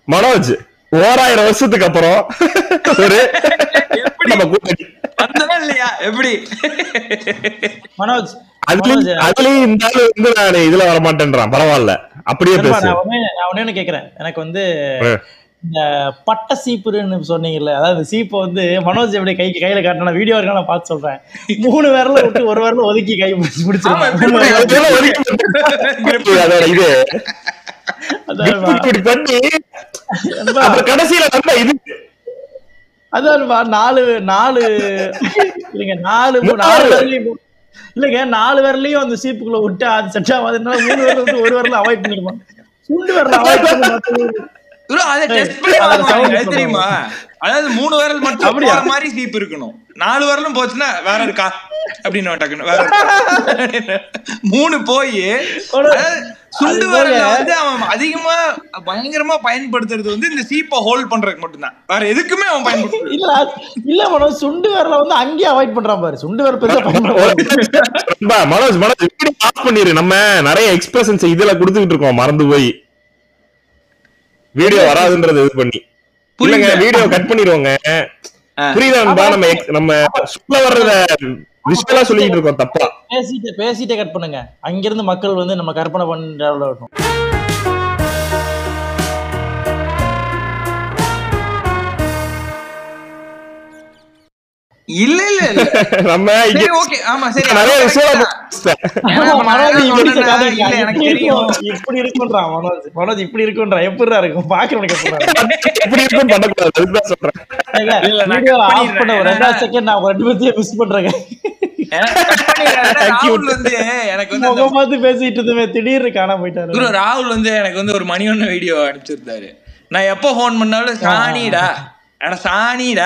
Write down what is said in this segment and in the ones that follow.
மனோஜ் ஓராயிரம் வருஷத்துக்கு அப்புறம் ஒரு நம்ம கூட்டணி வந்ததா இல்லையா எப்படி மனோஜ் அதுலயும் மனோஜ், அதுலயும் இந்த ஆளு வந்து நான் இதுல வர மாட்டேன்றான் பரவாயில்ல அப்படியே நண்பா, பேசு நான் ஒண்ணு நான் ஒண்ணு ஒண்ணு கேக்குறேன் எனக்கு வந்து ஆ. இந்த பட்ட சீப்புன்னு சொன்னீங்கல்ல அதாவது இந்த சீப்பை வந்து மனோஜ் எப்படி கை கையில காட்டின வீடியோ இருக்கா நான் பார்த்து சொல்றேன் மூணு விரல விட்டு ஒரு விரல ஒதுக்கி கை பிடிச்சி ஆமா, பிடிச்சிருக்கான். அதெல்லாம் ஒதுக்கி அதோட இது அதான் இப்படி பண்ணி நண்பா, அப்புறம் கடைசியில நம்ம இது அதான்பா நாலு நாலு இல்லைங்க நாலு மூ- நாலு விரலையும் மூ- இல்லைங்க நாலு விரலையும் அந்த சீப்புக்குள்ள விட்டு அது செட் ஆகாதுன்னா மூணு விரல விட்டு ஒரு விரல அவாய்ட் பண்ணிடுமா சுண்டு விரல அவாய்ட் பண்ணி மத்தது bro, அதை test பண்ணி அதை பார்ப்பாங்க, sound அது தெரியுமா அதாவது மூணு விரல் மட்டும் அப்படியா? போற மாதிரி சீப் இருக்கணும் நாலு விரலும் போச்சுன்னா வேற இருக்கா அப்படின்னு டக்குன்னு வேற இருக்கா? மூணு போய் அதாவது சுண்டு அது விரல பாருங்க. வந்து அவன் அதிகமா பயங்கரமா பயன்படுத்துறது வந்து இந்த சீப்பை ஹோல்ட் பண்றதுக்கு மட்டும்தான் வேற எதுக்குமே அவன் பயன்படுத்துறது இல்ல அது- இல்ல மனோஜ் சுண்டு விரல வந்து அங்கேயே அவாய்ட் பண்றான் பாரு சுண்டு விரல் பெருசா பயன்படுத்த நண்பா, மனோஜ் மனோஜ் இப்படி ஆஃப் பண்ணிரு நம்ம நிறைய எக்ஸ்பிரஷன்ஸ் இதுல கொடுத்துக்கிட்டு இருக்கோம் மறந்து போய் வீடியோ வராதுன்றது இது பண்ணி இல்லங்க புரியல. வீடியோ கட் பண்ணிடுவோங்க ஆ. புரியுதா நண்பா? நம்ம ex- நம்ம சொல்ல வர்றத விஷயலா சொல்லிட்டு இருக்கோம் தப்பா பேசிட்டு பேசிட்டே கட் பண்ணுங்க அங்கிருந்து மக்கள் வந்து நம்ம கற்பனை பண்ற இருக்கும் இல்ல இல்ல இல்ல நம்ம இங்க சரி ஓகே ஆமா சரி நிறைய அது விஷயம் correct தான். ஏன்னா இப்ப நான் மனோஜ் என்ன இப்படி சொன்னேன்னா, சொல்லாதீங்க. இல்ல, எனக்கு இப்படி தெரியும் இருக்கும், இப்படி இருக்குன்றான் மனோஜ் மனோஜ் இப்படி இருக்குன்றான் எப்படிடா இருக்கும் பாக்குறவனுக்கு எப்படிடா இப்படி இருக்கும் பண்ணக்கூடாது அதுதான் சொல்றேன் இல்ல, இல்ல, நான் வீடியோ cut ஆஃப் பண்ணிடுறேன். பண்ண ஒரு ரெண்டாவது செகண்ட் நான் ஒரு ரெண்டு பேர்த்தையும் மிஸ் பண்றேங்க எனக்கு cut பண்ணிடுறேன். ராகுல் வந்து எனக்கு வந்து அந்த முகம் பார்த்து பேசிட்டு இருந்தமே திடீர்னு காணாம போயிட்டாரு குரு ராகுல் வந்து எனக்கு வந்து ஒரு மணி ஒண்ணு வீடியோ அனுப்பிச்சிருந்தாரு நான் எப்போ ஃபோன் பண்ணாலும் சாணிடா அட சாணிடா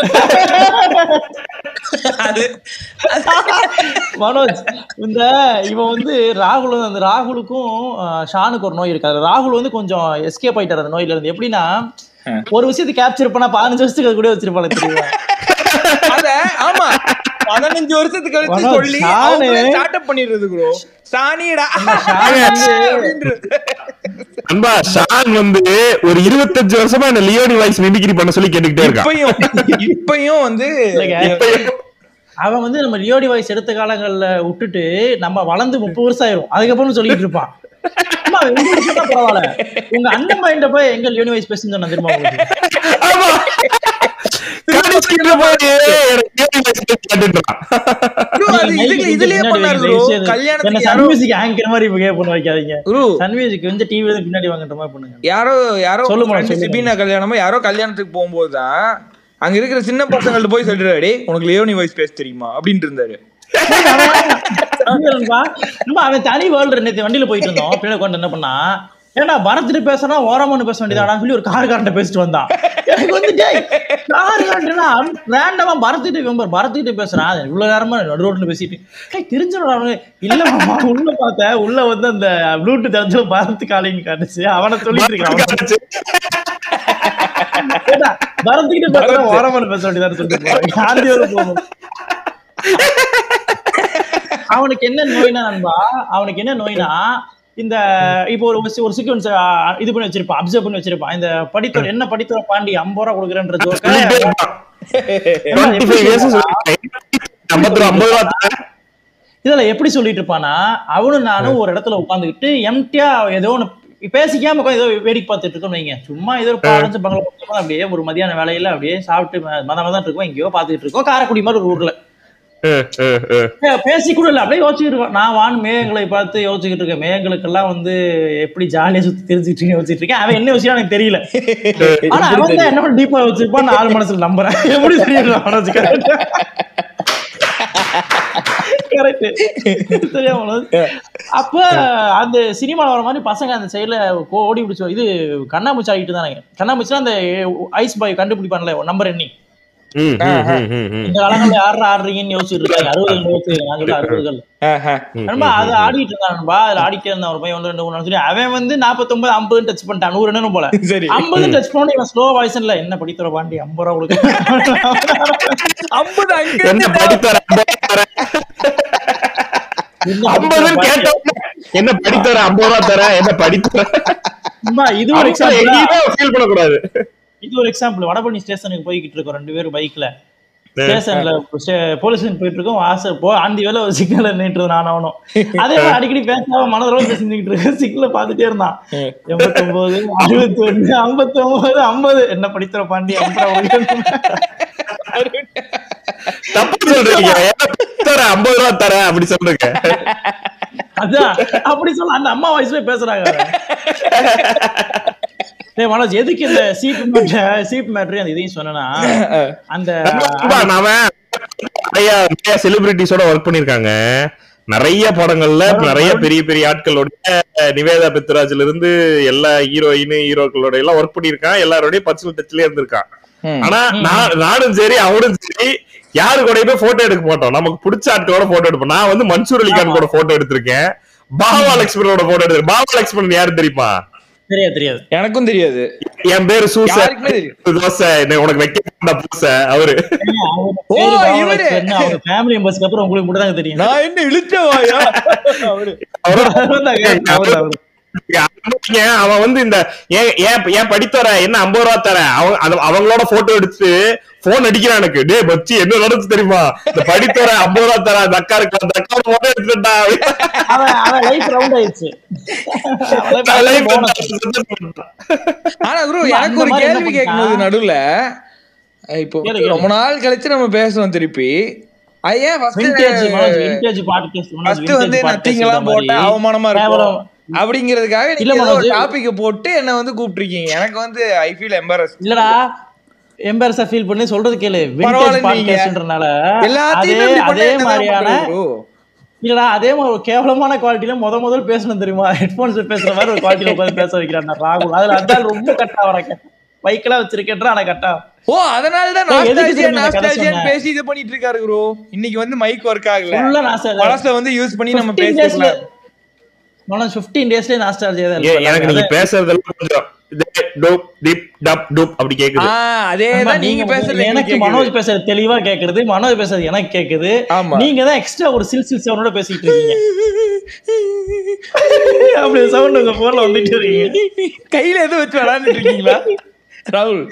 அது மனோஜ் இந்த இவன் வந்து ராகுல் வந்து அந்த ராகுலுக்கும் ஆஹ், ஷானுக்கு ஒரு நோய் இருக்காது ராகுல் வந்து கொஞ்சம் எஸ்கேப் ஆயிட்டாரு அந்த நோயில இருந்து எப்படின்னா ஒரு விஷயத்தை கேப்சர் பண்ணா பதினஞ்சு வருஷத்துக்கு அது கூட வச்சிருப்பாங்க தெரியுமா அத ஆமா பதினஞ்சு வருஷத்துக்கு கழிச்சு மனோஜ், சொல்லி ஷானு- ஸ்டார்ட் அப் பண்ணிடுறது ப்ரோ சாணிடா ஷான் வந்து அப்படின்றது. அன்பா ஷான் வந்து ஒரு இருபத்தஞ்சு வருஷமா இந்த லியோனி வாய்ஸ் மிமிக்ரி பண்ண சொல்லி கேட்டுக்கிட்டே இருக்கான் இப்பயும் இப்பயும் வந்து இல்லைங்க. அவன் வந்து நம்ம லியோடி வாய்ஸ் எடுத்த காலங்கள்ல விட்டுட்டு நம்ம வளர்ந்து முப்பது வருஷம் ஆயிரும் அதுக்கப்புறம் சொல்லிட்டு இருப்பான் அம்மா, உங்களுக்கு சொன்னா பரவாயில்ல உங்க அண்ணன் மைண்ட போய் எங்க லியோனி வாய்ஸ் பேசுன்னு சொன்னா தெரியுமா உங்களுக்கு ஆமா கடைசியில போய் எனக்கு லியோனி voice கேட்டுன்றான். bro, அது இதுல இதுலயே பண்ணாரு bro. கல்யாணத்துக்கு சன் யாரோ மியூசிக் ஆங்கர் மாதிரி இப்ப கேப் பண்ண வைக்காதீங்க bro, சன் மியூசிக் வந்து டிவி பின்னாடி வாங்குற மாதிரி பண்ணுங்க யாரோ யாரோ சொல்லு மனோஜ், friend சொல்லு சிபினா கல்யாணமோ யாரோ கல்யாணத்துக்கு போகும்போது தான் அங்க இருக்கிற சின்ன பசங்கள்ட்ட போய் சொல்லிடுறாரு "டேய், உனக்கு லியோனி வாய்ஸ் பேச தெரியுமா அப்படின்ட்டு இருந்தாரு நண்பா, நண்பா, அவன் தனி வேர்ல்டு நேத்து வண்டியில போயிட்டு இருந்தோம் பின்னாடி உட்காந்து என்ன பண்ணா ஏன்டா பரத்துட்டு பேசுனா ஓரமானு பேச வேண்டியதாடான்னு சொல்லி ஒரு கார்காரன்ட்ட பேசிட்டு வந்தான் எனக்கு வந்து டேய் கார்காரன்ட்டா ரேண்டமா பரத்துட்டு இவன் பாரு, பரத்துக்கிட்டு பேசுறான் அது இவ்வளவு நேரமா நடு ரோட்ல பேசிட்டு டேய் தெரிஞ்சடா அவனு இல்ல மாமா உள்ள பார்த்தேன் உள்ள வந்து அந்த ப்ளூடூத் தெரிஞ்சு பரத்து காலிங் காட்டுச்சு அவனை சொல்லிட்டு இருக்கான் அவன். ஏன்டா, பரத்துக்கிட்டு பேசுறான் ஓரமானு பேச வேண்டியதான்னு சொல்லிட்டு போறான். காந்தி வரை போகணும் அவனுக்கு என்ன நோய்னா நண்பா அவனுக்கு என்ன நோய்னா இந்த இப்போ ஒரு சி- ஒரு சீக்வன்ஸ் இது பண்ணி வச்சிருப்பான் அப்சர்வ் பண்ணி வச்சிருப்பான் இந்த படித்தோர் என்ன படித்தோர் பாண்டி ஐம்பது ரூபா கொடுக்குறேன்ற சொல்லிட்டே ஜோக்க இருப்பான். 25 years சொல்லிருக்கேன். ஐம்பது ரூபா, ஐம்பது ரூபா தரேன். இதுல எப்படி சொல்லிட்டு இருப்பானா அவனும் நானும் ஒரு இடத்துல உட்காந்துக்கிட்டு எம்டியா ஏதோ ஒண்ணு பேசிக்காம உட்காந்து ஏதோ வேடிக்கை பார்த்துட்டு இருக்கோம்னு வைங்க சும்மா ஏதோ பாடஞ்சு பங்களா போட்டு அப்படியே ஒரு மதியான வேலையில அப்படியே சாப்பிட்டு ம- மத மதம் இருக்கோம் எங்கேயோ பார்த்துட்டு இருக்கோம் காரைக்குடி மாதிரி ஒரு ஊர்ல அஹ், அஹ், அஹ். பே- பேசி கூட இல்ல அப்படியே யோசிச்சுட்டு இருக்கோம் நான் வான் மேகங்களை பார்த்து யோசிச்சுட்டு இருக்கேன் மேகங்களுக்கெல்லாம் வந்து எப்படி ஜாலியா சுத்தி தெரிஞ்சுட்டு இருக்கேன் யோசிச்சுட்டு இருக்கேன் அவன் என்ன யோசிச்சா எனக்கு தெரியல ஆனா அவன் தான் என்ன டீப்பா வச்சிருப்பான் நான் ஆள் மனசுல நம்புறேன் எப்படி தெரியல மனோஜ் கரெக்ட் சரியா மனோஜ் அப்ப அந்த சினிமால வர மாதிரி பசங்க அந்த சைடுல ஓடி பிடிச்சோம் இது கண்ணாமூச்சி ஆகிட்டு தானே கண்ணாமூச்சினா அந்த ஐஸ் பாய் கண்டுபிடிப்பான்ல நம்பர் எண்ணி ம், ம், ம், ம், ம். இந்த காலங்கள்ல யாரா ஆடுறீங்கன்னு யோசிச்சுட்டு இருக்காங்க அறுபதுகள் யோசிச்சு நான் சொல்ல அறுபதுகள் நண்பா அது ஆடிட்டு இருந்தான் நண்பா அதுல ஆடிட்டே இருந்தான் ஒரு பையன் வந்து ரெண்டு மூணு நாள் சொல்லி அவன் வந்து நாற்பத்தொன்பது ஐம்பது டச் பண்ணிட்டான் நூறு என்ன போல சரி ஐம்பது டச் பண்ணி இவன் ஸ்லோ வாய்ஸ்ல என்ன படித்துற பாண்டி ஐம்பது ரூபா கொடுக்க ஐம்பது அங்க என்ன படித்தர என்ன ஐம்பதுன்னு படித்துற கேட்ட உடனே, என்ன படித்தர ஐம்பது ரூபா தர என்ன படித்தர நண்பா, இது ஒரு அவங்கள எக்ஸாம்பிள் எங்கேயுமே ஃபீல் பண்ணக்கூடாது இது ஒரு எக்ஸாம்பிள் வடபழனி ஸ்டேஷனுக்கு போய்கிட்டு இருக்கோம் ரெண்டு பேரும் பைக்ல ஸ்டேஷன்ல போலீஸ் ஸ்டேஷன் போயிட்டு இருக்கோம் ஆசை போ அந்த வேலை ஒரு சிக்னல் நின்றுட்டு நான் அவனும் அதே மாதிரி அடிக்கடி பேசாம மனதளவு பேசிக்கிட்டு இருக்கேன் சிக்னல பாத்துட்டே இருந்தான் எண்பத்தி ஒன்பது அறுபத்தி ஒண்ணு ஐம்பத்தி ஒன்பது ஐம்பது என்ன படித்துற பாண்டி தப்பு சொல்றீங்க ஏன்னா தரேன் ஐம்பது ரூபா தரேன் அப்படி சொல்றீங்க அதான் அப்படி சொல்ல அந்த அம்மா வயசுல பேசுறாங்க டேய் மனோஜ் எதுக்கு இந்த சீட் மேட்ரு சீட் மேட்ரு அந்த இதையும் சொன்னேன்னா அந்த நண்பா, நாம நிறைய நிறைய செலிபிரிட்டிஸோட ஒர்க் பண்ணிருக்காங்க நிறைய படங்கள்ல நிறைய பெரிய பெரிய ஆட்களோட நிவேதா பெத்ராஜ்ல இருந்து எல்லா ஹீரோயின் ஹீரோக்களோட எல்லாம் ஒர்க் பண்ணிருக்கான் எல்லாரோடய பர்சனல் டச்லயே இருந்திருக்கான் ஆனா நான் நானும் சரி அவனும் சரி யாரு கூடயுமே போட்டோ எடுக்க மாட்டோம் நமக்கு பிடிச்ச ஆட்களோட போட்டோ எடுப்போம் நான் வந்து மன்சூர் அலிகான் கூட போட்டோ எடுத்திருக்கேன் பாபா லட்சுமணோட போட்டோ எடுத்திருக்கேன் பாபா லட்சுமணன் யாரு தெரியுமா தெரியாது தெரியாது எனக்கும் தெரியாது என் பேரு சூச யாருக்குமே தெரியும் தோசை என்ன உனக்கு வைக்க பூசை அவரு ஓ, இவரு. அவங்க ஃபேமிலி மெம்பர்ஸ்க்கு அப்புறம் உங்களுக்கு மட்டும் தான் தெரியும் நான் என்ன இழுச்சவாயா அவரு அவரு அவர்தாங்க, அவர்தான், அவர்தான். அனுப்புங்க. அவன் வந்து இந்த ஏன் ஏன் ஏன் படித்தர என்ன ஐம்பது ரூபா தர அவங்க அது- அவங்களோட போட்டோ எடுத்து போன் அடிக்கிறான் எனக்கு டே பச்சி என்ன நடந்துச்சு தெரியுமா இந்த படித்தர ஐம்பது ரூபா தர அந்த அக்கா இருக்கு அந்த அக்கா போட்டோ எடுத்துட்டா அவன் அவன் லைஃப் ரவுண்ட் ஆயிடுச்சு அவன் life bonus. ஆனா குரு இல்ல, எனக்கு அந்த ஒரு மாதிரி என்ன கேள்வி கேட்கணும் பண்ணிட்டான்? நடுவுல அஹ் இப்போ கேளு, கேளு. ரொம்ப நாள் கழிச்சு நம்ம பேசுறோம் திருப்பி அது ஏன் Vintage, Manoj, first vintage podcast, Manoj, first vintage வந்து podcast நத்திங் எல்லாம் இந்த போட்டா மாதிரி அவமானமா இருக்கும் கேவலம். அப்படிங்கிறதுக்காக இல்ல, நீங்க ஏதோ ஒரு மனோஜ். டாபிக் போட்டு என்ன வந்து கூப்பிட்டுருக்கீங்க எனக்கு வந்து ஐ ஃபீல் எம்பாரஸ் இல்லடா எம்பரஸா ஃபீல் பண்ணி சொல்றது கேளு விண்டேஜ் பரவாயில்ல நீங்க. பாட்காஸ்ட்ன்றனால எல்லாத்தையும் அதே இப்படி பண்ணா அதே என்னதான் மாதிரியான பண்றது bro? இல்லடா அதே மாதிரி ஒரு கேவலமான குவாலிட்டில முத முதல் பேசணும் தெரியுமா ஹெட்போன்ஸ் பேசுற மாதிரி ஒரு குவாலிட்டில உட்காந்து பேச வைக்கிறான் ராகுல் அதுல அதான் ரொம்ப கட்டா வர பைக்கெல்லாம் வச்சிருக்கேன்ற ஆனா கட்டா ஓ அதனால தான் ஏய், எதுக்கு நாஸ்டாலஜியா திரும்ப இந்த கதை நாஸ்டாலஜியா சொன்ன? பேசி இது பண்ணிட்டு இருக்காரு ப்ரோ இன்னைக்கு வந்து மைக் ஒர்க் ஆகல ஃபுல்லா நாஸ்டா பழச வந்து யூஸ் பண்ணி நம்ம 15 டேஸ்ல பேசிக்கலாம் மனோஜ் 15 டேஸ்லயே நாஸ்டாலஜியா தான் ஏ, எனக்கு நீங்க இருப்பாங்க. பேசுறதெல்லாம் கொஞ்சம் இது டோப் டிப் டப் டூப் அப்படி ஆ கேக்குது அதே ஆமா, தான் நீங்க பேசுறது எனக்கு மனோஜ் பேசுறது தெளிவா கேக்குது மனோஜ் பேசுறது எனக்கு கேக்குது ஆமா. நீங்க தான் எக்ஸ்ட்ரா ஒரு சில் சில் சவுண்டோட பேசிட்டு இருக்கீங்க அப்படி சவுண்ட் உங்க போன்ல வந்துட்டு இருக்கீங்க கையில எதுவும் வச்சு விளையாண்டுட்டு இருக்கீங்களா ராகுல்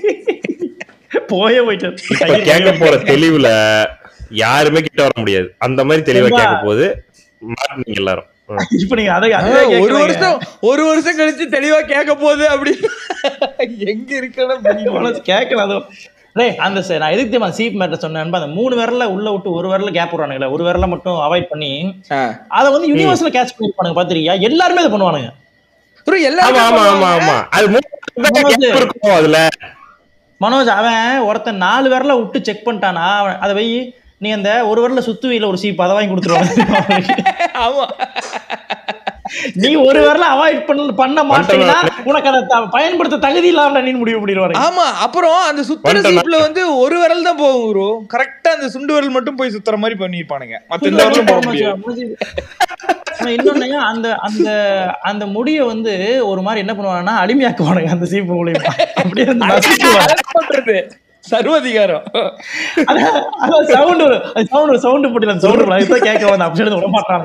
போயே போயிட்டு இப்ப கேட்க போற தெளிவுல யாருமே கிட்ட வர முடியாது அந்த மாதிரி தெளிவா ரொம்ப- கேட்க போது மாட்டீங்க எல்லாரும் ம். இப்ப நீங்க அதை ஆ, அதுவே ஒரு கேக்குறீங்க. வருஷம் ஒரு வருஷம் கழிச்சு தெளிவா கேட்க போகுது அப்படி எங்க இருக்கணும் மனோஜ் கேட்கல அதுவும் டேய் அந்த சரி நான் எதுக்கு தெரியுமா சீப் மேட்டர் சொன்னேன் அந்த மூணு விரல்ல உள்ள விட்டு ஒரு விரல்ல கேப் விடுறானுங்களே ஒரு விரல்ல மட்டும் அவாய்ட் பண்ணி அதை வந்து யூனிவர்சல் கேட்ச் பண்ணிருப்பானுங்க பாத்திரியா எல்லாருமே அதை பண்ணுவானுங்க ப்ரோ ஆமா எல்லாரும் ஆமா ஆமா ஆமா அது மூணு ஆமா, அது- இருக்கும் அதுல மனோஜ் அவன் ஒருத்தன் நாலு விரல விட்டு செக் பண்ணிட்டானா அவன் அதை வை நீ அந்த ஒரு விரல சுத்துவியில ஒரு சீப் அதை வாங்கி கொடுத்துருவாங்க ஆமா நீ ஒரு விரல அவாய்ட் பண்ண பண்ண மாட்டீங்கன்னா உனக்கு அதை த- பயன்படுத்த தகுதி இல்லாம நீ முடிவு பண்ணிடுவாங்க ஆமா அப்புறம் அந்த சுத்துற வந்துட்டேன். சீப்ல வந்து ஒரு விரல் தான் போகும் ப்ரோ கரெக்டா அந்த சுண்டு விரல் மட்டும் போய் சுத்துற மாதிரி பண்ணிருப்பானுங்க மத்த எந்த விரலும் போக முடியாது ஆனா இன்னொன்னு அந்த அந்த அந்த முடிய வந்து ஒரு மாதிரி என்ன பண்ணுவாங்கன்னா அடிமையாக்குவானுங்க அந்த சீப்பு மூலியமா அப்படியே வந்து நசுக்குவாங்க. அது பண்றது சர்வதிகாரம் அதான் அதான் சவுண்ட் ஒரு சவுண்ட் ஒரு சவுண்ட் போட்டு அந்த சவுண்ட் அதுதான் கேட்க வந்தேன் அப்படி விட மாட்டாங்க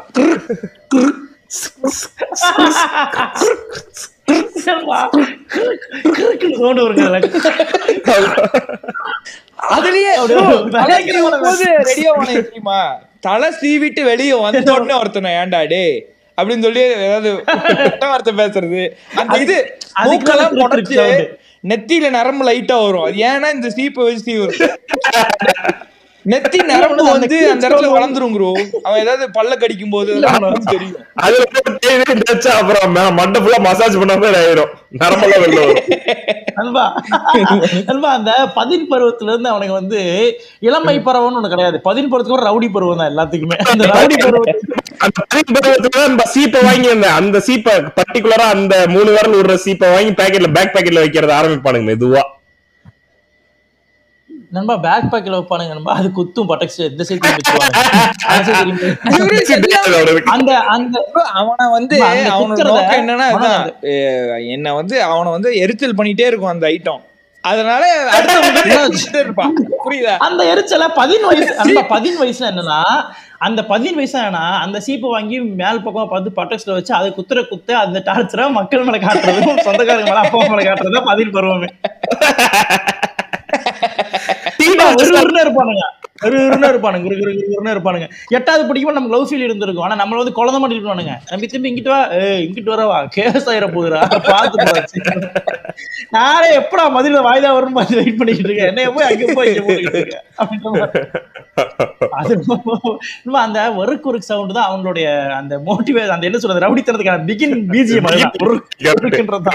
சவுண்ட் வருங்க அதுல. அதுலயே அப்படியே bro, ஒரு தலை பயங்கரமான சீவும் போது ரெடியா உனக்கு தெரியுமா தலை சீவிட்டு வெளியே வந்த உடனே ஒருத்தனை ஏன்டா டே அப்படின்னு சொல்லி ஏதாவது கெட்ட வார்த்தை பேசுறது அந்த இது அதுக்கு மூக்கெல்லாம் மேல புடைச்சு திருப்பி நெத்தியில நரம்பு லைட்டா வரும் அது ஏன்னா இந்த சீப்பை வச்சு சீவும் நெத்தி நரம்பு வந்து அந்த இடத்துல வளர்ந்துரும் ப்ரோ அவன் ஏதாவது பல்ல கடிக்கும் போது அதெல்லாம் தெரியும் அதுல போட்டு தேய்த்து தேய்ச்சா அப்புறம் மே- மண்டை ஃபுல்லா மசாஜ் பண்ண மாதிரி ஆயிரும் நரம்பெல்லாம் வெளில வரும் அல்வா அல்வா அந்த பதின் பருவத்துல இருந்து அவனுக்கு வந்து இளமை பருவம்னு ஒண்ணு கிடையாது பதின் பருவத்துக்கு ஒரு ரவுடி பருவம் தான் எல்லாத்துக்குமே அந்த ரவுடி பருவம் அந்த பனி பருவத்துல அந்த சீப்பை வாங்கி அந்த அந்த சீப்பை பர்டிகுலரா அந்த மூணு விரல் விடுற சீப்பை வாங்கி பாக்கெட்ல பேக் பாக்கெட்ல வைக்கிறத ஆரம்பிப்பானுங்க மெதுவா நண்பா பேக் பேக்ல வைப்பானுங்க நண்பா அது குத்தும் பட்டக்ஸ் எந்த சைடு வச்சுருவாங்க அந்த அந்த bro, அவனை வந்து ஆமா, அந்த அவனோட குத்துறத நோக்கம் என்னன்னா மனம் அதுதான் அஹ் என்ன வந்து அவனை வந்து எரிச்சல் பண்ணிட்டே இருக்கும் அந்த ஐட்டம் அதனால அடுத்த இருப்பான் புரியுதா அந்த எரிச்சல பதின் வயசு அந்த பதின் வயசுல என்னன்னா அந்த பதினேழு வயசு ஆனா அந்த சீப்பை வாங்கி மேல் பக்கம் பார்த்து பட்டக்ஸ்ல வச்சு அதை குத்துற குத்த அந்த டார்ச்சரா மக்கள் மேல காட்டுறதும் சொந்தக்காரங்க மேல அப்பா மேல காட்டுறதா பதில் பருவமே ஒரு உருன்னு இருப்பானுங்க ஒரு உருன்னு இருப்பானுங்க ஒரு ஒரு உருன்னு இருப்பானுங்க எட்டாவது படிக்கும்போது நமக்கு லவ் ஃபீல் இருந்திருக்கும் ஆனா நம்மள வந்து குழந்தை மாதிரி இருப்பானுங்க தம்பி திரும்பி இங்கிட்டு வா ஏய் இங்கிட்டு வரவா கேஸ் ஆயிர போகுதுடா பார்த்து போச்சு நானே எப்படா மதுரையில வாய்தா வரும்னு பார்த்து வெயிட் பண்ணிக்கிட்டு இருக்கேன் என்னைய போய் அங்க போய் இங்க போய்கிட்டு இருக்கேன் அப்படின்ற மாதிரி. அது இன்னும் அந்த ஒர்க் ஒர்க் சவுண்ட் தான் அவங்களுடைய அந்த மோட்டிவேட் அந்த என்ன சொல்றது ரவுடித்தனத்துக்கான பிகின் பிஜிஎம் அதுதான் ஒர்க்குன்றதுதான்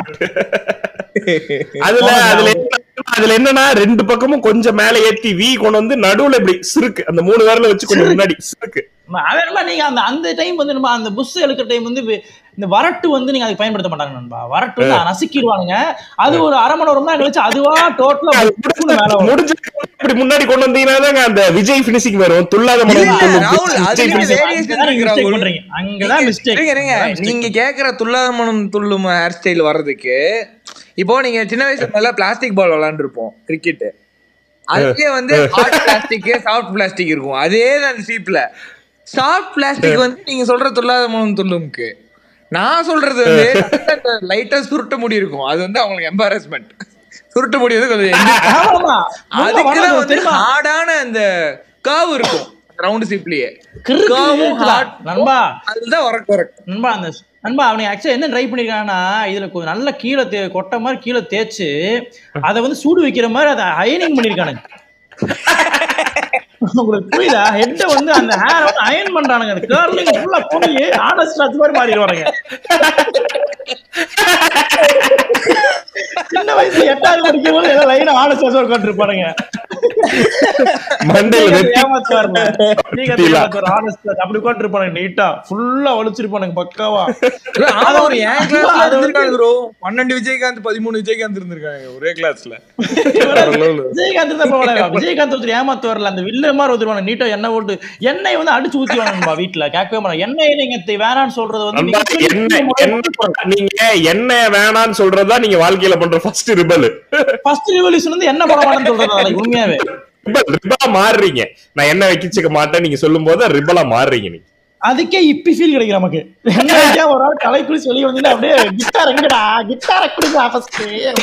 அதுல அதுல என்ன- அதுல என்னன்னா ரெண்டு பக்கமும் கொஞ்சம் மேல ஏத்தி வி கொண்டு வந்து நடுவுல இப்படி சிறுக்கு அந்த மூணு விரல வச்சு கொஞ்சம் முன்னாடி சிறுக்கு அவன் என்னமா நீங்க அந்த அந்த டைம் வந்து நம்ம அந்த புஷ் எடுக்கிற டைம் வந்து வி- இந்த வரட்டு வந்து நீங்க அதுக்கு பயன்படுத்த மாட்டாங்க நண்பா வரட்டு வந்து நசுக்கிடுவானுங்க அது ஒரு அரை மணி நேரம் தான் கழிச்சு அதுவா டோட்டலா மேல வரும். முடிஞ்ச இப்படி முன்னாடி கொண்டு வந்தீங்கன்னா தாங்க அந்த விஜய் பினிஷிங் வரும் துல்லாத மனம் இல்ல, துள்ளும். ராகுல், விஜய் அதுலயும் finishing. variation அங்கதான் நீங்க இருக்கு, mistake ராகுல். பண்றீங்க அங்கதான் மிஸ்டேக் இருங்க, இருங்க. நீங்க கேக்குற துல்லாதமனம் துள்ளும் ஹேர் ஸ்டைல் வர்றதுக்கு இப்போ நீங்க சின்ன வயசுல மேல பிளாஸ்டிக் பால் விளையாண்டுருப்போம் கிரிக்கெட் அதுலயே வந்து ஹார்ட் பிளாஸ்டிக் சாஃப்ட் பிளாஸ்டிக் இருக்கும் அதே தான் சீப்ல சாஃப்ட் பிளாஸ்டிக் வந்து நீங்க சொல்ற துல்லாதமனம் துள்ளும்க்கு நான் சொல்றது வந்து லைட்டா சுருட்ட முடி இருக்கும் அது வந்து அவங்களுக்கு எம்பாரஸ்மெண்ட் சுருட்ட முடி வந்து கொஞ்சம் ஆமா அதுக்கு தான் வந்து தெரியுமா ஹார்டான அந்த காவு இருக்கும் ரவுண்ட் சீப்லயே கிறுக்கு காவும் இழுத்துடா. hard நண்பா அதுதான் ஒர்க் ஒர்க் நண்பா அந்த நண்பா அவனுக்கு ஆக்சுவலா என்ன ட்ரை பண்ணிருக்காங்கன்னா இதுல கொஞ்சம் நல்ல கீழே தே கொட்டை மாதிரி கீழே தேய்ச்சு அதை வந்து சூடு வைக்கிற மாதிரி அதை அயனிங் பண்ணிருக்கானுங்க உங்களுக்கு புரியுதா ஹெட்ட வந்து அந்த ஹேர் வந்து அயன் பண்றானுங்க அந்த கேர்லிங் ஃபுல்லா போய் ஆனஸ்ட் அது மாதிரி மாறிடுவானுங்க சின்ன வயசுல எட்டாவது படிக்கும் போது ஏதோ லைனா ஆனஸ்ட் உட்காந்து இருப்பானுங்க மண்டையில வெட்டி ஏமாத்துவாருங்க நீங்க வெட்டிலா. ஆனஸ்ட் அப்படி உட்காந்து இருப்பானுங்க நீட்டா ஃபுல்லா வலிச்சிருப்பானுங்க பக்காவா இல்ல, ஆமா ஒரு என் அது கிளாஸ்ல வந்து- இருந்திருக்காங்க bro. பன்னெண்டு விஜயகாந்த் பதிமூணு விஜயகாந்த் இருந்திருக்காங்க ஒரே கிளாஸ்ல விஜயகாந்த் தான் போகல விஜயகாந்த் ஒருத்தர் ஏமாத்து வரல அந்த வில்ல மாதிரி ஒருத்தருவாங்க நீட்டா எண்ணெய் போட்டு எண்ணெய் வந்து அடிச்சு ஊத்திவானுங்கப்பா வீட்டுல கேட்கவே மாட்டாங்க எண்ணெய் நீங்க தி- வேணாம்னு சொல்றது வந்து நண்பா, மிகப்பெரிய என்ன என்ன நீங்க என்ன வேணாம்னு சொல்றதா நீங்க வாழ்க்கையில பண்ற ஃபர்ஸ்ட் ரிபல் ஃபர்ஸ்ட் ரெவல்யூஷன் வந்து என்ன பண்ண மாட்டேன்னு சொல்றது நாளைக்கு உண்மையாவே ரிபல் ரிபலா மாறுறீங்க நான் என்ன வைக்கிச்சுக்க மாட்டேன் நீங்க சொல்லும் போது ரிபலா மாறுறீங்க நீங்க அதுக்கே இப்பி ஃபீல் கிடைக்கும் நமக்கு என்ன வைக்கா ஒரு ஆள் கலை குளிச்சு வெளியே வந்து அப்படியே கிட்டார் எங்கடா கிட்டார குடிக்கா ஃபர்ஸ்ட்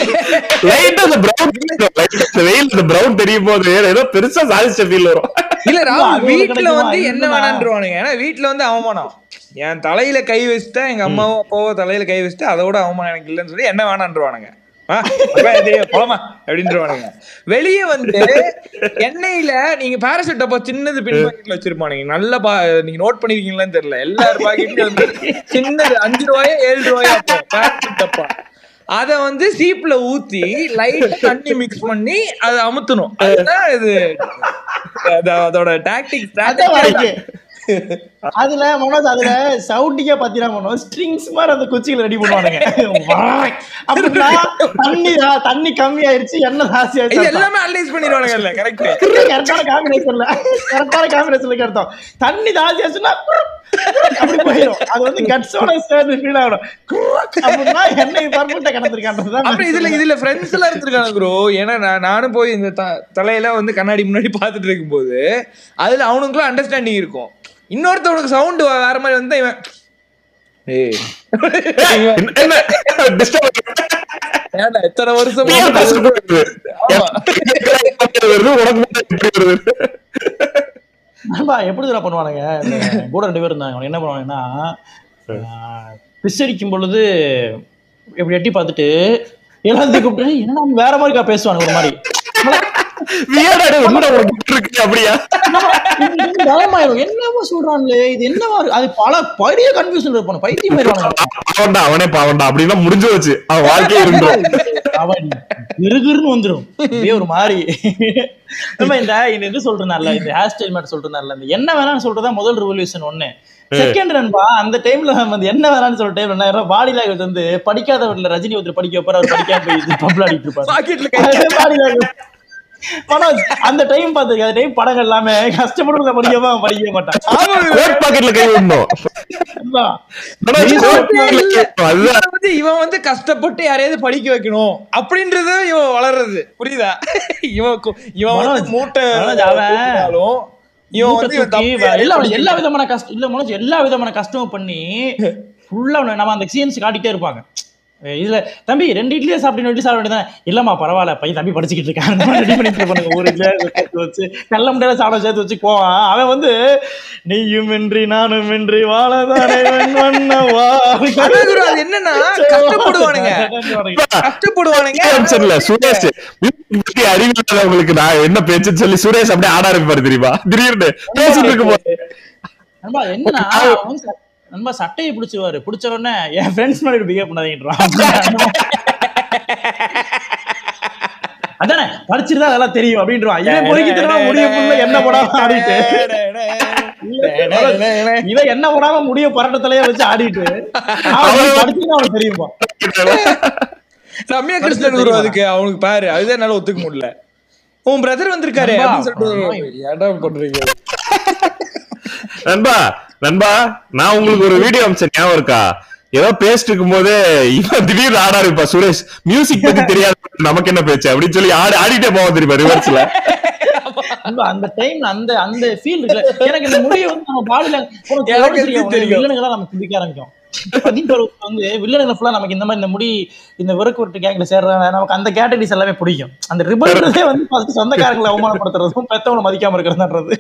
லைட்டா அந்த பிரவுன் லைட்டா அந்த வெயில் அந்த பிரவுன் தெரியும் போது ஏதோ பெருசா சாதிச்ச ஃபீல் வரும் இல்ல அது ராகுல் ஒரு வீட்டுல கிடைக்குமா? வந்து என்ன இதுதான். வேணான்றுவானுங்க ஏன்னா வீட்டுல வந்து அவமானம் என் தலையில கை வச்சுட்டா எங்க அம்மாவோ அப்பாவோ தலையில கை வச்சுட்டா அதோட அவமானம் எனக்கு இல்லைன்னு சொல்லி என்ன வேணான்றுவானுங்க ஆ, அப்பா, இது போலாமா அப்படின்றவானுங்க வெளியே வந்து எண்ணெயில நீங்க பாராசூட் டப்பா சின்னது பின் பாக்கெட்ல வச்சிருப்பானுங்க நல்லா பா நீங்க நோட் பண்ணிருக்கீங்களான்னு தெரியல எல்லார் பாக்கெட்லயும் வந்து சின்னது அஞ்சு ரூபாயோ ஏழு ரூபாயோ பாராசூட் டப்பா அத வந்து சீப்ல ஊத்தி லைட்டா தண்ணி மிக்ஸ் பண்ணி அதை அமுத்தணும் அதுதான் இது அது- அதோட டாக்டிக் அதான் வாழ்க்கை. அதுல மனோஜ் அதுல சவுண்டிங்கா பாத்தீங்கன்னா மனோஜ் ஸ்ட்ரிங்ஸ் மாதிரி அந்த குச்சிகளை ரெடி பண்ணுவானுங்க அப்படின்னா தண்ணி தண்ணி கம்மியாயிருச்சு எண்ணெய் ஜாஸ்தி இது ஆயிடுச்சு எல்லாமே அனலைஸ் பண்ணிடுவானுங்கல்ல கரெக்ட் கரெக்டான காம்பினேஷன்ல கரெக்டான காம்பினேஷன்ல அர்த்தம் தண்ணி ஜாஸ்தி ஆச்சுன்னா அப்படி போயிடும் அது வந்து கட்ஸோட சேர்ந்து ஃபீல் ஆகணும் அப்படின்னா எண்ணெய் பர்ஃபெக்டா கிடந்திருக்கான்றதுதான் அப்புறம் இதுல இதுல ஃப்ரெண்ட்ஸ் எல்லாம் இருந்திருக்காங்க ப்ரோ ஏன்னா நான் நானும் போய் இந்த த- தலையில வந்து கண்ணாடி முன்னாடி பார்த்துட்டு இருக்கும்போது அதுல அவனுக்குலாம் அண்டர்ஸ்டாண்டிங் இருக்கும் இன்னொருத்தவனுக்கு சவுண்ட் வேற மாதிரி வந்து இவன் ஏய் என்ன- என்ன டிஸ்டர்ப் ஏன்டா எத்தனை வருஷம் ஆமா. வருது உனக்கு மட்டும் எப்படி வருது நண்பா எப்படி இதெல்லாம் பண்ணுவானுங்க இந்த கூட ரெண்டு பேர் இருந்தாங்க அவங்க என்ன பண்ணுவாங்கன்னா பிஸ் அடிக்கும் பொழுது இப்படி எட்டி பார்த்துட்டு எல்லாத்தையும் கூப்பிட்டு என்ன அவங்க வேற மாதிரி பேசுவானுங்க ஒரு மாதிரி வியடா என்னடா உனக்கு இப்படி இருக்கு அப்படியா எனக்கு வந்து பயமாயிரும் என்னவோ சொல்றாங்களே இது என்னவா இருக்கு? அது பல பெரிய கன்ஃபியூஷன் இருப்பானு பைத்தியம் ஆயிடுவானுங்க அவன்டா அவனே பாவன்டா அப்படின்னா முடிஞ்சு வச்சு அவன் வாழ்க்கையே இருந்துரும் அவன் கிருகிருன்னு வந்துரும் அப்படியே ஒரு மாதிரி நம்ம இந்த இந்த இது சொல்றேன்ல இந்த ஹேர் ஸ்டைல் மேட் சொல்றேன்ல இந்த என்ன வேணாம்னு சொல்றதா முதல் ரெவல்யூஷன் ஒண்ணு செகண்ட் நண்பா அந்த டைம்ல வந்து என்ன வேணாம்னு சொல்ற டைம்ல என்ன பாடி லாங்குவேஜ் வந்து படிக்காத வீட்டுல ரஜினி ஒருத்தர் படிக்க வைப்பாரு அவர் படிக்காம போய் பப்ல அடிட்டு இருப்பாரு பாக்கெட்ல கை அதே body language. மனோஜ் அந்த டைம் பாத்துக்க அந்த டைம் படங்கள் எல்லாமே கஷ்டப்படுறத படிக்காம அவன் படிக்கவே மாட்டான் ஆமா கோட் பாக்கெட்ல கை விடணும் அதான். ஆனா coat pocket ல கை விடணும். அதுதான் இவன் வந்து இவன் வந்து கஷ்டப்பட்டு யாரையாவது படிக்க வைக்கணும் அப்படின்றது இவன் வளர்றது புரியுதா இவன் கு- இவன் வந்து மனோஜ், மூட்டை மனோஜ், அவன் தூக்கினாலும் இவன் வந்து இவன் தூக்கி தம்பி எல்லா எல்லா விதமான கஷ்டம் இல்ல மனோஜ் எல்லா விதமான கஷ்டமும் பண்ணி ஃபுல்லா நம்ம அந்த சீன்ஸ் காட்டிட்டே இருப்பாங்க அஹ் இதுல தம்பி ரெண்டு இட்லியே சாப்பிட்டு இட்லி சாப்பிட வேண்டியதான் இல்லம்மா பரவாயில்ல பையன் தம்பி படிச்சுக்கிட்டு இருக்கான் அந்த மாதிரி ரெடி பண்ணிட்டு இருப்பானுங்க ஒரு இட்லியா சேர்த்து வச்சு கல்ல முட்டையில சாப்பிட சேர்த்து வச்சு போவான் அவன் வந்து நீயும் இன்றி நானும் இன்றி வாழதானே வண்ணவா அதான் குரு, அது என்னன்னா கஷ்டப்படுவானுங்க கஷ்டப்படுவானுங்க இல்ல சுரேஷ் music பத்தி அறிவில்லாதவங்களுக்கு நான் என்ன பேச்சுன்னு சொல்லி சுரேஷ் அப்படியே ஆட ஆரம்பிப்பாரு தெரியுமா திடீர்னு பேசிட்டு இருக்கும் போது நண்பா என்னன்னா அவன் வந்து ச- நண்பா சட்டையை பிடிச்சுவாரு பிடிச்ச உடனே என் ஃப்ரெண்ட்ஸ் மாதிரி பிஹேவ் பண்ணாதீங்கன்றான் அதானே படிச்சிருந்தா அதெல்லாம் தெரியும் அப்படின்றான் இவன் பொறுக்கி தரமா முடிய புள்ள என்ன போடாம ஆடிட்டு இவன் என்ன போடாம முடிய பரட்டத்திலேயே வச்சு ஆடிட்டு அவன் படிச்சுன்னா அவனுக்கு தெரியுமா ரம்யா கிருஷ்ணன் குரு அதுக்கு அவனுக்கு பாரு அதுதான் என்னால ஒத்துக்க முடியல உன் பிரதர் வந்திருக்காரு நண்பா, அப்படின்னு சொல்லிட்டு ஏன்டா பண்றீங்க நண்பா நண்பா நான் உங்களுக்கு ஒரு வீடியோ அமிச்சேன் ஞாபகம் இருக்கா ஏதோ பேசிட்டு இருக்கும் போது இவன் திடீர்னு ஆட ஆரம்பிப்பா சுரேஷ் மியூசிக் பத்தி தெரியாது நமக்கு என்ன பேச்சு அப்படின்னு சொல்லி ஆடி ஆடிட்டே போவோம் தெரியுமா ரிவர்ஸ்ல நண்பா, அந்த டைம்ல அந்த அந்த ஃபீல் இருக்குல்ல எனக்கு இந்த முடிய வந்து நம்ம பாடியில எனக்கு எப்படி தெரியும்? வில்லனுங்க தான் நமக்கு பிடிக்க ஆரம்பிக்கும் பதின் பருவத்துல வந்து வில்லனுங்க ஃபுல்லா நமக்கு இந்த மாதிரி இந்த முடி இந்த விறக்கு விட்டு கேங்ல சேர்றதால நமக்கு அந்த கேட்டகரிஸ் எல்லாமே பிடிக்கும் அந்த ரிபல்ன்றதே வந்து ஃபர்ஸ்ட் சொந்தக்காரங்களை அவமானப்படுத்துறதும் பெத்தவங்களை மதிக்காம இருக்கிறதுன்றது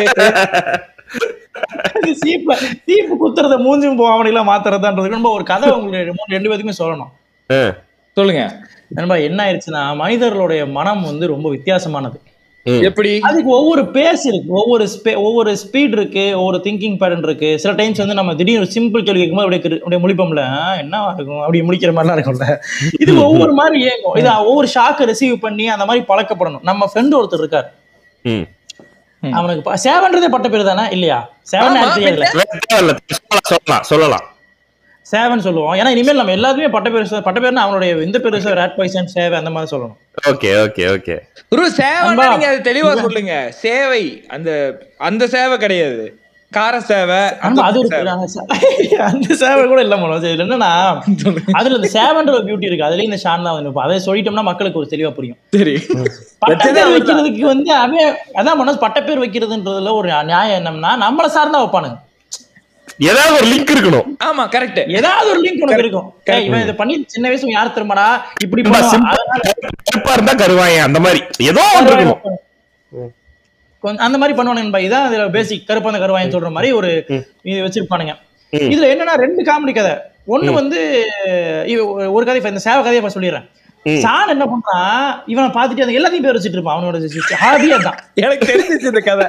சீப்பு சீப்பு குத்துறத மூஞ்சும் போவாமலாம் மாத்துறதுன்றது ரொம்ப ஒரு கதை உங்களுக்கு ரெண்டு- ரெண்டு பேத்துக்குமே சொல்லணும் சொல்லுங்க நண்பா என்ன ஆயிடுச்சுன்னா மனிதர்களுடைய மனம் வந்து ரொம்ப வித்தியாசமானது எப்படி அதுக்கு ஒவ்வொரு பேஸ் இருக்கு ஒவ்வொரு ஸ்பே- ஒவ்வொரு ஸ்பீட் இருக்கு ஒவ்வொரு திங்கிங் பேட்டர்ன் இருக்கு சில டைம்ஸ் வந்து நம்ம திடீர்னு சிம்பிள் கேள்வி கேட்கும்போது அப்படியே கிரு- அப்படியே முழிப்போம்ல ஆ, என்ன இருக்கும் அப்படி முடிக்கிற மாதிரிலாம் இருக்கும்ல இது ஒவ்வொரு மாதிரி இயங்கும் இது ஒவ்வொரு ஷாக்கை ரிசீவ் பண்ணி அந்த மாதிரி பழக்கப்படணும் நம்ம ஃப்ரெண்ட் ஒருத்தர் இருக்கார் ம். அவனுக்கு ப- சேவன்றதே பட்ட பேர் தானே இல்லையா சேவன் ஆமா, எனக்கு தெரியல தேவையில்ல. சொல்லலாம், சொல்லலாம் சொல்லலாம் சேவன் சொல்லுவோம் ஏன்னா இனிமேல் நம்ம எல்லாத்துமே பட்ட பேர் சொ- பட்ட பேர்னா அவனுடைய இந்த பேர் ரேட் பாய்சன் சேவை அந்த மாதிரி சொல்லணும் ஓகே ஓகே ஓகே குரு சேவை நண்பா. நீங்க அது தெளிவா சொல்லுங்க சேவை அந்த அந்த சேவை கிடையாது கார சேவை அந்த ஆமா அது ஒரு சேவை. அந்த சே- அந்த சேவை கூட இல்ல மனோஜ் இதுல என்னன்னா அதுல இந்த சேவன்ற ஒரு பியூட்டி இருக்கு அதுலயும் இந்த ஷான் தான் வந்து அதை சொல்லிட்டோம்னா மக்களுக்கு ஒரு தெளிவா புரியும் சரி பட்டப்பேர் வைக்கிறதுக்கு வந்து அவன் அதான் மனோஜ் பட்டப்பேர் வைக்கிறதுன்றதுல ஒரு நியாயம் என்னன்னா நம்மள சார்ந்தா வைப்பானுங்க ஏதாவது ஒரு லிங்க் இருக்கணும் ஆமா கரெக்ட் ஏதாவது ஒரு லிங்க் உனக்கு இருக்கும் ஏய், இவன் இதை பண்ணி சின்ன வயசு யார் திரும்படா இப்படி பண்ணுவான். அதனால கருப்பா இருந்தா கருவாயன் அந்த மாதிரி ஏதோ ஒன்று இருக்கணும் கொஞ்சம் அந்த மாதிரி பண்ணுவானுங்க நண்பா. இதான் இதுல பேசிக் கருப்பந்த கருவாயன் சொல்ற மாதிரி ஒரு இது வச்சிருப்பானுங்க ம். இதுல என்னன்னா ரெண்டு காமெடி கதை ஒண்ணு வந்து இவ ஒரு- ஒரு கதை இப்ப இந்த சேவை கதையை இப்ப சொல்லிடுறேன் ம். சான் என்ன பண்றான் இவனை பார்த்துட்டு அந்த எல்லாத்தையும் பேர் வச்சுட்டு இருப்பான் அவனோட ஹாபியா தான் எனக்கு தெரிஞ்சிச்சு இந்த கதை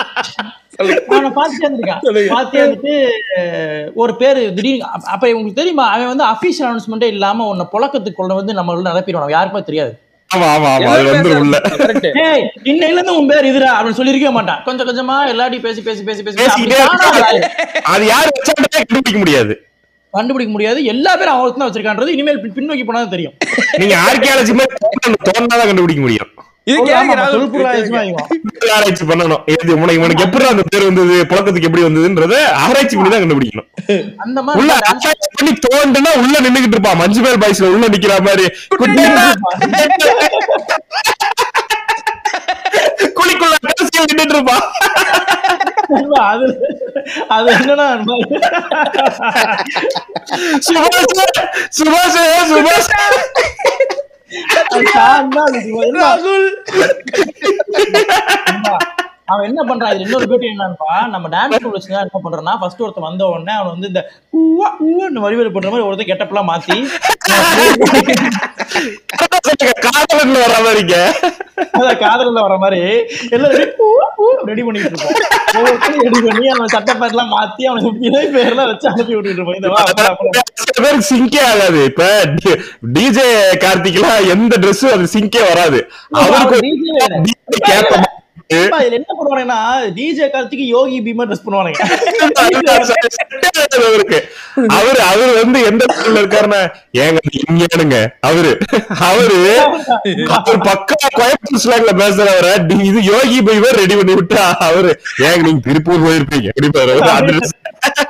அவனை பார்த்துட்டே இருந்திருக்கான் சொல்லுங்க. பார்த்துட்டே வந்துட்டு அஹ், ஒரு பேரு திடீர்னு அப்ப- அப்ப உங்களுக்கு தெரியுமா அவன் வந்து அபிஷியல் அனௌன்ஸ்மெண்ட்டே இல்லாம உன்னை புழக்கத்துக்கு கொண்டு வந்து நம்ம உள்ள நிரப்பிடுவான் யாருக்குமே தெரியாது ஆமா ஆமா ஆமா அது வந்துரும் உள்ள கரெக்ட் ஏய் இன்னையில இருந்து உன் பேர் இதுடா அப்படின்னு சொல்லியிருக்கவே மாட்டான் கொஞ்சம் கொஞ்சமா எல்லாத்தையும் பேசி பேசி பேசி பேசி அப்படி பேசிக்கிட்டே தானா அது ஆயிரும். அது யாரு வச்சாலே கண்டுபிடிக்க முடியாது கண்டுபிடிக்க முடியாது எல்லா பேரும் அவன் தான் வச்சிருக்கான்றது இனிமேல் பின்- பின்னோக்கி போனா தான் தெரியும் நீங்க ஆர்கியாலஜி மாதிரி தோணாதான் கண்டுபிடிக்க முடியும் இது ஆமா, கேளுங்க ஆமா, ராகுல். தொல்பொருள் ஆராய்ச்சிமா இவன். ஆராய்ச்சி பண்ணணும் இது உனக்கு உனக்கு எப்படி அந்த பேர் வந்தது புழக்கத்துக்கு எப்படி வந்ததுன்றத ஆராய்ச்சி பண்ணி தான் கண்டுபிடிக்கணும் அந்த உள்ள மாதிரி ஆராய்ச்சி பண்ணி தோண்டுனா உள்ள நின்னுகிட்டு இருப்பான் மஞ்சு மேல் பாய்ஸ்ல உள்ள நிக்கிற மாதிரி குட்டியா குழிக்குள்ள கடைசியில் நின்னுட்டு இருப்பான் அது அது என்னன்னா சுபாஷ் சுபாஷ் சுபாஷ் அது சான் தான் அது என்ன- ராகுல் அவன் என்ன பண்றான் இது இன்னொரு பியூட்டி என்னன்னா நம்ம டான்ஸ் ஸ்கூல் வச்சு என்ன பண்றான்னா ஃபர்ஸ்ட் ஒருத்தன் வந்த உடனே அவன் வந்து இந்த ஊவா ஊன்னு வரிவேல் பண்ற மாதிரி ஒருத்தன் கெட்டப்லாம் மாத்தி காதலன்ல வர மாதிரிங்க அதான் காதல்ல வர மாதிரி எல்லாரும் ரெடி பண்ணிட்டு இருப்போம் ஒவ்வொருத்தரும் ரெடி பண்ணி அவன் சட்டை பேர்லாம் மாத்தி அவனுக்கு இணை பேர்லாம் வச்சு அனுப்பி விட்டுட்டு இருப்போம் இந்த வா, அப்பா, அப்பா. சில பேருக்கு சிங்கே ஆகாது இப்ப டிஜே கார்த்திக்லாம் எந்த ட்ரெஸ்ஸும் அது சிங்கே வராது அவருக்கு ஒரு DJ வேற. DJ கேப்ப மாதிரி அப்பா, இதுல என்ன பண்ணுவானுங்கன்னா டிஜே கார்த்திக்கு யோகி பீமர் ட்ரெஸ் பண்ணுவானுங்க அவருக்கு அவரு அவரு வந்து எந்த ஸ்கூல்ல இருக்காருன்னா ஏங்க இங்கேனுங்க அவரு அவரு அவர் பக்கா கோயம்புத்தூர் ஸ்லாங்ல பேசுறவர டி- இது யோகி பைவர் ரெடி பண்ணி விட்டா அவரு ஏங்க நீங்க திருப்பூர் போயிருப்பீங்க எப்படி பாரு அட்ரஸ்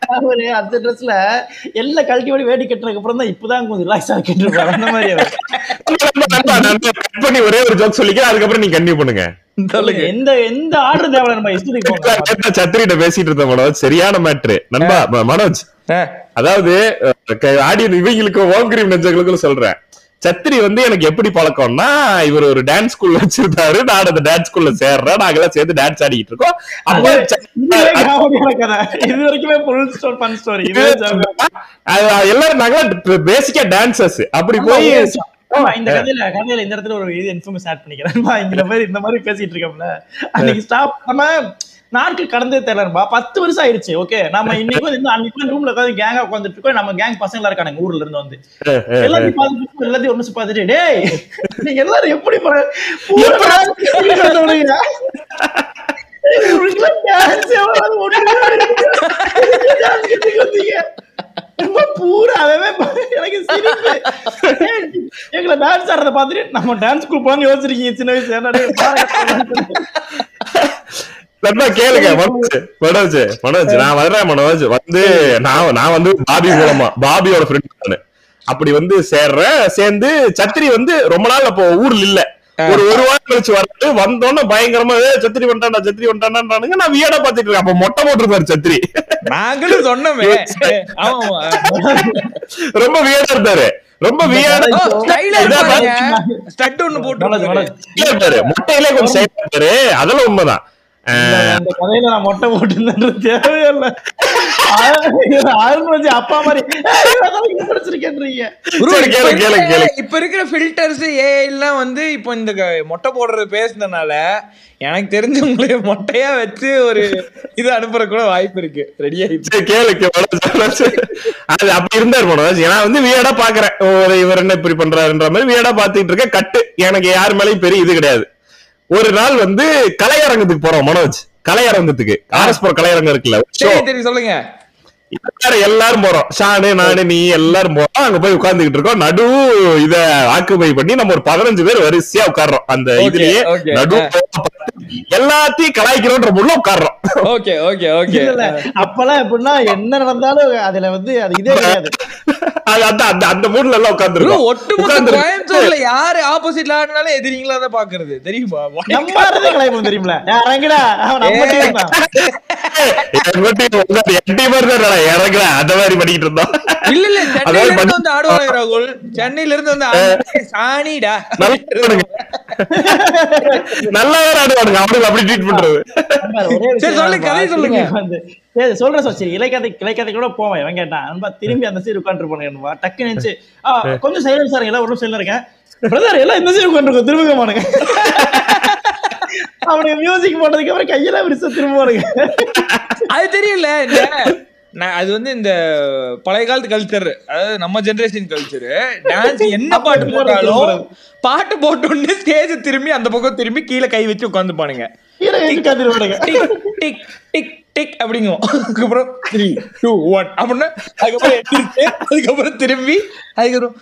அவரு அந்த ட்ரெஸ்ல எல்லாம் கழட்டி ஓடி வேடி கட்டுறதுக்கு அப்புறம் தான் இப்பதான் கொஞ்சம் ரிலாக்ஸா கேட்டுருப்பாரு அந்த மாதிரி அவர். கட் பண்ணி ஒரே ஒரு ஜோக் சொல்லிக்கிறேன் அதுக்கப்புறம் நீங்க கண்டினியூ பண்ணுங்க சொல்லுங்க எந்த எந்த ஆர்டர் தேவை நம்ம இஷ்டத்துக்கு போங்க சத்திரிட்ட பேசிட்டு இருந்த மனோஜ் சரியான மேட்ரு நண்பா ம- மனோஜ் ஆ, அதாவது ஆடியோ இவங்களுக்கு ஓம் கிரீம் நெஞ்சங்களுக்கும் சொல்றேன் சத்திரி வந்து எனக்கு எப்படி பழக்கம்னா இவர் ஒரு டான்ஸ் ஸ்கூல் வச்சிருந்தாரு நான் அந்த டான்ஸ் ஸ்கூல்ல சேர்றேன் நாங்கெல்லாம் சேர்ந்து டான்ஸ் ஆடிட்டு இருக்கோம் அப்ப இதுவே காமெடியான கதை இது வரைக்குமே ஃபுல் ஸ்டோர் ஃபன் ஸ்டோரி இது அது எல்லாரும் நாங்களாம் பேசிக்கா டான்சர்ஸ் அப்படி போய் ஆமா, இந்த கதையில கதையில இந்த இடத்துல ஒரு இது இன்ஃபர்மேஷன் ஆட் பண்ணிக்கிறேன் இந்த மாதிரி இந்த மாதிரி பேசிட்டு இருக்கோம்ல அன்னைக்கு ஸ்டாப் நம்ம நாட்கள் கடந்தே தெரியலன்பா பத்து வருஷம் ஆயிருச்சு ஓகே நம்ம இன்னைக்கு வந்து இந்த அன்னைக்கு ரூம்ல உட்காந்து கேங்கா உட்காந்துட்டு இருக்கோம் நம்ம கேங் பசங்களா இருக்காங்க ஊர்ல இருந்து வந்து எல்லாத்தையும் பார்த்துட்டு எல்லாத்தையும் ஒண்ணு பார்த்துட்டு டேய் நீங்க எல்லாரும் எப்படி பர- பூரா dance வந்தவனுங்க. டேய், உங்களுக்கெல்லாம் dance எவ்வளவு ஒண்ணுமே இல்லைங்க. dance கத்துக்க வந்தீங்க. ரொம்ப பூரா அவன் பா- எனக்கு சிரிப்பு. ஏய், எங்களை டான்ஸ் ஆடுறத பார்த்துட்டு நம்ம டான்ஸ் ஸ்கூல் போன்னு யோசிச்சிருக்கீங்க சின்ன வயசு என்னடா பாருங்க. நண்பா கேளுங்க மனோஜ் மனோஜ் மனோஜ் நான் வர்றேன் மனோஜ் வந்து நான் நான் வந்து பாபி மூலமா பாபியோட ஃப்ரெண்ட் நானு அப்படி வந்து சேர்றேன் சேர்ந்து சத்திரி வந்து ரொம்ப நாள் அப்போ ஊர்ல இல்ல ஒரு ஒரு வாரம் கழிச்சு வரது வந்தோன்னே பயங்கரமா "ஏய், சத்திரி வந்துட்டான்டா சத்திரி வந்துட்டான்டானுங்க நான் வியடா பாத்துட்டு இருக்கேன் அப்ப மொட்டை போட்டிருப்பாரு சத்திரி நாங்களும் சொன்னோமே ஆமா ரொம்ப வியடா இருந்தாரு ரொம்ப வியடா ஓ, style ஆ இதான் இருப்பாங்க. stud ஒண்ணு போட்டு மனோஜ், மனோஜ். இருப்பாரு மொட்டையிலே கொஞ்சம் சைலா இருப்பாரு அதெல்லாம் உண்மைதான் அஹ், அந்த கதையில நான் மொட்டை போட்டுருந்தேன் தேவையே இல்ல அருண் வச்சு அப்பா மாதிரி "ஏய், அதான் இங்க படிச்சிருக்கேன்றீங்க bro, சரி, இப்ப கேளு, கேளு, இருக்கிற- கேளு. இப்ப இருக்கிற ஃபில்டர்ஸ் ஏ எல்லாம் வந்து இப்போ இந்த க- மொட்டை போடுறது பேசுனதுனால எனக்கு தெரிஞ்சு உங்களுக்கு மொட்டையா வச்சு ஒரு இது அனுப்புற கூட வாய்ப்பு இருக்கு ரெடி ஆயிடுச்சு சரி கேளு கே- மனோஜ், மனோஜ். அது அப்படி இருந்தாரு மனோஜ் ஏன்னா வந்து வியடா பாக்குறேன் ஒரு இவர் என்ன இப்படி பண்றாருன்ற மாதிரி வியடா பாத்துட்டு இருக்க கட்டு எனக்கு யார் மேலயும் பெரிய இது கிடையாது ஒரு நாள் வந்து கலையரங்கத்துக்கு போறோம் மனோஜ் கலையரங்கத்துக்கு ஆர்எஸ்புரம் கலையரங்கம் இருக்குல்ல ஷோ சரி சரி சொல்லுங்க எல்லாரும் எல்லாரும் போறோம் ஷானு நானு நீ எல்லாரும் போறோம் அங்க போய் உட்கார்ந்துகிட்டு இருக்கோம் நடு இத ஆக்குபை பண்ணி நம்ம ஒரு பதினஞ்சு பேர் வரிசையா உட்கார்றோம் அந்த Okay, இதுலயே okay. நடு எல்லாத்தையும் கலாய்க்கிறோன்ற முள்ள உட்கார்றோம் ஓகே ஓகே ஓகே இல்ல இல்ல அப்பெல்லாம் எப்படின்னா என்ன நடந்தாலும் அதுல வந்து அது இதே கிடையாது அது அந்த அந்த அந்த மூட்ல எல்லாம் bro, உட்கார்ந்துருக்கோம் ஒட்டுமொத்த கோயம்புத்தூர்ல யாரு ஆப்போசிட்ல ஆடினாலும் எதிரிங்களா தான் பாக்குறது தெரியுமா நம்ம ஆடுறதே கலாய்ப்போம் தெரியுமில இறங்குடா அவன் நம்ம team தான். இறங்குற அந்த மாதிரி பண்ணிட்டு இருந்தோம் இல்ல இல்ல சென்னையில அதாவது இருந்து வந்து ஆடுவாங்க ராகுல் சென்னையில இருந்து வந்து ஆடுவாங்க. சாணிடா நல்லா வேற ஆடுவானுங்க அவனுக்கு அப்படி ட்ரீட் பண்றது நண்பா, ஒரே சரி, விஷயம் சொல்லு, நண்பா, கதை சொல்லுங்க. திரும்பி வந்து சரி, சொல்றேன் சார் சரி இலைக்கதை இலைக்கதை கூட போவேன் இவன் கேட்டான் நண்பா திரும்பி அந்த சைடு உட்காந்துருப்பானு நண்பா டக்கு நினைச்சு ஆ, கொஞ்சம் சைலன்ஸா இருங்க எல்லாம் ஒரு நிமிஷம் இருக்கேன் பிரதர் எல்லாம் இந்த சைடு உட்காந்துருக்கோம் திரும்புங்க மானுங்க அவனுக்கு மியூசிக் போட்டதுக்கு அப்புறம் கையெல்லாம் விரிச திரும்புவானுங்க அது தெரியல இந்த நான் அது வந்து இந்த பழைய காலத்து கல்ச்சர் அதாவது நம்ம ஜெனரேஷன் கல்ச்சர் டான்ஸ் என்ன பாட்டு போட்டாலும் பாட்டு போட்டோன்னு ஸ்டேஜ் திரும்பி அந்த பக்கம் திரும்பி கீழே கை வச்சு உட்காந்துப்பானுங்க கீழே வச்சு உட்காந்துருவானுங்க டிக் டிக் டிக் டிக் அப்படிங்கும் அதுக்கப்புறம் த்ரீ டூ ஒன் அப்படின்னா அதுக்கப்புறம் எந்திரிச்சு அதுக்கப்புறம் திரும்பி அதுக்கப்புறம்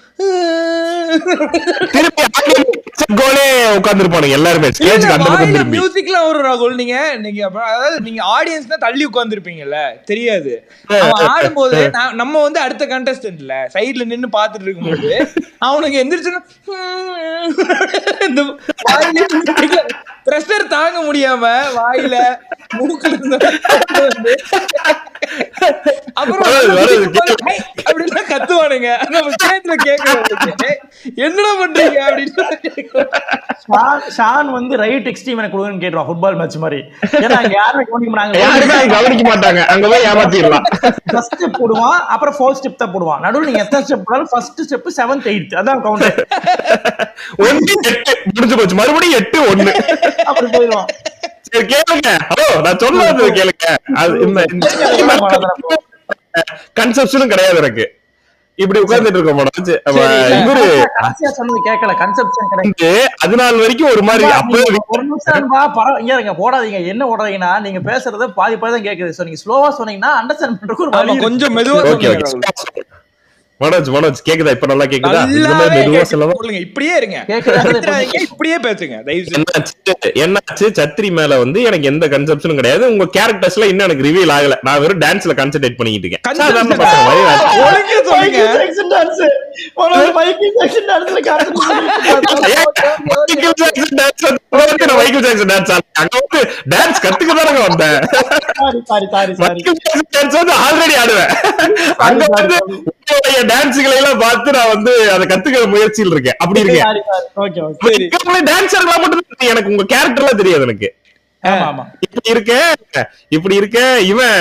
திருப்பி கோலே உட்கார்ந்துருப்பானுங்க எல்லாருமே ஸ்டேஜ்க்கு அந்த பக்கம் திரும்பி மியூசிக்லாம் வரும் ராகுல் நீங்க நீங்க அப்புறம் அதாவது நீங்க ஆடியன்ஸ் தான் தள்ளி உட்கார்ந்துருப்பீங்கல்ல தெரியாது அவன் ஆடும்போது நான் நம்ம வந்து அடுத்த கண்டஸ்டன்ட்ல சைடுல நின்னு பாத்துட்டு இருக்கும்போது அவனுக்கு எந்திரிச்சுன்னா இந்த ப்ரெஷர் தாங்க முடியாம வாயில மூக்குல இருந்து வந்து அப்புறம் வருது, வருது, "ஹே" அப்படின்னு கத்துவானுங்க நம்ம ஸ்டேஜ்ல கேக்குறவங்களுக்கு என்னடா பண்றீங்க அப்படின்னு ஷான் ஷான் வந்து ரைட் எக்ஸ்ட்ரீம் எனக்கு கொடுங்கன்னு கேட்டுருவான் ஃபுட்பால் மேட்ச் மாதிரி ஏன்னா அங்க யாருமே கவனிக்க யாருமே மாட்டாங்க அங்க கவனிக்க மாட்டாங்க அங்க போய் ஏமாத்திடலாம் ஃபர்ஸ்ட் ஸ்டெப் போடுவான் அப்புறம் ஃபோர்த் ஸ்டெப் தான் போடுவான் நடுவுல நீங்க எத்தனை ஸ்டெப் போடாலும் ஃபர்ஸ்ட் ஸ்டெப் செவன்த் எயித் அதான் கவுண்டர் ஒண்ணு எட்டு முடிஞ்சு போச்சு மறுபடியும் எட்டு ஒண்ணு அப்படி போயிடுவான் சரி கேளுங்க ஹலோ நான் சொல்றது கேளுங்க அது கன்செப்ஷனும் கிடையாது எனக்கு இப்படி உட்கார்ந்துட்டு இருக்க மனோஜ் அப்ப இவரு கடைசியா சொன்னது கேட்கல கன்செப்ஷன் கிடையாது வந்து அது நாள் வரைக்கும் ஒரு மாதிரி அப்பவே ஒரு நிமிஷம் பா, பரவ- இங்க இருங்க போடாதீங்க என்ன ஓடாதீங்கன்னா நீங்க பேசுறத பாதி பாதி தான் கேக்குது சோ நீங்க ஸ்லோவா சொன்னீங்கன்னா அண்டர்ஸ்டாண்ட் பண்றதுக்கு ஒரு ஆமா வழி இருக்கு. கொஞ்சம் மெதுவா ஓகே சொல்லுங்க ஓகே ராகுல். மனோஜ் மனோஜ் கேக்குதா இப்ப நல்லா கேக்குதா இந்த மாதிரி நல்லாவே மெதுவா கேட்டு சொல்லவா சொல்லுங்க இப்படியே இருங்க கேக்குதா? நிறுத்திடாதீங்க, இப்படியே பேசுங்க தயவு செஞ்சு என்னாச்சு என்னாச்சு சத்ரி மேல வந்து எனக்கு எந்த கன்செப்ஷனும் கிடையாது உங்க கேரக்டர்ஸ்ல இன்னும் எனக்கு ரிவீல் ஆகல நான் வெறும் டான்ஸ்ல கான்சென்ட்ரேட் பண்ணிட்டு இருக்கேன் சாதாரண Concentrate. பசங்க மாதிரி நான் ஒழுங்கா சொல்லுங்க Michael Jackson dance Manoj Michael Jackson டான்ஸ்ல மைக்கேல் ஜாக்சன் டான்ஸ் வந்து நான் மைக்கேல் ஜாக்சன் டான்ஸ் ஆடுறேன். அங்க வந்து டான்ஸ் கத்துக்க தானங்க வந்தேன் sorry sorry sorry sorry Michael Jackson dance வந்து ஆல்ரெடி ஆடுவேன் அங்க வந்து உங்களுடைய டான்ஸுகளை எல்லாம் பார்த்து நான் வந்து அதை கத்துக்கிற முயற்சியில் இருக்கேன் அப்படி இருக்கேன் சாரி சாரி ஓகே ஓகே டான்ஸர்களா மட்டும் தான் தெரியும். எனக்கு உங்க கேரக்டர்லாம் தெரியாது எனக்கு ஆமா ஆமா இப்படி இருக்க இப்படி இருக்க இவன்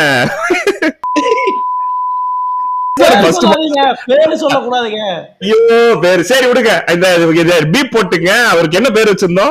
பேரு First சொல்லாதீங்க பேரு சொல்லக்கூடாதுங்க ஐயோ பேரு சரி விடுங்க இந்த பீப் போட்டுங்க அவருக்கு என்ன பேர் வச்சிருந்தோம்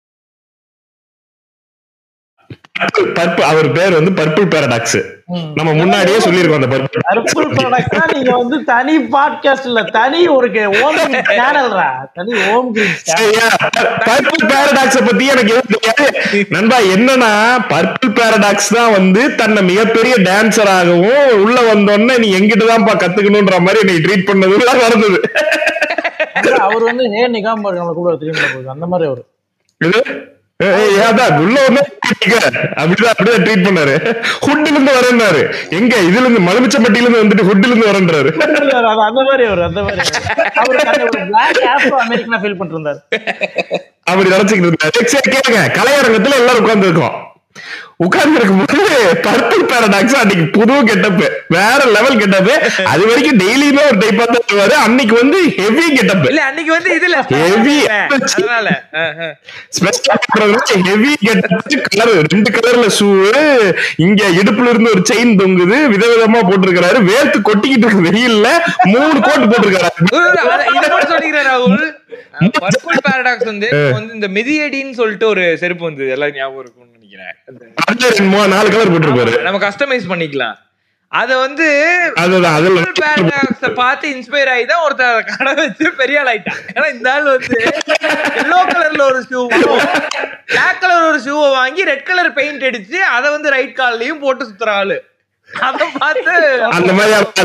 பர்பிள் அவர் பேர் வந்து பர்பிள் பேரடாக்ஸ் ம். நம்ம முன்னாடியே சொல்லியிருக்கோம் அந்த பர்பிள் பர்பிள் ப்ராடக்ட்னா நீங்க வந்து தனி பாட்காஸ்ட் இல்ல தனி ஒரு ஓம் சேனல்ரா தனி ஓம் கிரீன் சரியா பர்பிள் பேரடாக்ஸ் பத்தி எனக்கு எதுவும் தெரியாது நண்பா என்னன்னா பர்பிள் பேரடாக்ஸ் தான் வந்து தன்னை மிகப்பெரிய டான்சராகவும் உள்ள வந்தோடனே நீ எங்கிட்ட தான்ப்பா கத்துக்கணும்ன்ற மாதிரி நீ ட்ரீட் பண்ணதுலாம் நடந்தது அவர் வந்து ஹே நிகாம் நம்மள கூட திரும்ப போகுது அந்த மாதிரி அவரு இது ஏய், ஏய், அதான் உள்ள ஒண்ணு அப்படிதான் அப்படிதான் ட்ரீட் பண்ணாரு ஹுட்ல இருந்து வரேன்னாரு எங்க இதுல இருந்து மலுமிச்சம்பட்டியில இருந்து வந்துட்டு ஹுட்ல இருந்து வரேன்றாரு அது அந்த மாதிரி அவரு அந்த மாதிரி அவரு. அவருக்கு அந்த ஒரு பிளாக் ஆப்ரோ அமெரிக்கனா ஃபீல் பண்ணிட்டு இருந்தாரு அப்படி நினைச்சுக்கிட்டு இருந்தாரு சரி கேளுங்க கலையரங்கத்துல எல்லாரும் உட்கார்ந்து இருக்கோம் உட்கார்ந்து இருக்கும்போது பர்பிள் பேரடாக்ஸ் அன்னைக்கு புது கெட்டப் வேற லெவல் கெட்டப் அது வரைக்கும் டெய்லியுமே ஒரு டைப்பா தான் வருவாரு அன்னைக்கு வந்து ஹெவி கெட்டப் இல்ல அன்னைக்கு வந்து இதுல Heavy. அதனால அஹ், அஹ். ஹெவி கலர் ரெண்டு கலர்ல ஷூ இங்க இடுப்புல இருந்து ஒரு செயின் தொங்குது விதவிதமா போட்டிருக்காரு வேர்த்து கொட்டிக்கிட்டு இருக்கு வெயில்ல மூணு கோட் போட்டிருக்காரு ஒரு- அத- இத மட்டும் சொல்லிக்கிறேன் ராகுல் பர்பிள் பாரடாக்ஸ் வந்து இப்ப வந்து இந்த மிதியடின்னு சொல்லிட்டு ஒரு செருப்பு வந்து எல்லாம் ஞாபகம் இருக்கும்னு நினைக்கிறேன் அந்த- அதுல ரெண்டு மூணு நாலு கலர் போட்டிருப்பாரு நம்ம கஸ்டமைஸ் பண்ணிக்கலாம் அத வந்து அதுதான் அதுல பாரடாக்ஸ பார்த்து இன்ஸ்பயர் ஆகி தான் ஒருத்தர் அதை கடை வச்சு பெரிய ஆள் ஆயிட்டான் ஏன்னா இந்த ஆள் வந்து எல்லோ கலர்ல ஒரு ஷூ பிளாக் கலர் ஒரு ஷூவை வாங்கி ரெட் கலர் பெயிண்ட் அடிச்சு அதை வந்து ரைட் கால்லயும் போட்டு சுத்துற ஆளு அத பார்த்து அந்த மாதிரி ஆளு.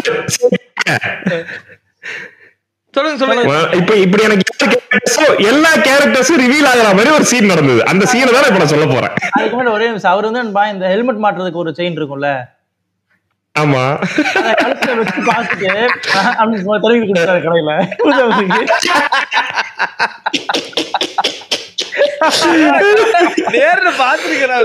சொல்லுங்க சொல்லுங்க இப்ப இப்படி எனக்கு எல்லா characters-உம் எல்லா கேரக்டர்ஸும் ரிவீல் ஆகுற மாதிரி ஒரு சீன் நடந்தது அந்த சீனை தான் இப்ப நான் சொல்ல போறேன் அதுக்கு முன்னாடி ஒரே நிமிஷம் அவர் வந்து நண்பா, இந்த ஹெல்மெட் மாட்டுறதுக்கு ஒரு செயின் இருக்கும்ல ஆமா அதை கழுத்துல வச்சு பார்த்துட்டு ஆஹ், அப்படின்னு சும்மா தடவி கொடுத்தாரு கடையில உதவுக்கு. நேர்ல பாத்துருக்கிறேன்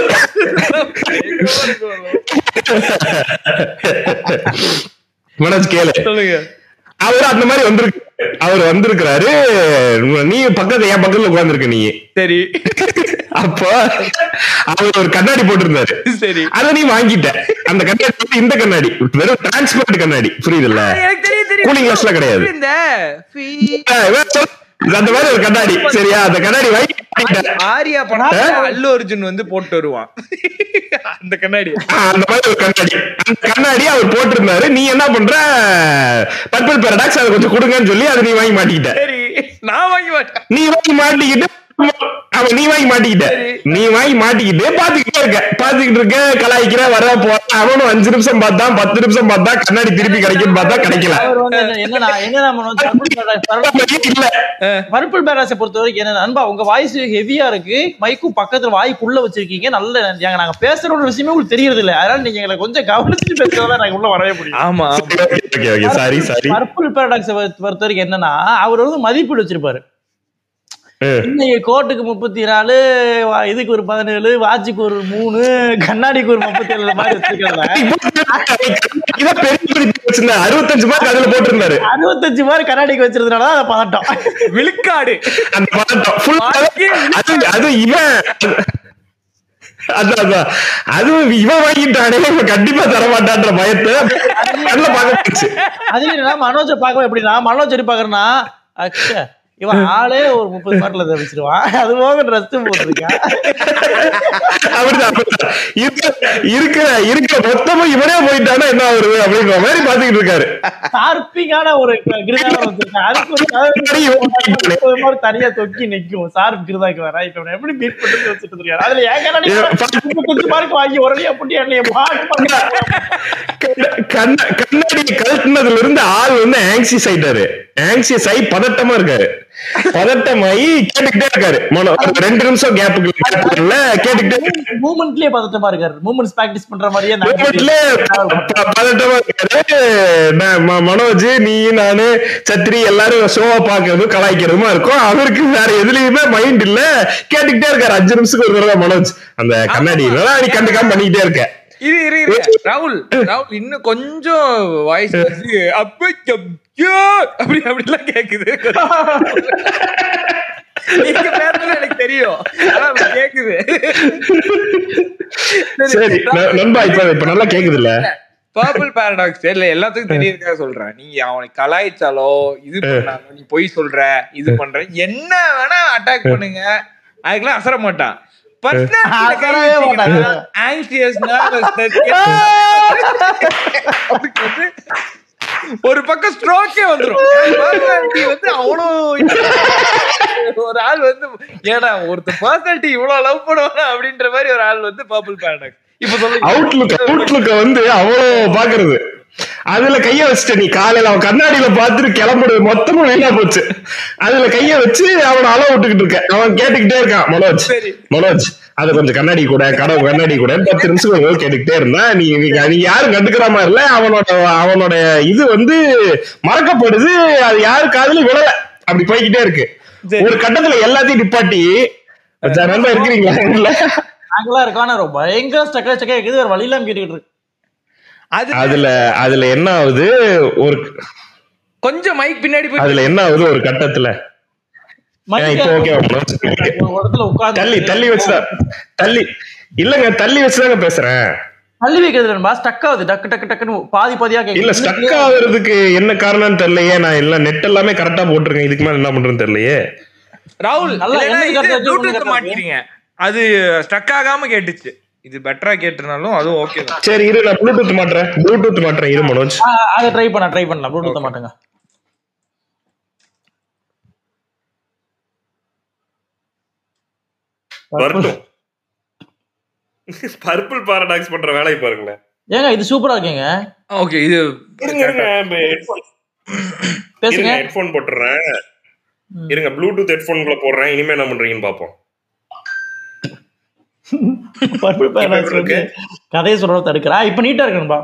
மனோஜ் கேளு சொல்லுங்க அவர் அந்த மாதிரி வந்திருக்கு அவர் வந்திருக்கிறாரு நீ பக்கத்துல என் பக்கத்துல உட்கார்ந்திருக்க நீ சரி அப்போ அவர் ஒரு கண்ணாடி போட்டிருந்தாரு சரி அத நீ வாங்கிட்ட அந்த கண்ணாடி வந்து இந்த கண்ணாடி வெறும் டிரான்ஸ்பரண்ட் கண்ணாடி புரியுதுல்ல எனக்கு தெரியும் தெரியும் Cooling glass எல்லாம் கிடையாது. இந்த fee- அஹ் இவன் சொல்- இது அந்த மாதிரி ஒரு கண்ணாடி சரியா அந்த கண்ணாடி வாங்கி மாட்டிக்கிட்ட. ஆரியா படத்துல அல்லு அர்ஜுன் வந்து போட்டு வருவான் அந்த கண்ணாடி ஆஹ் அந்த மாதிரி ஒரு கண்ணாடி அந்த கண்ணாடி அவர் போட்டிருந்தாரு நீ என்ன பண்ற பர்பிள் பேரடாக்ஸ் அதை கொஞ்சம் கொடுங்கன்னு சொல்லி அதை நீ வாங்கி மாட்டிக்கிட்ட சரி நான் வாங்கி மாட்டேன் நீ வாங்கி மாட்டிக்கிட்டு அவன் நீ வாங்கி மாட்டிக்கிட்ட நீ வாங்கி மாட்டிக்கிட்டு பாத்துக்கிட்டே இருக்க பாத்துக்கிட்டு இருக்க கலாய்க்கிற வர போற அவனும் அஞ்சு நிமிஷம் பார்த்தான் பத்து நிமிஷம் பார்த்தா கண்ணாடி திருப்பி கிடைக்குன்னு பார்த்தா கிடைக்கல அவர் வந்து என்ன- என்னன்னா என்னன்னா மனோஜ், பர்பிள் பேரடாக்ஸ் பரவாயில்ல. இல்ல பர்பிள் பேராசை பொறுத்த வரைக்கும் என்ன நண்பா உங்க வாய்ஸ் ஹெவியா இருக்கு மைக்கும் பக்கத்துல வாய்க்குள்ள வச்சிருக்கீங்க நல்ல ஏங்க நாங்க பேசுற ஒரு விஷயமே உங்களுக்கு தெரியறது இல்ல அதனால நீங்க எங்களை கொஞ்சம் கவனிச்சுட்டு பேசுறதா நாங்க உள்ள வரவே முடியும் ஆமா okay okay sorry sorry purple paradox பொறுத்த வரைக்கும் என்னன்னா அவர் வந்து மதிப்பீடு வச்சிருப்பாரு இன்னைக்கு கோட்டுக்கு முப்பத்தி நாலு வா- இதுக்கு ஒரு பதினேழு வாட்சுக்கு ஒரு மூணு கண்ணாடிக்கு ஒரு முப்பத்தி ஏழு மாதிரி வச்சிருக்காங்க இதான் பெரிய மதிப்பு வச்சிருந்தேன் அறுபத்தஞ்சு மார்க் அதுல போட்டிருந்தாரு அறுபத்தஞ்சு மாதிரி கண்ணாடிக்கு வச்சிருந்தனால அதை பதட்டம் விழுக்காடு அந்த பதட்டம் full அது அது இவன் அதான் அதான் அதுவும் இவன் வாங்கிட்டானே இவன் கண்டிப்பா தர மாட்டான்ற பயத்தை கண்ணுல பார்க்க போச்சு அது என்னன்னா மனோஜை பார்க்கவே எப்படின்னா மனோஜ் எப்படி பாக்குறேன்னா அச்சா இவன் ஆளே ஒரு முப்பது பாட்டுல தவிச்சிருவான் அது போக ட்ரெஸ் போட்டிருக்கான் அப்படிதான் அப்படிதான். இருக்க- இருக்கிற இருக்கிற மொத்தமும் இவனே போயிட்டானா என்ன ஆகுறது அப்படின்ற மாதிரி பாத்துக்கிட்டு இருக்காரு ஷார்ப்பிங்கான ஒரு கிருதாகர் வச்சிருக்கான் அதுக்கு ஒரு முப்பது மாதிரி தனியா தொக்கி நிக்கும் ஷார்ப் கிருதாக்கு வர இப்ப இவனை எப்படி பீட் பண்ணிட்டு வச்சுட்டு இருக்காரு அதுல ஏன் முப்பத்தஞ்சு மார்க் வாங்கி உடனே புட்டி என்னைய பாட்டு பண்ண கண்ண- கண்ணாடியை கழட்டினதுல இருந்து ஆள் வந்து ஆங்சியஸ் ஆயிட்டாரு ஆங்சியஸ் ஆகி பதட்டமா இருக்காரு பதட்டமாயி கேட்டுக்கிட்டே இருக்காரு மனோ ஒரு ரெண்டு நிமிஷம் கேப்புக்குள்ள கேப்புக்குள்ள கேட்டுக்கிட்டே மூமெண்ட்லயே பதட்டமா இருக்காரு மூமெண்ட்ஸ் பிராக்டிஸ் பண்ற மாதிரியே அந்த மூமெண்ட்ல ப- பதட்டமா இருக்காரு நான் ம- மனோஜ் நீ நானு சத்ரி எல்லாரும் ஷோவா பாக்குறதும் கலாய்க்கிறதுமா இருக்கும் அவருக்கு வேற எதுலயுமே மைண்ட் இல்ல கேட்டுக்கிட்டே இருக்காரு அஞ்சு நிமிஷத்துக்கு ஒரு தடவை மனோஜ் அந்த கண்ணாடி நீ கண்டுக்காம பண்ணிக்கிட்டே இருக்க இரு இரு இரு ராகுல் ராகுல் இன்னும் கொஞ்சம் வாய்ஸ் அப்ப ஐயோ, அப்படி அப்படிலாம் கேக்குது நீங்க பேசுறது எனக்கு தெரியும் ஆனா அப்படி கேக்குது சரி ந- நண்பா இப்ப இப்ப நல்லா கேக்குது இல்ல பர்பிள் பாரடாக்ஸ் இல்ல எல்லாத்துக்கும் தெரியறதுக்காக சொல்றேன் நீங்க அவனை கலாய்ச்சாலோ இது பண்ணாலோ நீ பொய் சொல்ற இது பண்ற என்ன வேணா அட்டாக் பண்ணுங்க அதுக்கெல்லாம் அசர மாட்டான் அசரவே மாட்டாங்க. ஆங்ஷியஸ் ஒரு பக்கம் ஸ்ட்ரோக்கே வந்துரும் பர்சனாலிட்டி வந்து அவ்வளோ ஒரு ஆள் வந்து ஏடா ஒருத்த பர்சனாலிட்டி இவ்வளவு லவ் பண்ணுவானா அப்படின்ற மாதிரி ஒரு ஆள் வந்து பர்பிள் பாரடாக்ஸ் இப்ப சொல்லுங்க அவுட்லுக் அவுட்லுக்க வந்து அவ்வளவு பாக்குறது அதுல கைய வச்சுட்ட நீ காலையில அவன் கண்ணாடியில பாத்துட்டு கிளம்புறது மொத்தமும் வீணா போச்சு அதுல கைய வச்சு அவனை அளவு விட்டுக்கிட்டு இருக்க அவன் கேட்டுக்கிட்டே இருக்கான் மனோஜ் சரி. மனோஜ் அது கொஞ்சம் கண்ணாடி கூட கடவு கண்ணாடி கூட பத்து நிமிஷம் கொஞ்சம் கேட்டுக்கிட்டே இருந்தா நீ நீ- நீ யாரும் கண்டுக்கிற மாதிரி இல்ல அவனோட அவனோட இது வந்து மறக்கப்படுது அது யாரு காதுல விழல அப்படி போய்கிட்டே இருக்கு சரி. ஒரு கட்டத்துல எல்லாத்தையும் நிப்பாட்டி மச்சான், நண்பா இருக்கிறீங்களா இல்ல நாங்களா இருக்கோம் ஆனா ரொம்ப பயங்கர ஸ்டக்கா ஸ்டக்கா இருக்குது வேற வழி இல்லாம கேட்டுக்கிட்டு இருக்கு அது அதுல அதுல என்ன ஆகுது ஒரு கொஞ்சம் மைக் பின்னாடி போய் அதுல என்ன ஆகுது ஒரு கட்டத்துல ஏன் இப்ப ஓகே ஒரு இடத்துல உட்கார்ந்து தள்ளி தள்ளி வச்சுதான் தள்ளி இல்லங்க தள்ளி வச்சுதாங்க பேசுறேன் தள்ளி வைக்கிறது நண்பா ஸ்டக் ஆகுது டக்கு டக்கு டக்குன்னு பாதி பாதியா இல்ல கேக்குது ஸ்டக் ஆகுறதுக்கு என்ன காரணம்னு தெரியலையே நான் இல்ல நெட் எல்லாமே கரெக்டா போட்டிருக்கேன் இதுக்கு மேல என்ன பண்றேன்னு தெரியலையே ராகுல் நல்லா இல்லைன்னா என்ன இது கருத்து வச்சு Bluetooth ஒண்ணு மாட்டிக்கிறீங்க அது ஸ்டக் ஆகாம கேட்டுச்சு இது பெட்டரா கேட்டிருந்தாலும் அதுவும் ஓகே தான் சரி இரு நான் ப்ளூடூத் மாட்டுறேன் ப்ளூடூத் மாட்டுறேன் இரு மனோஜ் ஆ, அதை ட்ரை பண்ண ட்ரை பண்ணலாம் ப்ளூடூத் மாட்டுங்க வரட்டும் பர்பிள் பாரடாக்ஸ் பண்ற வேலையை பாருங்களேன் ஏங்க இது சூப்பரா இருக்கீங்க ஓகே இது இருங்க இருங்க headphone- பேசுங்க இருங்க ஹெட்போன் போட்டுறேன் இருங்க ப்ளூடூத் ஹெட்போன்குள்ள போடுறேன் இனிமே என்ன பண்றீங்கன்னு பாப்போம் பர்பிள் பேரடாக்ஸ் இப்ப வந்து கதையை சொல்றத தடுக்கிறா இப்ப நீட்டா இருக்கணும்பா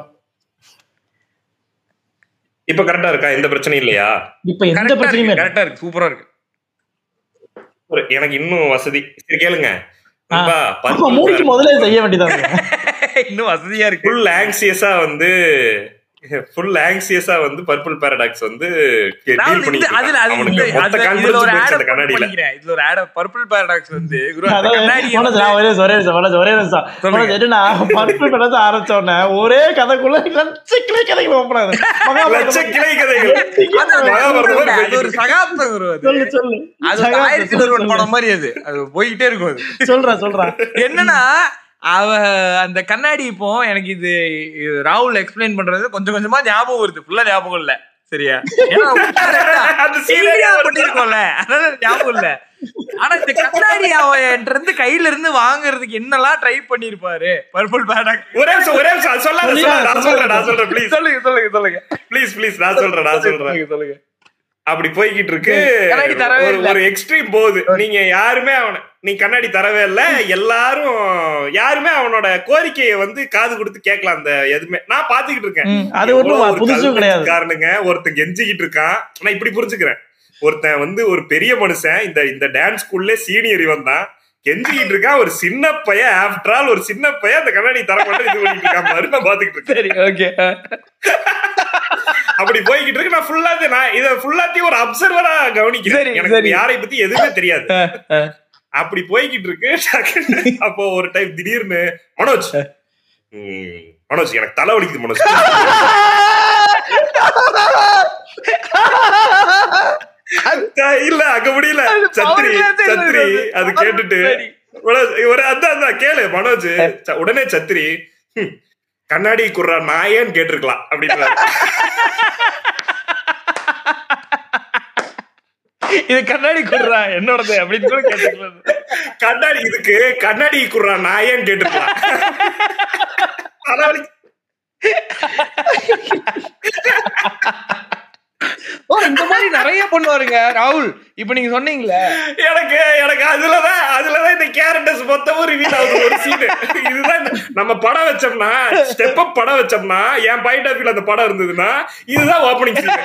இப்ப கரெக்டா இருக்கா எந்த பிரச்சனையும் இல்லையா இப்ப எந்த பிரச்சனையுமே இல்ல. கரெக்டா இருக்கு சூப்பரா இருக்கு ஒரு- எனக்கு இன்னும் வசதி சரி கேளுங்க நண்பா, அப்ப purple மூடிக்கு முதல்ல செய்ய வேண்டியதாங்க இன்னும் வசதியா இருக்கு ஃபுல் ஆங்சியஸா வந்து ஃபுல் ஆங்சியஸா வந்து பர்பிள் பாரடாக்ஸ் வந்து டீல் ராகுல், இந்த- பண்ணிட்டு அதுல இருக்கான். அது அவனுக்கு இந்த- மொத்த அதுல- இதுல கான்ஃபிடன்ஸ் ஒரு போயிடுச்சு ad அந்த கண்ணாடியில பண்ணிக்கிறேன். இதுல ஒரு ad பர்பிள் பாரடாக்ஸ் வந்து குரு, அந்த அதாவது கண்ணாடியை மனோஜ், வந்து- நான் ஒரே ஒரே நிமிஷம், ஒரே நிமிஷம், மனோஜ், ஒரே நிமிஷம். சொல்லுங்க. மனோஜ், என்னன்னா, பர்பிள் பேரடாக்ஸ் ஆரம்பிச்ச உடனே ஒரே கதைக்குள்ள லட்சக்கிளை கதைகள் open ஆகுது. மகாபாரதம் லட்ச கிளை கதைகள் அதான் அது மகாபாரதம் அது ஒரு சகாப்தம் குரு அது. சொல்லு சொல்லு அது ஒரு சகாப்தம் ஆயிரத்தி சொல்லு, ஒருவன் சொல்லு. படம் மாதிரி அது அது போய்கிட்டே இருக்கும் அது சொல்றா சொல்றா என்னன்னா அவ அந்த கண்ணாடி இப்போ எனக்கு இது இது ராகுல் எக்ஸ்பிளைன் பண்றது கொஞ்சம் கொஞ்சமா ஞாபகம் வருது ஃபுல்லா ஞாபகம் இல்ல சரியா ஏன்னா அந்த scene ஏ serial வருது. பண்ணிருக்கோம்ல அதனால ஞாபகம் இல்ல ஆனா இந்த கண்ணாடி அவன் என்கிட்ட இருந்து கையில இருந்து வாங்குறதுக்கு என்னெல்லாம் ட்ரை பண்ணிருப்பாரு பர்பிள் பேடாக் ஒரே நிமிஷம் ஒரே நிமிஷம் அது சொல்லாத சொல்லியா, சொல்லாத. நான் சொல்றேன் நான் சொல்றேன் ப்ளீஸ் சொல்லுங்க சொல்லுங்க சொல்லுங்க ப்ளீஸ் ப்ளீஸ் நான் சொல்றேன் நான் சொல்றேன் சொல்லுங்க சொல்லுங்க அப்படி போய்கிட்டு இருக்கு கண்ணாடி தரவே ஒரு- இல்ல. ஒரு எக்ஸ்ட்ரீம் போகுது நீங்க யாருமே அவன நீ கண்ணாடி தரவே இல்ல எல்லாரும் யாருமே அவனோட கோரிக்கையை வந்து காது கொடுத்து கேட்கலாம் அந்த எதுவுமே நான் பாத்துக்கிட்டு இருக்கேன் ம், அது ஒண்ணும் எவ்வளவு ஒரு புதுசும் கிடையாது. காரணங்க ஒருத்தன் கெஞ்சிக்கிட்டு இருக்கான் நான் இப்படி புரிஞ்சுக்கிறேன் ஒருத்தன் வந்து ஒரு பெரிய மனுஷன் இந்த இந்த டான்ஸ் ஸ்கூல்ல சீனியர் இவன் தான் கெஞ்சிக்கிட்டு இருக்கான் ஒரு சின்ன பையன் ஆஃப்டர் ஆல் ஒரு சின்ன பையன் அந்த கண்ணாடி தர மாட்டேன் இது பண்ணிட்டு இருக்கான் மாதிரி நான் பாத்துக்கிட்டு இருக்கேன் சரி ஓகே அப்படி போய்கிட்டு இருக்கு நான் ஃபுல்லா நான் இத ஃபுல்லாத்தையும் ஒரு அப்சர்வரா சரி, கவனிக்கிறேன் எனக்கு சரி. யாரை பத்தி எதுவுமே தெரியாது அப்படி போய்கிட்டு இருக்கு டக்குன்னு அப்போ ஒரு டைம் திடீர்னு மனோஜ் ம், மனோஜ் எனக்கு தலை வலிக்குது மனோஜ் த- இல்ல அங்க சத்ரி அவருக்கே தெரியும். சத்ரி அது கேட்டுட்டு சரி. மனோஜ், ஒரு அதான் அதான் கேளு மனோஜ் ச- உடனே சத்ரி "ஹம், கண்ணாடி குர்றா நான் ஏன்னு கேட்டிருக்கலாம் அப்படின்றாரு இது கண்ணாடி குடுறா என்னோடது அப்படின்னு கூட கேட்டுக்கலாம் கண்ணாடி இதுக்கு கண்ணாடி குர்றா நான் ஏன்னு கேட்டிருக்கலாம் தலைவலி. ஓ இந்த மாதிரி நிறைய பண்ணுவாருங்க ராகுல் இப்ப நீங்க சொன்னீங்களே எனக்கு எனக்கு அதுலதான் அதுலதான் இந்த கேரக்டர்ஸ் மொத்தமும் ரிவீல் ஆகுது ஒரு சீன் இதுதான் நம்ம படம் வச்சோம்னா ஸ்டெப் அப் படம் வச்சோம்னா என் பாயிண்ட் ஆஃப் வியூல அந்த படம் இருந்ததுன்னா இதுதான் ஓப்பனிங் சீன்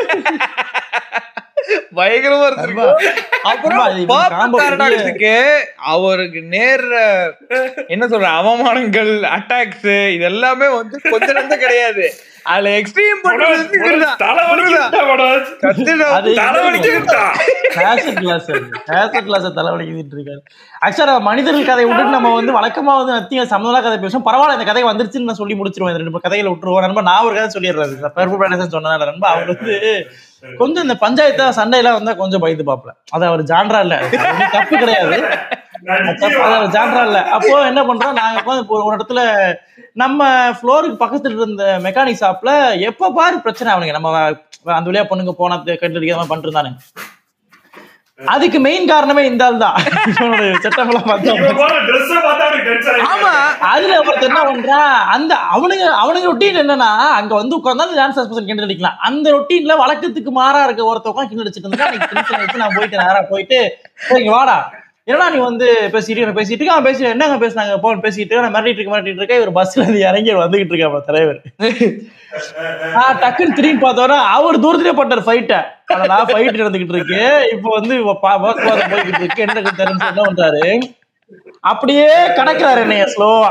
பயங்கரமா இருந்திருக்கும் நண்பா, அப்புறம் இது பாப்பு combo பாரடாக்ஸுக்கு அவருக்கு நேர்ற என்ன சொல்ற அவமானங்கள் அட்டாக்ஸ் இது எல்லாமே வந்து கொஞ்ச நேரம் கிடையாது அதுல எக்ஸ்ட்ரீம் பண்றது இவர்தான். தலைவலிக்குதுடா மனோஜ். கத்துடா. அது தலைவலிக்குதுடா. ஃபேஷன் கிளாஸ் ஃபேஷன் கிளாஸ் தலைவலிக்கிட்டு இருக்காரு ஆக்சுவலா மனிதர்கள் கதையை விட்டுட்டு நம்ம வந்து வழக்கமா வந்து நத்திய சம்மந்தா கதை பேசுவோம் பரவாயில்ல இந்த கதை வந்துருச்சுன்னு நான் சொல்லி முடிச்சிருவேன் இந்த ரெண்டு கதைகளை விட்டுருவோம் நண்பா நான் ஒரு கதை சொல்லிடுறது பெர்ஃபு பேனசன் சொன்னதால நண்பா அவங்க வந்து கொஞ்சம் இந்த பஞ்சாயத்தா சண்டையெல்லாம் வந்தா கொஞ்சம் பயந்து பாப்பல அது அவர் ஜான்ரா இல்ல அது ஒண்ணும் தப்பு கிடையாது அது தப்பு அது அவர் ஜான்ரா இல்ல அப்போ என்ன பண்றோம் நாங்க உட்காந்து இப்போ ஒரு இடத்துல நம்ம ஃப்ளோருக்கு பக்கத்துல இருந்த மெக்கானிக் ஷாப்ல எப்ப பாரு பிரச்சனை அவனுங்க நம்ம அந்த வழியா பொண்ணுங்க போனா கட்டு அடிக்கிற மாதிரி பண்ணிட்டு இருந்தானுங்க அதுக்கு மெயின் காரணமே இந்த ஆள் தான் இவனோட செட்டப் எல்லாம் பார்த்தா இவன் போடுற dress அ பார்த்தா அவனுக்கு tension ஆயிடுச்சு. ஆமா அதுல ஒருத்தர் என்ன பண்றான் அந்த அவனுங்க அவனுங்க ரொட்டீன் என்னன்னா அங்க வந்து உட்கார்ந்தா டான்ஸ் பர்சன் கிண்டல் அடிக்கலாம் அந்த ரொட்டீன்ல வழக்கத்துக்கு மாறா இருக்க ஒருத்த உட்காந்து கிண்டல் அடிச்சிட்டு இருந்தா எனக்கு tension ஆயிடுச்சு. நான் போயிட்டு நேரா போயிட்டு "ஏய், இங்க வாடா என்னடா நீ வந்து பேசிட்டு இவன் பேசிட்டு இருக்க, அவன் பேசி என்னங்க பேசுனாங்க போன் பேசிட்டு இருக்க, நான் மிரட்டிட்டு இருக்க மிரட்டிட்டு இருக்கேன் இவர் பஸ்ல இருந்து இறங்கி இவர் வந்துகிட்டு இருக்கா தலைவர் நான் டக்குன்னு திரும்பி பார்த்தோன்னா அவர் தூரத்திலே பட்டார் ஃபைட்டை நான் ஃபைட் நடந்துகிட்டு இருக்கு இப்போ வந்து இவ பா- வாக்குவாதம் போய்கிட்டு இருக்கு என்ன தெரிஞ்சு என்ன பண்றாரு அப்படியே கடக்குறாரு என்னைய ஸ்லோவா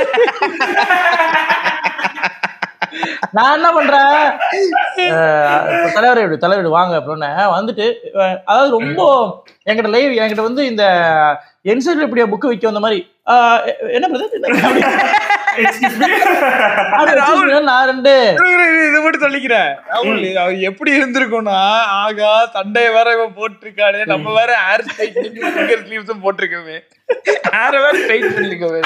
நான் என்ன பண்றேன் அஹ் இப்ப தலைவரை விடு தலைவர் வாங்க அப்படின்னு வந்துட்டு அஹ் அதாவது ரொம்ப என்கிட்ட லைவ் என்கிட்ட வந்து இந்த என்சைக்ளோபீடியா புக் விற்க வந்த மாதிரி அஹ் என்ன பிரதர் Excuse me. நான் ரெண்டு இரு, இரு, இரு, இது மட்டும் சொல்லிக்கிறேன் ராகுல் அவர் எப்படி இருந்திருக்கும்னா ஆகா சண்டைய வேற இவன் போட்டிருக்கானே நம்ம வேற ஹேர் ஸ்ட்ரைட்னிங் ஃபிங்கர் ஸ்லீவ்ஸும் போட்டிருக்கோமே ஹேர வேற ஸ்ட்ரைட் பண்ணிருக்கோமே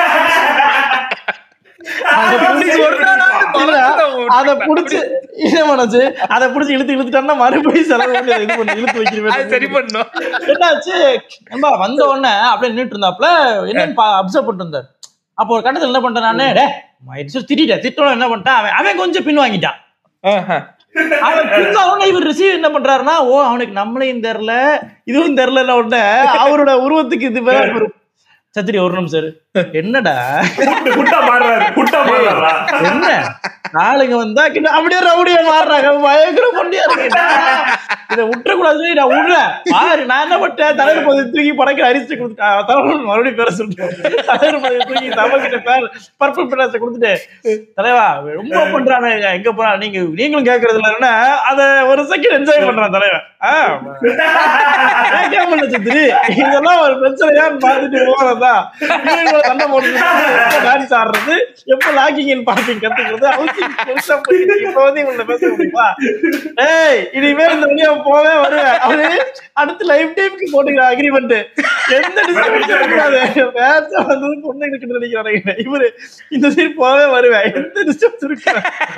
அத அப்படி ஒரு நாளாவது தொலைச்சுதான் இல்ல, அத விட்டுருக்கேன். புடிச்சு என்ன பண்ணுச்சு அத புடிச்சு இழுத்து இழுத்துட்டா மறுபடியும் செலவு பண்ணி அதை இது பண்ணி இழுத்து அது வைக்கிறேன் சரி பண்ணும் என்னாச்சு நம்ம வந்த உடனே அப்படியே நின்னுட்டு இருந்தாப்ல என்னன்னு அப்சர்வ் பண்ணிட்டு இருந்தார் அப்போ ஒரு கட்டத்துல என்ன பண்ணிட்டேன் நானு டே திட்டிட்டேன் திட்டணும் என்ன பண்ணிட்டான் அவன் அவன் கொஞ்சம் பின் வாங்கிட்டான் ஆஹா. அவன் பின் உடனே இவர் ரிசீவ் என்ன பண்றாருன்னா ஓ அவனுக்கு நம்மளையும் தெரியல இதுவும் தெரியல உடனே அவரோட உருவத்துக்கு இது வேற ஒரு சத்திரி ஒரு நிமிஷம் இரு. என்னடா குட்ட- குட்டா மாறுறாரு, குட்டா மாறுறாரா? என்ன ஆளுங்க வந்தா கிட்ட அப்படியே ரவுடியா மாறுறாங்க பயங்கர பொண்டியா இருக்கு இதை விட்டுறக்கூடாது சொல்லி நான் விடுறேன் பாரு நான் என்ன பண்ணிட்டேன் தலைவர் பதவி தூக்கி படைக்கிற அரிசி கொடுத்துட்டேன் தலைவர் மறுபடியும் பேர சொல்லிட்டேன் தலைவர் பதவி தூக்கி தமிழ் கிட்ட பேர் பர்பிள் பேரஸை கொடுத்துட்டு தலைவா ரொம்ப பண்றானே எங்க போனா நீங்க நீங்களும் கேக்குறது இல்லைன்னா அத ஒரு செகண்ட் என்ஜாய் பண்றான் தலைவன் ஆ, கேட்காம இல்ல சித்திரி இதெல்லாம் ஒரு பிரச்சனையான்னு பார்த்துட்டு போறதா இவங்களோட சண்டை போட்டு டான்ஸ் ஆடுறது எப்ப லாக்கிங் இன் பார்க்கிங் கத்துக்கிறது ஹவுசிங் புதுசா போயிட்டு இப்ப வந்து இவங்கள பேச முடியுமா ஏய் இனிமேல் இந்த வழியா போவே வருவேன் அவரு அடுத்து லைஃப் டைம்க்கு போட்டுக்கிற அக்ரிமெண்ட் எந்த டிஸ்டர்பன்ஸும் கூடாது பேச வந்தது பொண்ணுங்களுக்கு நினைக்கிறாங்க இவரு இந்த சைடு போவே வருவேன் எந்த டிஸ்டர்பன்ஸ் இருக்கு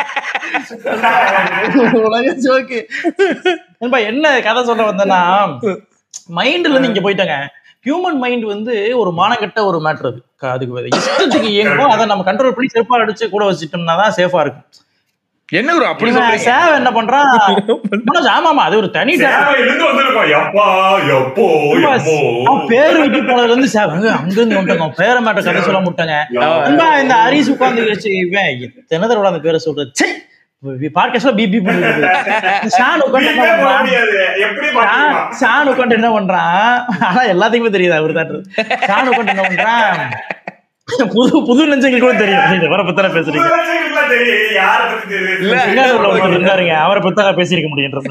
உலக ஜோக்கு நண்பா என்ன கதை சொல்ல வந்தேன்னா மைண்ட்ல இருந்து இங்க போயிட்டாங்க ஹியூமன் மைண்ட் வந்து ஒரு மானகட்ட ஒரு மேட்ரு அது க- அதுக்கு இஷ்டத்துக்கு இயங்கும் அதை நம்ம கண்ட்ரோல் பண்ணி செருப்பா அடிச்சு கூட வச்சுட்டோம்னா தான் சேஃபா இருக்கும் என்ன ப்ரோ அப்படி இவன் சொல்றீங்க சேவ என்ன பண்றான் மனோஜ், ஆமா ஆமா அது ஒரு தனி talent. சேவையிலிருந்து வந்திருக்கோம். எப்பா, எப்போ, எப்போ. அவன் பேர் விட்டு போனதுல இருந்து சேவ அங்க அங்க இருந்து வந்துட்டாங்க அவன் பேரை மேட்ட கதை சொல்ல முட்டாங்க நண்பா, இந்த ஹரிஸ் உட்கார்ந்து வச்சு இவன் எத்தனை தடவை அந்த பேரை சொல்றது ச்சே பாட்காஸ்ட்ல பிபி பண்ணுறது ஷான் உட்காந்து என்ன இனிமே போட பண்றான் முடியாது. எப்படி ஷான் மாத்திக்கலாம்? ஷான் உட்காந்து என்ன பண்றான் ஆனா எல்லாத்துக்குமே தெரியுது அவர் தாட்டுறது ஷான் உட்காந்து என்ன பண்றான் புது புது நெஞ்சங்களுக்கு கூட தெரியும் நீங்க வர பத்தன பேசுறீங்க புதுவரசங்களுக்குலாம் தெரியும். யாரை பத்தி தெரியுது? சிங்காரூர்ல ஒருத்தர் இருந்தாருங்க அவரை பத்தி தான் பேசியிருக்க முடியுன்ற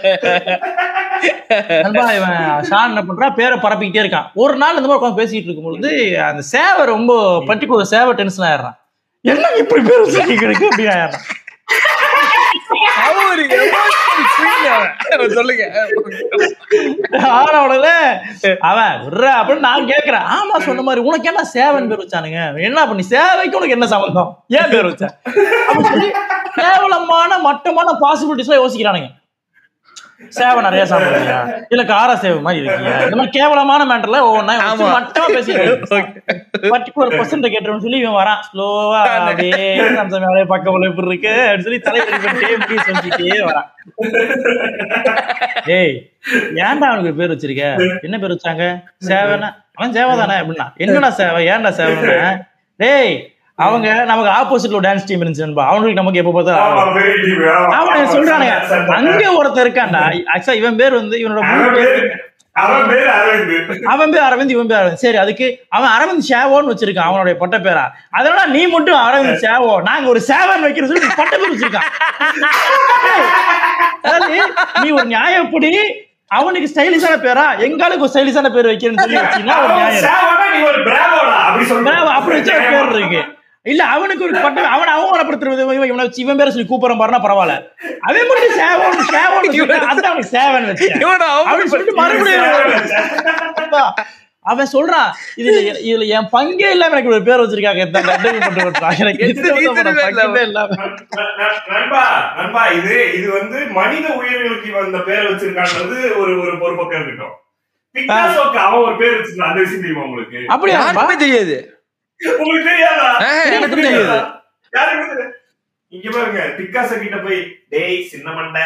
நண்பா இவன் ஷான் என்ன பண்றான் பேரை பரப்பிக்கிட்டே இருக்கான் ஒரு நாள் இந்த மாதிரி உட்காந்து பேசிட்டு இருக்கும்பொழுது அந்த சேவை ரொம்ப பர்டிகுலர் சேவை டென்ஷன் ஆயிடுறான் என்ன இப்படி பேர் வச்சிருக்கீங்க அப்படின்னு ஆயிடுறான் அவன் ஒரு emotional queen அவன். சொல்லுங்க ஆனவனல அவன் விட்ற அப்படின்னு நான் கேக்குறேன் ஆமா சொன்ன மாதிரி உனக்கு என்ன சேவன் பேர் வச்சானுங்க என்ன பண்ணி சேவைக்கு உனக்கு என்ன சம்பந்தம் ஏன் பேர் வச்ச அப்படின்னு சொல்லி கேவலமான மட்டமான பாசிபிலிட்டிஸ் யோசிக்கிறானுங்க சேவை நிறைய சாப்பிடுறீங்க இல்ல கார சேவை மாதிரி இருக்கீங்க இந்த மாதிரி கேவலமான மேட்டர்ல ஒவ்வொன்றா ஆமா. மட்டமா பேசிடுறேன் பர்டிகுலர் பர்சன்ட் கேட்டவன் சொல்லி இவன் வரான் ஸ்லோவா அப்படியே நம்ம சாமி அப்படியே பக்கம் உள்ள இப்படி இருக்கு அப்படின்னு சொல்லி தலை பண்ணிட்டே முடிய சொல்லிட்டே வரான் ஏய் ஏன்டா அவனுக்கு பேர் வச்சிருக்க என்ன பேர் வச்சாங்க சேவைன்னா அவன் சேவை தானே அப்படின்னா என்னடா சேவை ஏன்டா சேவைன்னு டேய் அவங்க நமக்கு ஆப்போசிட்ல டான்ஸ் டீம் இருந்துச்சு நண்பா. அவனுக்கு நமக்கு எப்ப பார்த்தா ஆமா, very deep. ஆமா, அவன் ஆமா. சொல்றானுங்க சண்டை. அங்க ஒருத்தன் இருக்கான்டா ஆக்சுவலா இவன் பேர் வந்து இவனோட முழு அவன் பேர் பேரு அவன் பேரு அரவிந்த் அவன் பேர் அரவிந்த் இவன் பேர் அரவிந்த் சரி அதுக்கு அவன் அரவிந்த் ஷேவோன்னு வச்சிருக்கான் அவனுடைய பட்ட பேரா அதனால நீ மட்டும் அரவிந்த் ஷேவோ நாங்க ஒரு சேவன் வைக்கிற சொல்லி பட்ட பேர் வச்சிருக்கான் அதாவது நீ ஒரு நியாயப்படி அவனுக்கு ஸ்டைலிஷான பேரா எங்களுக்கு ஒரு ஸ்டைலிஷான பேர் வைக்கிறேன்னு சொல்லி வச்சீங்கன்னா ஒரு அவன் நியாயம் இருக்கு. சேவனா, நீ ஒரு பிராவோடா அப்படி சொல்ற bravo, அப்படி வச்சா ஒரு பேர் இருக்கு இல்ல அவனுக்கு ஒரு பட்ட அவன் அவமானப்படுத்துறது இவன் இவனை வச்சு இவன் பேரை சொல்லி கூப்பிடுறான் பாருன்னா பரவாயில்ல அவன் மட்டும் சேவன் சேவன் வச்சிருக்கான். அதான் அவனுக்கு சேவன் வச்சு இவனை அப்படின்னு சொல்லிட்டு மறுபடியும் அப்பா, அவன் சொல்றான் இதுல இதுல என் பங்கே இல்லாம எனக்கு ஒரு பேர் வச்சிருக்காங்க எத்தனை interview பண்ணிட்டு விட்டுறான். எனக்கு எந்த எந்த விதமான reason இல்ல. பங்கமே இல்லாம ந- ந- நண்பா நண்பா இது இது வந்து மனித உயிர்களுக்கு இவன் இந்த பேர் வச்சிருக்கான்றது ஒரு ஒரு ஒரு பக்கம் இருக்கட்டும் பிக்காசோக்கு அவன் ஒரு பேர் வச்சிருக்கான் அந்த விஷயம் தெரியுமா உங்களுக்கு அப்படியா யாருக்குமே தெரியாது உங்களுக்கு தெரியாதா ஆஹ், எனக்கு உங்களுக்கு தெரியாது. யாருக்கு தெரியாது? இங்க பாருங்க பிக்காசோ கிட்ட போய் டேய் சின்ன மண்டை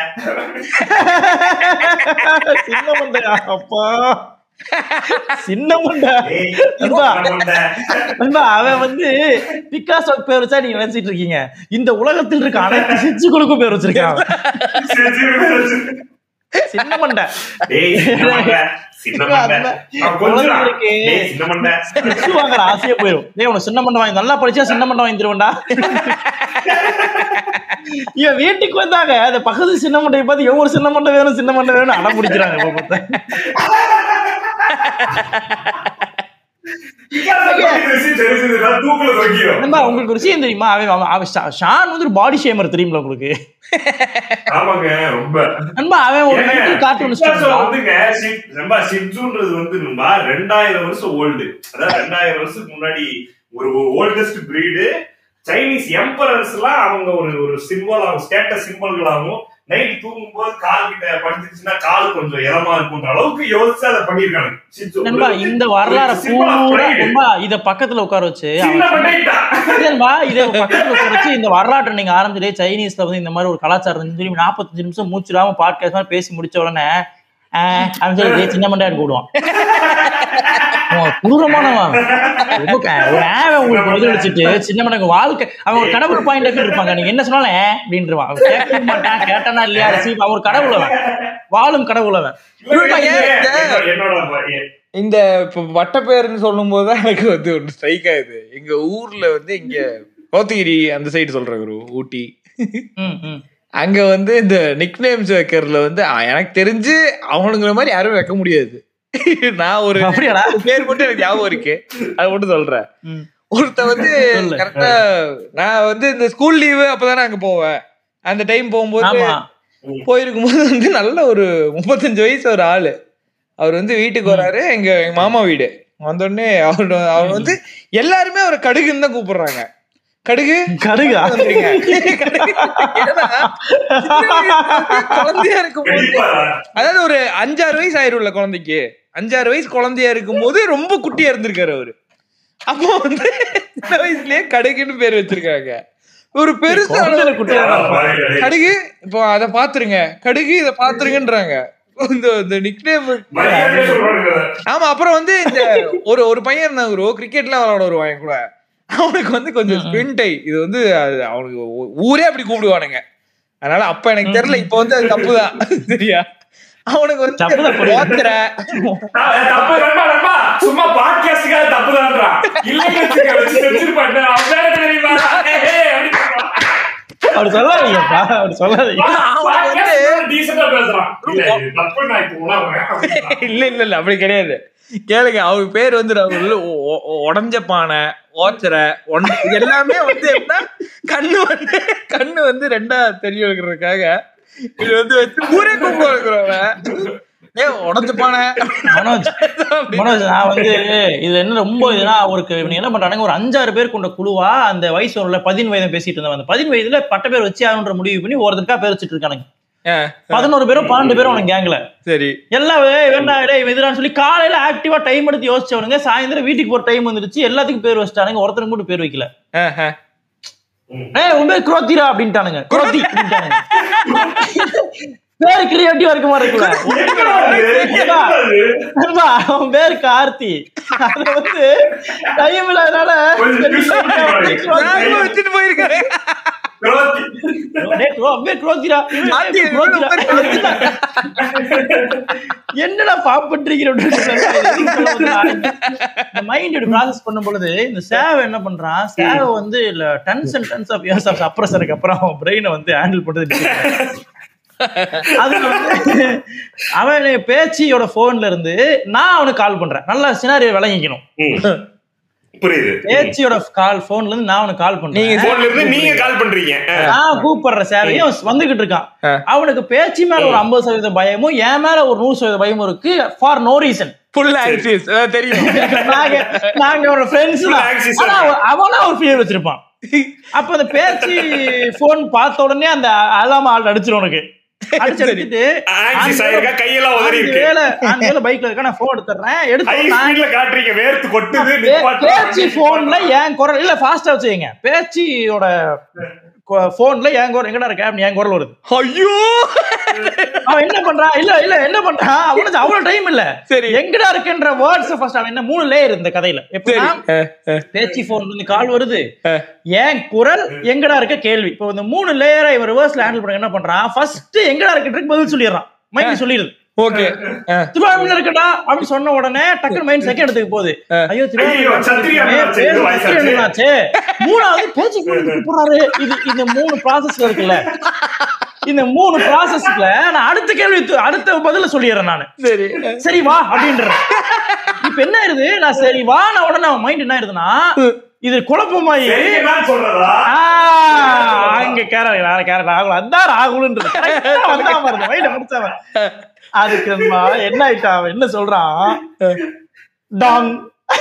சின்ன மண்டையா அப்பா சின்ன மண்டை டேய் நண்பா. சின்ன மண்டை நண்பா, அவன் வந்து பிக்காசோ பேர் வச்சா நீங்க நினைச்சிட்டு இருக்கீங்க இந்த உலகத்தில் இருக்க அனைத்து சிச்சுக்களுக்கும் பேர் வச்சிருக்கான் அவன். சரி, சரி, பேர் வச்சிருக்கான். சின்ன மண்டை டேய் சின்ன மண்டை சின்ன மண்டை அவன் கொஞ்சம் உலகத்திற்கு டேய் சின்ன மண்டை பிச்சு வாங்குற ஆசையே போயிடும் டேய் உனக்கு சின்ன மண்டை வாங்கி நல்லா படிச்சா சின்ன மண்டை வாங்கி தருவேன்டா இவன் வீட்டுக்கு வந்தாங்க அந்த பக்கத்து சின்ன மண்டையை பார்த்து எவ்வளவு சின்ன மண்டை வேணும் சின்ன மண்டை வேணும் அடம் பிடிக்கிறாங்க இப்ப பார்த்தா. பிக்காசோ படிக்கிற விஷயம் தெரிஞ்சதுன்னா தூக்குல தொங்கிடும் நண்பா உங்களுக்கு ஒரு விஷயம் தெரியுமா அவன் அவன் அவன் ஷா- ஷான் வந்து ஒரு பாடி ஷேமர் தெரியுங்களா உங்களுக்கு ஆமாங்க ரொம்ப நண்பா அவன் ஒரு ஏங்க, மென்டல் கார்ட்டூனிஸ்ட் பிக்காசோ வந்துங்க ஷி- ரொம்ப ஷிட்ஸுன்றது வந்து நண்பா ரெண்டாயிரம் வருஷம் ஓல்டு அதாவது ரெண்டாயிரம் வருஷத்துக்கு முன்னாடி ஒரு ஓல்டஸ்ட் பிரீடு சைனீஸ் எம்பரர்ஸ் எல்லாம் அவங்க ஒரு ஒரு சிம்பிள் ஆகும் ஸ்டேட்டஸ் சிம்பிள்களாகவும் நைட் தூங்கும் போது கால் கிட்ட படுத்துச்சுன்னா கால் கொஞ்சம் இதமா இருக்கும்ன்ற அளவுக்கு யோசிச்சு அதை பண்ணிருக்காங்க ஷிட்ஸு. நண்பா ஒரு- இந்த வரலாறு ஒரு symbol of பூரா pride. நண்பா இத பக்கத்துல உட்கார வச்சு சின்ன அவன் பண்ணிட்டா. இல்லைன்பா, இதை பக்கத்துல உட்கார வச்சு இந்த வரலாற்றை நீங்க ஆரம்பிச்சிட்டே சைனீஸ்ல வந்து இந்த மாதிரி ஒரு கலாச்சாரம் இருந்துச்சு சொல்லி நாற்பத்தஞ்சு நிமிஷம் மூச்சிடாம பாட்காஸ்ட் மாதிரி பேசி முடிச்ச உடனே ஆஹ், அப்படின்னு சொல்லி டேய் சின்ன மண்டா எடுக்க விடுவான் அவன் கொடூரமானவன். ரொம்ப க- ஒரு ஆவன் உங்களுக்கு பதிலளிச்சுட்டு சின்ன மண்டங்க வாழ்க்கை அவன் ஒரு கடவுள் பாயிண்ட் இருப்பாங்க நீங்க என்ன சொன்னாலும் "ஏ" அப்படின்றவான் அவன் கேட்கவே மாட்டான் கேட்டானா இல்லையா ரிசீவ் அவன் ஒரு கடவுள் அவன் வாழும் கடவுள் அவன் இல்ல, ஏன் என்னோட- என்னோட பையன். இந்த இப்போ வட்டப்பேர்னு சொல்லும் போது தான் எனக்கு வந்து ஒன்று ஸ்ட்ரைக் ஆகுது எங்க ஊர்ல வந்து இங்க கோத்தகிரி அந்த சைடு சொல்றேன் குரு ஊட்டி ம், ம். அங்க வந்து இந்த நிக் நேம்ஸ் வைக்கிறதுல வந்து அ, எனக்கு தெரிஞ்சு அவனுங்கிற மாதிரி யாரும் வைக்க முடியாது நான் ஒரு அப்படியாடா? ஒரு பேர் மட்டும் எனக்கு ஞாபகம் இருக்கு அதை மட்டும் சொல்றேன் ம். ஒருத்த வந்து சொல்லு. கரெக்டா நான் வந்து இந்த ஸ்கூல் லீவு அப்பதானே அங்க போவேன் அந்த டைம் போகும்போது ஆமா போயிருக்கும்போது வந்து நல்ல ஒரு முப்பத்தஞ்சு வயசு ஒரு ஆளு அவர் வந்து வீட்டுக்கு வராரு எங்க எங்க மாமா வீடு வந்தோடனே அவர் அவர் வந்து எல்லாருமே அவரை கடுகுன்னு தான் கூப்பிடுறாங்க கடுகு கடுகா வந்துருங்க. கடுகு. ஏன்னா, சின்ன வயசுல வந்து குழந்தையா இருக்கும்போது கண்டிப்பா. அதாவது ஒரு அஞ்சாறு வயசு ஆயிரும்ல குழந்தைக்கு அஞ்சாறு வயசு குழந்தையா இருக்கும்போது ரொம்ப குட்டியா இருந்திருக்காரு அவரு அப்போ வந்து சின்ன வயசுலயே கடுகுன்னு பேர் வச்சிருக்காங்க ஒரு பெருசா குழந்தையில குட்டியா தான் இருப்பான். கடுகு இப்போ அத பாத்துருங்க கடுகு இத பாத்துருங்கன்றாங்க இந்த இந்த நிக்நேம் மரியாதையா சொல்றானுங்க. ஆமா அப்புறம் வந்து இந்த ஒரு ஒரு பையன் இருந்தான் ஒரு கிரிக்கெட்லாம் விளையாட வருவான் என் கூட அவனுக்கு வந்து கொஞ்சம் ஸ்பின் டை இது வந்து அது அவனுக்கு ஊ- ஊரே அப்படி கூப்பிடுவானுங்க அதனால அப்ப எனக்கு தெரியல இப்ப வந்து அது தப்புதான் சரியா அவனுக்கு வந்து தப்புதான் புரியுது. ஓத்துற நான் தப்பு நண்பா, நண்பா. சும்மா பாட்காஸ்டுக்காக தப்புதான்றா. இல்லைன்னு வச்சுக்க, வச்சு வச்சிருப்பான்டா. அவன் வேற தெரியுமா? ஏய், ஏய், அப்படி சொல்றான். அப்படி சொல்லாதீங்கப்பா அப்படி சொல்லாதீங்க அவன் வந்து டீசெண்டா பேசுறான் இல்ல இது தப்பு நான் இப்ப உணர்றேன் அப்படின்னா. இல்ல இல்ல இல்ல அப்படி கிடையாது கேளுங்க அவங்க பேர் வந்து ராகுல் ஒ- ஒ- ஒ- உடைஞ்ச பானை ஓச்சரை ஒன் இது எல்லாமே வந்து எப்படின்னா கண்ணு வந்து கண்ணு வந்து ரெண்டா தெரிய வைக்கிறதுக்காக இது வந்து வச்சு ஊரே கும்ப வைக்கிறவன் ஏ உடஞ்ச பானை மனோஜ் மனோஜ் நான் வந்து இதுல என்ன ரொம்ப இதுனா ஒரு இவங்க என்ன பண்றாங்க ஒரு அஞ்சாறு பேர் கொண்ட குழுவா அந்த வயசு வரல பதின் வயதம் பேசிட்டு இருந்தவன் அந்த பதின் வயதுல பட்ட பேர் வச்சு ஆகணுன்ற முடிவு பண்ணி ஒருத்தருக்கா பேர் வச்சுட்டு இருக்கானுங்க ஆ, பதினோரு பேரும் பன்னெண்டு பேரும் அவனுக்கு கேங்ல சரி எல்லாம் ஏய், வேண்டா டேய் எதிரான்னு சொல்லி காலையில ஆக்டிவா டைம் எடுத்து யோசிச்சவனுங்க சாயந்தரம் வீட்டுக்கு போற டைம் வந்துருச்சு எல்லாத்துக்கும் பேர் வச்சிட்டானுங்க ஒருத்தருக்கு மட்டும் பேர் வைக்கல ஆ, ஆ. ஏய் உன் பேர் குரோத்திரா அப்படின்ட்டானுங்க குரோத்தி அப்படின்ட்டானுங்க பேர் கிரியேட்டிவா இருக்க மாதிரி என்னடா இது? இருக்குல்ல என்னடா இது? நண்பா, அவன் பேர் கார்த்தி அது வந்து டைம் இல்லாதனால கொஞ்சம் twist பண்ணி பாருங்க. நாங்களும் வச்சுட்டு போயிருக்காரு குரோத்தி. டேய், க்ரோ- அவன் பேர் குரோத்திரா. இவன் ஆத்தி, பேர் குரோத்திரா. என்னடா பாப்பட்டிருக்கிற இந்த மைண்ட் இப்படி ப்ராசஸ் பண்ணும் பொழுது இந்த சேவை என்ன பண்றான் சேவை வந்து இல்ல tons and tons of years of சப்ரஸருக்கு அப்புறம் அவன் பிரெயினை வந்து ஹேண்டில் பண்றது அதுல வந்து அவன் பேச்சியோட போன்ல இருந்து நான் அவனுக்கு கால் பண்றேன் நல்லா சினாரியோ விளங்கிக்கணும் ம். புரியுது பேச்சியோட கால் போன்ல இருந்து நான் அவனுக்கு கால் பண்றேன் நீங்க போன்ல இருந்து நீங்க கால் பண்றீங்க ஆ. நான் கூப்பிடுற சேவையும் அவன் வந்துகிட்டு இருக்கான் ஆ. அவனுக்கு பேச்சு மேல ஒரு ஐம்பது சதவீத பயமும் என் மேல ஒரு நூறு சதவீத பயமும் இருக்கு for no reason full axis தெரியும் நாங்க நாங்க ஒரு ஃப்ரெண்ட்ஸ் Full access ஆனா அவ- அவனா ஒரு ஃபியர் வச்சிருப்பான் அப்ப அந்த பேச்சு போன் பார்த்த உடனே அந்த அலாம ஆள் அடிச்சிரும் உனக்கு அடிச்சு அடிச்சுட்டு ஆக்சிஸ் ஆயிருக்கா கையெல்லாம் உதறி இருக்கு வேலை அந்த வேலை பைக்ல இருக்கா நான் போன் எடுத்துறேன் ஹை எடுத்து நான் ஸ்பீட்ல காட்டுறீங்க வேர்த்து கொட்டுது பே- நிப்பாட்டுறா. பேச்சு போன்ல என் குரல் இல்ல ஃபாஸ்டா வச்சுக்கங்க பேச்சியோட போன்ல என் குரல் எங்கடா இருக்க அப்படின்னு என் குரல் வருது ஐயோ அவன் என்ன பண்றான் இல்ல இல்ல என்ன பண்றான் அவனுக்கு அவ்வளவு டைம் இல்ல சரி. எங்கடா இருக்குன்ற வேர்ட்ஸ் ஃபர்ஸ்ட் அவன் என்ன மூணு லேயர் இந்த கதையில சரி எப்படின்னா ஆ, ஆ. பேச்சு போன்ல இருந்து கால் வருது ஆ. ஏன் குரல் எங்கடா இருக்க கேள்வி இப்போ இந்த மூணு லேயரை இவன் ரிவர்ஸ்ல ஹேண்டில் பண்ண என்ன பண்றான் ஃபர்ஸ்ட் எங்கடா இருக்குன்றதுக்கு பதில் சொல்லிடுறான் மைண்ட் சொல்லிடுது ஓகே ஆ. திருவாரூர்ல இருக்கடா அப்படின்னு சொன்ன உடனே டக்குனு மைண்ட் செகண்ட் எடுத்துக்கு போகுது ஆ. ஐயோ ஐயோ, சத்திரியா என்னாச்சு? இது வயசாச்சு. திருவாரூர் மூணாவது பேச்சு போடுறதுக்கு போறாரு இது இந்த மூணு ப்ராசஸ் இருக்குல்ல இந்த மூணு ப்ராசஸ்ல நான் அடுத்த கேள்வி து- அடுத்த பதில சொல்லிடுறேன் நானு சரி சரி வா அப்படின்றேன் இப்ப என்ன ஆயிருது நான் சரி வா நான் உடனே அவன் மைண்ட் என்ன ஆயிருதுன்னா இது குழப்பமாயி சரிங்கதான் சொல்றதா ஆ, அங்க கேரளா வேற கேரளா ராகுல் அதான் ராகுல்ன்றது Correct ஆ வந்தான் பாருங்க மைண்ட முடிச்சவன் அதுக்கு நம்ம என்ன ஆயிட்டா அவன் என்ன சொல்றான் டாங்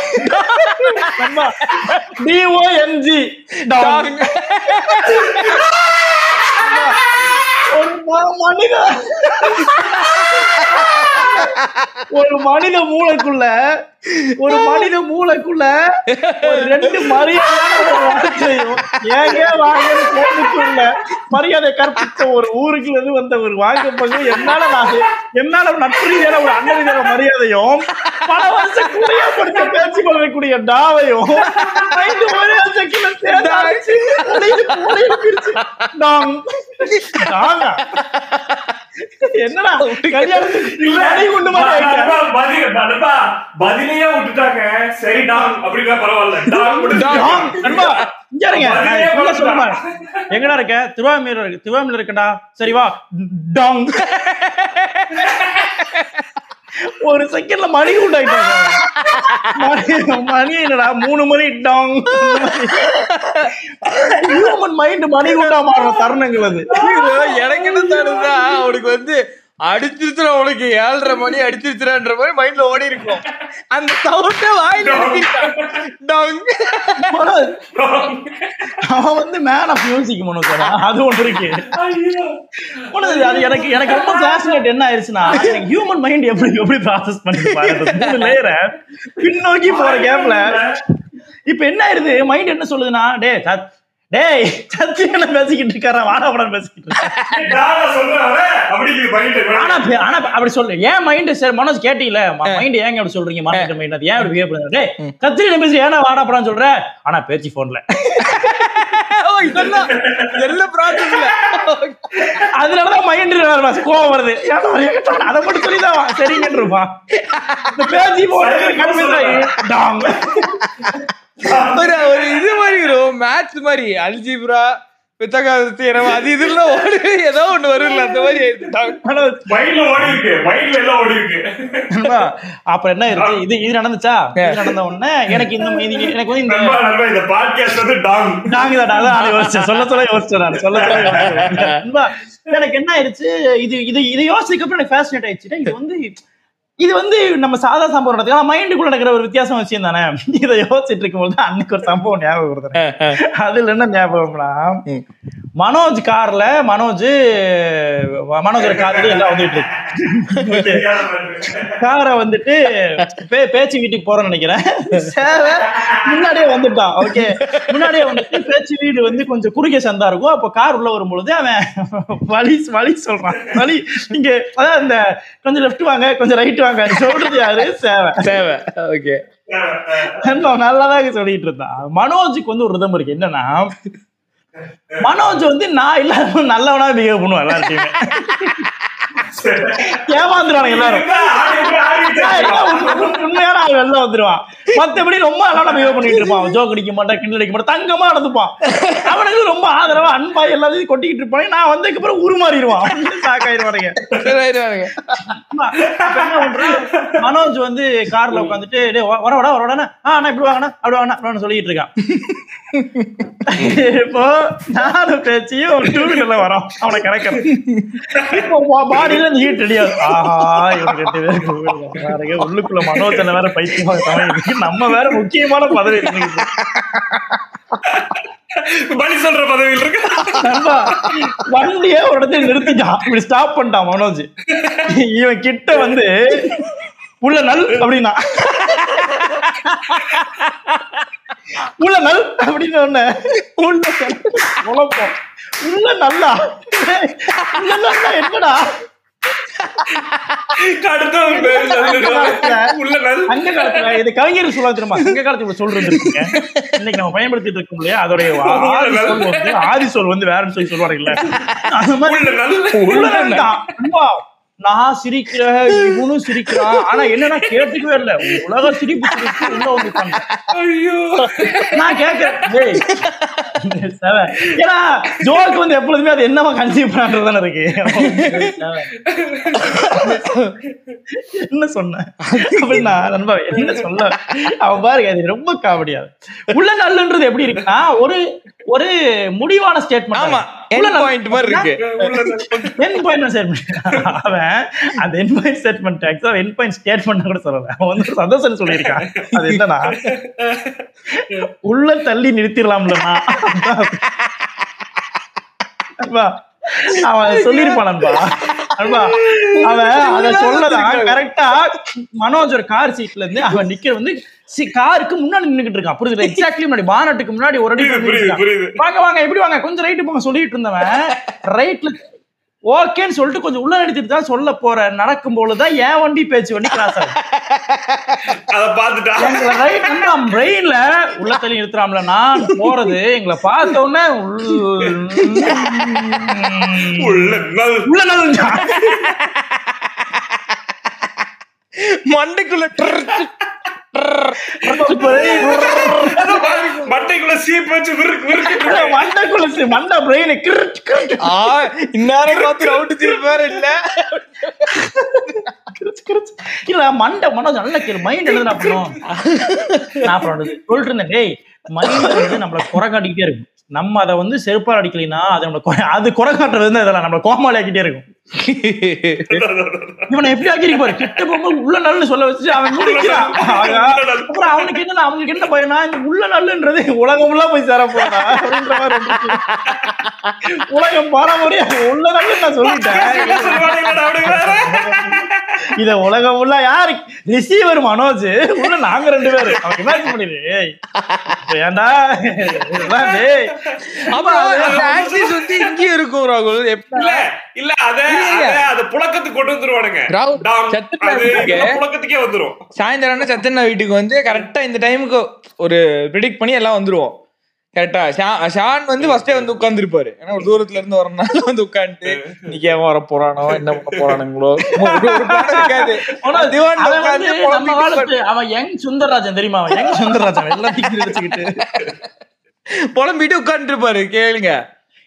டிஓஎன்ஜி டாங் ஒரு ம- மனித ஒரு மனித மூளைக்குள்ள ஒரு மனித மூளைக்குள்ள ஒரு ரெண்டு மரியாதையான ஒரு வார்த்தையும் ஏங்க வாங்கன்னு போட்டுக்குள்ள மரியாதை கற்பித்த ஒரு ஊருக்குள்ள இருந்து வந்த ஒரு வாங்க பங்கு என்னால நான் என்னால நட்புரீதியான ஒரு அண்ணரீதியான மரியாதையும் பல வருஷம் குடியப்படுத்த பேச்சு கொள்ளக்கூடிய டாவையும் ஐந்து ஒரே செகண்ட்ல சேர்ந்தாச்சு மூளையில- மூளையில பிரிச்சு டாங் டாங்கா என்னடா கல்யாணத்துக்கு அடி குண்டு மாதிரி ஆயிட்டா? நண்பா, பதில் நண்பா, பதிலையே விட்டுட்டாங்க சரி டாங் அப்படின்னா பரவாயில்ல டாங் மட்டும் டாங், நண்பா, இங்க இருங்க. நான் பதிலே full ஆ போட்டுட்டா. சொல்லுமா? எங்கடா இருக்க திருவாமூர் இருக்கு திருவாமூர் இருக்கடா சரி வா டாங் ஒரு செகண்ட்ல மணி உண்டாயிட்டாங்க மணி மணி என்னடா மூணு மணி டாங் ஹியூமன் மைண்ட் மணி குண்டா மாறுற தருணங்கள் அது இது எனக்கு என்ன தோணுதா அவனுக்கு வந்து அடிச்சிருச்சுனா உனக்கு ஏழரை மணி அடிச்சிருச்சுன்ற மாதிரி மைண்ட்ல ஓடி இருக்கும் அந்த சவுண்ட வாயில இறக்கிட்டான். டங். மனோஜ், அவன் வந்து மேன் ஆஃப் மியூசிக் மனோஜ் அது ஒன்று இருக்கு ஐயோ. மனோஜ், அது எனக்கு எனக்கு ரொம்ப ஃபேசினேட் என்ன ஆயிருச்சுன்னா எனக்கு ஹியூமன் மைண்ட் எப்படி எப்படி ப்ராசஸ் பண்ணி பாருங்க மூணு லேயரை பின்னோக்கி போற கேப்ல இப்ப என்ன ஆயிருது மைண்ட் என்ன சொல்லுதுன்னா டே சத் டேய் சத்தி என்ன பேசிக்கிட்டு இருக்காரா வாடா வாடான்னு பேசிக்கிட்டு இருக்கான் டாடா சொல்றாரு அப்படிங்கிற பண்ணிட்டு ஆனா பே- ஆனா அப்படி சொல்லு ஏன் மைண்ட் சரி மனோஜ் கேட்டீல மைண்ட் ஏங்க அப்படி சொல்றீங்க மார்க்கெட் மைண்ட் அது ஏன் அப்படி பிஹேவ் பண்ணுங்க டேய் கத்திரி என்ன பேசி ஏன்னா வாடா போடான்னு சொல்ற ஆனா பேச்சு போன்ல ஓ, இதெல்லாம் இதெல்லாம் process இல்ல. அதனாலதான் மைண்ட் கோவம் வருது ஏன்டா ஏன்டா அதை மட்டும் சொல்லிதான் சரிங்கன்னு இருப்பான் இந்த பேச்சு போட்டு கன்ஃபியூஸ் ஆகி டாங் ஒரு ஒரு இது மாதிரி வரும் மேத்ஸ் மாதிரி அல்ஜிப்ரா பித்தகாதத்து இரவு அது இதுல ஓடு ஏதோ ஒண்ணு வரும்ல அந்த மாதிரி ஆயிடுச்சு. மனோஜ் மைண்ட்ல ஓடி இருக்கு மைண்ட்ல எல்லாம் ஓடி இருக்கு நண்பா, அப்புறம் என்ன இருக்கு இது இது நடந்துச்சா இது நடந்த உடனே எனக்கு இந்த இது- எனக்கு வந்து இந்த நண்பா நண்பா இந்த பாட்காஸ்ட் வந்து டாங் நாங்க தான் அதான் நான் யோசிச்சேன் சொல்ல சொல்ல யோசிச்சேன் நான் சொல்ல சொல்ல யோசிச்சேன். நண்பா, எனக்கு என்ன ஆயிடுச்சு இது இது இது யோசிக்க அப்புறம் எனக்கு ஃபேசினேட் ஆயிடுச்சு இது வந்து இது வந்து நம்ம சாதா சம்பவம் நடக்குது மைண்டுக்குள்ள நடக்கிற ஒரு வித்தியாசம் விஷயம் தானே இதை யோசிச்சுட்டு இருக்கும்போது அன்னைக்கு ஒரு சம்பவம் ஞாபகம் வருது அதுல என்ன ஞாபகம்னா மனோஜ் கார்ல மனோஜ் மனோஜோட கார்ல எல்லாம் வந்துட்டு இருக்கு காரை வந்துட்டு பே பேச்சு வீட்டுக்கு போறோம்னு நினைக்கிறேன் சேவை முன்னாடியே வந்துட்டான் ஓகே முன்னாடியே வந்துட்டு பேச்சு வீடு வந்து கொஞ்சம் குறுகிய சந்தா இருக்கும் அப்போ கார் உள்ள வரும்பொழுது அவன் வழி வழி சொல்றான் வழி இங்க அதான் இந்த கொஞ்சம் லெஃப்ட் வாங்க கொஞ்சம் ரைட் வாங்க சொல்றது யாரு சேவை தேவை ஓகே அவன் நல்லாதான் சொல்லிட்டு இருந்தான் மனோஜுக்கு வந்து ஒரு ரிதம் இருக்கு என்னன்னா மனோஜ் வந்து நான் இல்லாம நல்லவனா பிஹேவ் பண்ணுவான் எல்லார்ட்டையுமே ஏமாந்துருவாங்க எல்லாரும் உண்மையான அவன் வெளில வந்துருவான் மத்தபடி ரொம்ப அழகா பிஹேவ் பண்ணிட்டு இருப்பான் அவன் ஜோக் அடிக்க மாட்டான் கிண்டல் அடிக்க மாட்டான் தங்கமா நடந்துப்பான் அவனுக்கு ரொம்ப ஆதரவா அன்பா எல்லாத்தையும் கொட்டிக்கிட்டு இருப்பான் நான் வந்ததுக்கு அப்புறம் உருமாறிடுவான் சாக்காயிருவானுங்க சரி, ஆயிடுவானுங்க. அப்ப என்ன பண்றான்? மனோஜ் வந்து கார்ல உட்காந்துட்டு டேய் வ- வர வர வரடா ஆ நான் இப்படி வாங்கண்ணா அப்படி வாங்கண்ணா அப்படின்னு சொல்லிட்டு இருக்கான் இப்போ நானும் பேச்சியும் டூ வீலர்ல வரோம் அவனை கிடைக்கணும் இப்போ பாடியில இந்த ஹீட் ரெடியாது ஆஹா இவங்க ரெண்டு பேருக்கு பாருங்க உள்ளுக்குள்ள மனோஜனை வேற பைத்தியமா இருக்கு நம்ம வேற முக்கியமான பதவி இருக்கு பலி சொல்ற பதவியில் இருக்கு நண்பா, வண்டியே ஒரு இடத்துல நிறுத்திட்டான் இப்படி ஸ்டாப் பண்ணிட்டான் மனோஜ் இவன் கிட்ட வந்து உள்ள நல் அப்படின்னா உள்ள நல் அப்படின்னு ஒண்ணு உள்ள நல். குழப்பம் உள்ள நல்லா உள்ள நல்லா என்னடா அடுத்தவன் பேர் சொல்லிடுவான். உள்ள நல் சங்க காலத்துல இது கவிஞர் சொல்ல தெரியுமா சங்க காலத்துல இப்படி சொல்றது இருக்குங்க இன்னைக்கு நம்ம பயன்படுத்திட்டு இருக்கோம் இல்லையா அதோடைய ஆதி சொல் வந்து ஆதி சொல் வந்து வேறன்னு சொல்லி சொல்லுவாங்கல்ல அந்த மாதிரி உள்ள நல் உள்ள நின்னுட்டான். அம்மா, நான் சிரிக்கிறேன் இவனும் சிரிக்கிறான் ஆனா என்னன்னா கேட்டுக்கவே இல்ல உலக சிரிப்பு சிரிப்பு உள்ள வந்து உட்கார்ந்துட்டான். ஐயோ நான் கேட்கிறேன் டேய், செவ. ஏன்னா ஜோக்கு வந்து எப்பொழுதுமே அது என்னவா கன்சீவ் பண்றது தானே இருக்கு என்ன சொன்ன அப்படின்னா நண்பா என்ன சொல்ல அவன் பாருங்க அது ரொம்ப காமெடியா உள்ள நல்லன்றது எப்படி இருக்குன்னா ஒரு ஒரு முடிவான ஸ்டேட்மெண்ட் ஆமா என் பாயிண்ட் மாதிரி இருக்கு என் பாயிண்ட் ஸ்டேட்மெண்ட் அவன் அந்த என் பாயிண்ட் ஸ்டேட்மெண்ட் ஆக்சுவலா என் பாயிண்ட் ஸ்டேட்மெண்ட் கூட சொல்லல அவன் வந்து ஒரு சந்தோஷம் சொல்லியிருக்கான் அது என்னன்னா உள்ள தள்ளி நிறுத்திடலாம்லண்ணா அன்பா, அவன் சொல்லிருப்பான் நண்பா அன்பா, அவன் அத சொல்லதான் கரெக்டா மனோஜ் ஒரு கார் சீட்ல இருந்து அவன் நிக்க வந்து சி- காருக்கு முன்னாடி நின்னுகிட்டு இருக்கான் புரியுது எக்ஸாக்ட்லி முன்னாடி பானட்டுக்கு முன்னாடி ஒரு அடி புரியுது, நின்னுட்டு இருக்கான். புரியுது. வாங்க வாங்க எப்படி வாங்க கொஞ்சம் ரைட்டு போங்க சொல்லிட்டு இருந்தவன் ரைட்ல ஓகேன்னு சொல்லிட்டு கொஞ்சம் உள்ள நிறுத்திட்டு தான் சொல்ல போற நடக்கும் பொழுதுதான் என் வண்டி பேச்சு வண்டி கிராஸ் ஆகும் அத பாத்துட்டா எங்களை ரைட் வந்து அவன் பிரெயின்ல உள்ள தள்ளி நிறுத்துறாம்ல நான் போறது எங்களை பார்த்த உடனே உள்ள உள்ள நல் உள்ள நுழைஞ்சான். மண்டைக்குள்ள ட்ரு, மட்டைக்குள்ள சீப் வச்சு விருக்கு விருக்கு மண்டைக்குள்ள சி- மண்டை பிரெயின் ஆ இந்நேரம் பார்த்து அவுட்டு திருப்பாரு இல்ல இல்ல மண்டை மனோஜ் நல்ல கேளு மைண்ட் எழுதுனா பண்ணும் நான் அப்புறம் வந்து சொல்லிட்டு இருந்தேன் டேய் மைண்ட் வந்து நம்மள குறை காட்டிக்கிட்டே இருக்கும் நம்ம அதை வந்து செருப்பால் அடிக்கலைன்னா அது நம்மள குறை- அது குறை காட்டுறது வந்து இதெல்லாம் நம்மள கோமாளி ஆக்கிட்டே இருக்கும் இவனை எப்படி ஆக்கிருக்கு பாரு கிட்ட போகும்போது உள்ள நல்லு சொல்ல வச்சு அவன் முடிக்கிறான் ஆகா. அப்புறம் அவனுக்கு என்ன அவனுக்கு என்ன பயனா இந்த உள்ள நல்லுன்றது உலகம் உள்ள போய் சேர போறா அப்படின்ற மாதிரி இருந்துச்சு. உலகம் பாரம்பரிய உள்ள நல்லு நான் சொல்லிட்டேன் இத உலகம் உள்ள யாரு ரிசீவர் மனோஜ் உள்ள நாங்க ரெண்டு பேரு அவன் இமேஜின் பண்ணிரு ஏய், இப்ப ஏன்டா இதெல்லாம் டேய். அப்புறம் அந்த ஆக்சிஸ் வந்து இங்கேயும் இருக்கும் ராகுல் எப்படி இல்ல இல்ல அத அத அத புழக்கத்துக்கு கொண்டு வந்துருவானுங்க ராகுல், டாம். சத்துணவு அது இருக்கு. புழக்கத்துக்கே வந்துரும் சாயந்தரம் சத்தண்ணா வீட்டுக்கு வந்து கரெக்டா இந்த டைமுக்கு ஒரு ப்ரிடிக்ட் பண்ணி எல்லாம் வந்துருவோம் கரெக்டா ஷான் வந்து ஃபர்ஸ்டே வந்து உட்கார்ந்துருப்பாரு ஏன்னா ஒரு தூரத்துல இருந்து வரனால வந்து உட்காந்துட்டு இன்னைக்கு ஏன் வர போறானோ என்ன பண்ண போறானுங்களோ ஒரு- ஒரு plan இருக்காது ஆனா, திவான்ல அவன் உட்கார்ந்து வந்து நம்ம புலம்பிட்டு காலத்து அவன் யங் சுந்தரராஜன் தெரியுமா அவன் யங் சுந்தரராஜன் எல்லாத்தையும் வச்சுக்கிட்டு புலம்பிட்டு உட்கார்ந்துட்டு இருப்பாரு கேளுங்க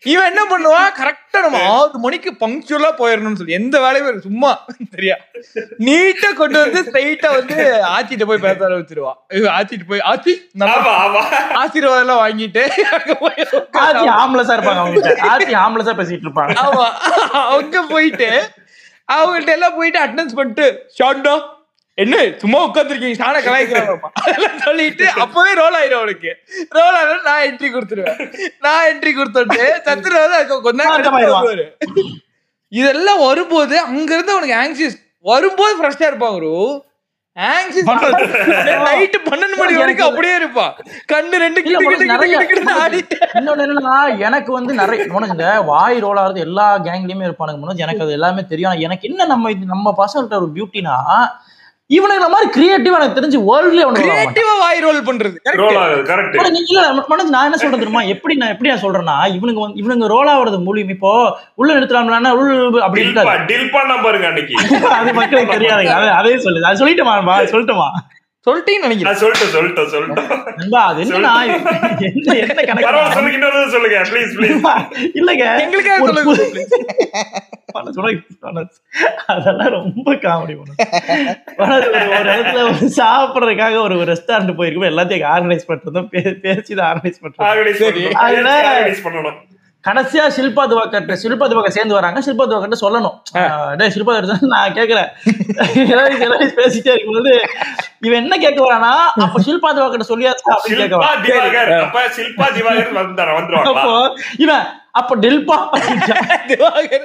இவன் என்ன பண்ணுவான் கரெக்டா நம்ம ஆறு மணிக்கு பங்க்சுவலா போயிடணும்னு சொல்லி எந்த வேலையும் இல்ல, சும்மா சரியா நீட்டா கொண்டு வந்து ஸ்ட்ரைட்டா வந்து ஆச்சிட்ட போய் பேச ஆரம்பிச்சிருவான் இவன் ஆச்சிட்டு போய் ஆச்சி நல்லா ஆமா ஆமா ஆசீர்வாதம் எல்லாம் வாங்கிட்டு அங்க போய் ஆச்சி உட்கார்ந்து ஆம்பளஸா இருப்பாங்க அவங்க கிட்ட. ஆச்சி ஆம்பளஸா பேசிட்டு இருப்பாங்க ஆமா அங்க போயிட்டு அவங்கள்ட்ட எல்லாம் போயிட்டு அட்டெண்டன்ஸ் பண்ணிட்டு ஷார்ட்டா என்ன சும்மா உட்காந்துருக்கீங்க சாண கலாய்க்கிறாங்கப்பா அதெல்லாம் சொல்லிட்டு அப்பவே ரோல் ஆயிடும் அவனுக்கு ரோல் ஆயிடும் நான் என்ட்ரி கொடுத்துருவேன் நான் என்ட்ரி கொடுத்துட்டு சத்துருவாரு அதுக்கு கொஞ்ச நேரம் கழிச்சு ஆயிடுவான். வருவாரு. இதெல்லாம் வரும்போது அங்க இருந்து அவனுக்கு ஆங்ஸியஸ் வரும்போது ஃப்ரெஷ்ஷா இருப்பான் ஒரு ஆங்ஸியஸ் நைட்டு பன்னெண்டு மணி வரைக்கும் அப்படியே இருப்பான் கண்ணு ரெண்டு இல்ல கிட்டு மனோஜ் கிட்டு நிறைய கிட்டு கிட்டு ஆடிட்டு இன்னொன்னு என்னன்னா எனக்கு வந்து நிறைய மனோஜ் இந்த வாய் ரோல் ஆகுறது எல்லா கேங்லயுமே இருப்பானுங்க மனோஜ் எனக்கு அது எல்லாமே தெரியும் ஆனா எனக்கு என்ன நம்ம இது நம்ம பசங்கள்ட்ட ஒரு பியூட்டினா இவனுங்க மாதிரி கிரியேட்டிவா எனக்கு தெரிஞ்சு வேர்ல்ட்லயே அவனுக்கு வர மாட்டான். கிரியேட்டிவா வாய் ரோல் பண்றது correct. ரோல் ஆகுது கரெக்ட் மனோஜ், இல்ல மனோஜ் நான் என்ன சொல்றது தெரியுமா எப்படி நான் எப்படி நான் சொல்றேன்னா இவனுங்க வந்து இவனுங்க ரோல் ஆகுறது மூலியம் இப்போ உள்ள நிறுத்தலாம்னா உள்ள அப்படி டில்பா இருக்காது டில்பா நம்பருங்க அன்னைக்கு அது மக்களுக்கு தெரியாது அது அதே சொல்லுது அது சொல்லிட்டுமா சொல்லட்டுமா சொல்லிட்டேன்னு நினைக்கிறேன் நான் சொல்லிட்டேன் சொல்லிட்டேன் சொல்லிட்டேன் நண்பா அது என்னன்னா என்ன என்ன பரவாயில்ல கணக்கு சொல்லுங்க இன்னொரு சொல்லுங்க ப்ளீஸ் ப்ளீஸ் இல்லங்க எங்களுக்காக ஒரு சொல்லுங்க புது- மனோஜ், மனோஜ், மனோஜ். அதெல்லாம் ரொம்ப காமெடி மனோஜ் ஒரு ஒரு இடத்துல ஒரு சாப்பிடுறதுக்காக ஒரு ரெஸ்டாரண்ட் போயிருக்கோம் எல்லாத்தையும் ஆர்கனைஸ் பண்றதும் பே- பேசி தான் ஆர்கனைஸ் பண்றோம் ஆர்கனைஸ் பண்ணணும் அதுல- ஆர்கனைஸ் பண்ணணும் கடைசியா ஷில்பா துவாக்கர்ட்ட ஷில்பா துவாக்கர் சேர்ந்து வராங்க ஷில்பா துவாக்கர்ட்ட சொல்லணும் ஆஹ் டேய் ஷில்பா துவாக்கர் நான் கேக்குறேன் எல்லாரும் எல்லாரும் பேசிட்டே இருக்கும்போது இவன் என்ன கேட்க வரானா அப்ப ஷில்பா துவாக்கர்ட்ட சொல்லியாச்சா அப்படின்னு கேட்க ஷில்பா வரான் திவாகர் அப்ப ஷில்பா திவாகர் வந்தார வந்துருவாங்களா அப்போ இவன் அப்ப டில்பா அப்படின்ட்டான். திவாகர்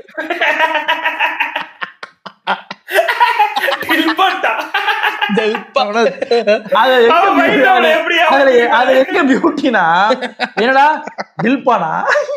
டில்பாட்டா தெல்பா. அது எங்க அவன் beauty- மைண்ட் அதுல- எப்படியா? அதுல அது எங்க பியூட்டினா என்னடா டில்பானா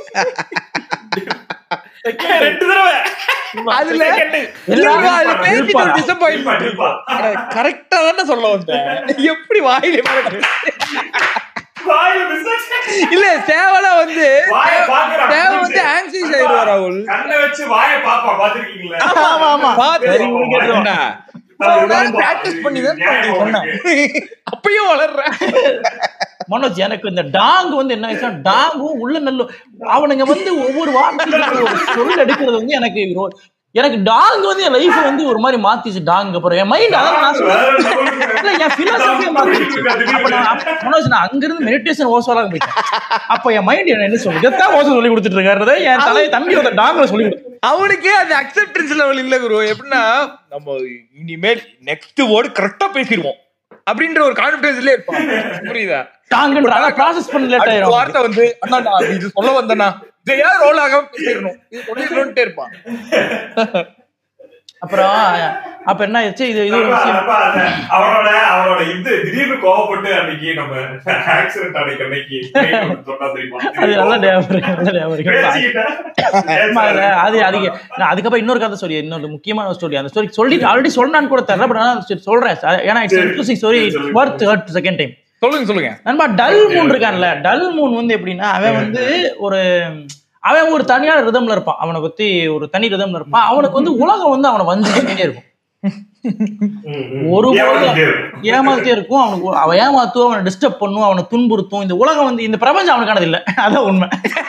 ரெண்டு தடவை அதுல Second. இல்ல, டில்பா, அதுல பேசிட்டு டில்பா. ஒரு disappointment டில்பா, இருக்கும். கரெக்டா தானே சொல்ல வந்தேன் எப்படி வாயில மறக்குது? வாயில business. இல்ல சேவலா வந்து வாயை பாக்குறான். சேவ வந்து ஆங்ஸியஸ் ஆயிடுவா ராகுல் கண்ணை வச்சு வாயை பாப்பா பாத்துருக்கீங்களா ஆமா ஆமா பாத்து சரி, உங்களுக்கு என்ன? பிராக்டிஸ் பண்ணி தான் சொன்னேன் அப்பயும் வளர்றேன் மனோஜ் எனக்கு இந்த டாங் வந்து என்ன ஆயிடுச்சுன்னா டாங்கும் உள்ள நல்ல அவனுங்க வந்து ஒவ்வொரு வார்த்தைக்கு ஒரு சொல் எடுக்கிறது வந்து எனக்கு ரோ- எனக்கு டாங் வந்து என் லைஃப் வந்து ஒரு மாதிரி மாத்திச்சு டாங் அப்புறம் என் மைண்ட் அதான் நான் சொல்றேன் இல்ல என் பிலாசபியே மாத்திடுச்சு அப்ப நான் அப்ப மனோஜ் நான் அங்க இருந்து மெடிடேஷன் ஓசோலாக போயிட்டேன் அப்ப என் மைண்ட் என்ன சொல்லுது இதைத்தான் ஓசோ சொல்லி கொடுத்துட்டு இருக்காரு என் தலையை தம்பி வந்து டாங்ல சொல்லி கொடுத்து அவனுக்கே அந்த அக்செப்டன்ஸ் லெவல் இல்ல குரு எப்படின்னா நம்ம இனிமேல் நெக்ஸ்ட் வேர்டு கரெக்டா பேசிடுவோம் அப்படின்ற ஒரு கான்பிடன்ஸ்லயே இருப்பான் புரியுதா டாங்குன்ற ப்ராசஸ் பண்ண லேட் அடுத்த ஆயிரும் வார்த்தை வந்து அண்ணா நான் இது சொல்ல வந்தேனா இதையா ரோல் ஆகாம பேசிடணும் இது சொல்லிடணும்ட்டே இருப்பான் அப்புறம் அப்ப என்ன ஆயிடுச்சு இது இது ஒரு விஷயம் அப்ப அந்த அவனோட அவனோட இது திடீர்னு கோவப்பட்டு அன்னைக்கு நம்ம ஆக்சிடென்ட் அன்னைக்கு அன்னைக்கு train வந்து சொன்னா தெரியுமா? அது நல்ல ஞாபகம் இருக்கு, நல்ல ஞாபகம் இருக்கு. பேசிக்கிட்டேன். ஆமா, அது அது அதுக்கு நான் அதுக்கப்புறம் இன்னொரு கதை சொல்லி இன்னொரு முக்கியமான ஸ்டோரி அந்த ஸ்டோரி சொல்லிட்டு ஆல்ரெடி சொன்னான்னு கூட தெரியல பட் ஆனால் சரி, சொல்றேன் அது- ஏன்னா இட்ஸ் சரி. இன்ட்ரெஸ்டிங் ஸ்டோரி சரி, சொல்லுங்க. ஒர்த் ஹர்ட் செகண்ட் டைம் சொல்லுங்க சொல்லுங்க நண்பா டல் மூன் இருக்கான்ல டல் மூன் வந்து எப்படின்னா அவன் வந்து ஒரு அவன் ஒரு தனியான ரிதம்ல இருப்பான் அவனை பத்தி ஒரு தனி ரிதம்ல இருப்பான் அவனுக்கு வந்து உலகம் வந்து அவனை வந்து இருக்கும் ம், ம். ஒரு ஏமாத்திட்டே இருக்கும். ஏமாத்திட்டே இருக்கும் அவனுக்கு அவன் ஏமாத்தும் அவனை டிஸ்டர்ப் பண்ணும் அவனை துன்புறுத்தும் இந்த உலகம் வந்து இந்த பிரபஞ்சம் அவனுக்கானது இல்ல அதான் உண்மை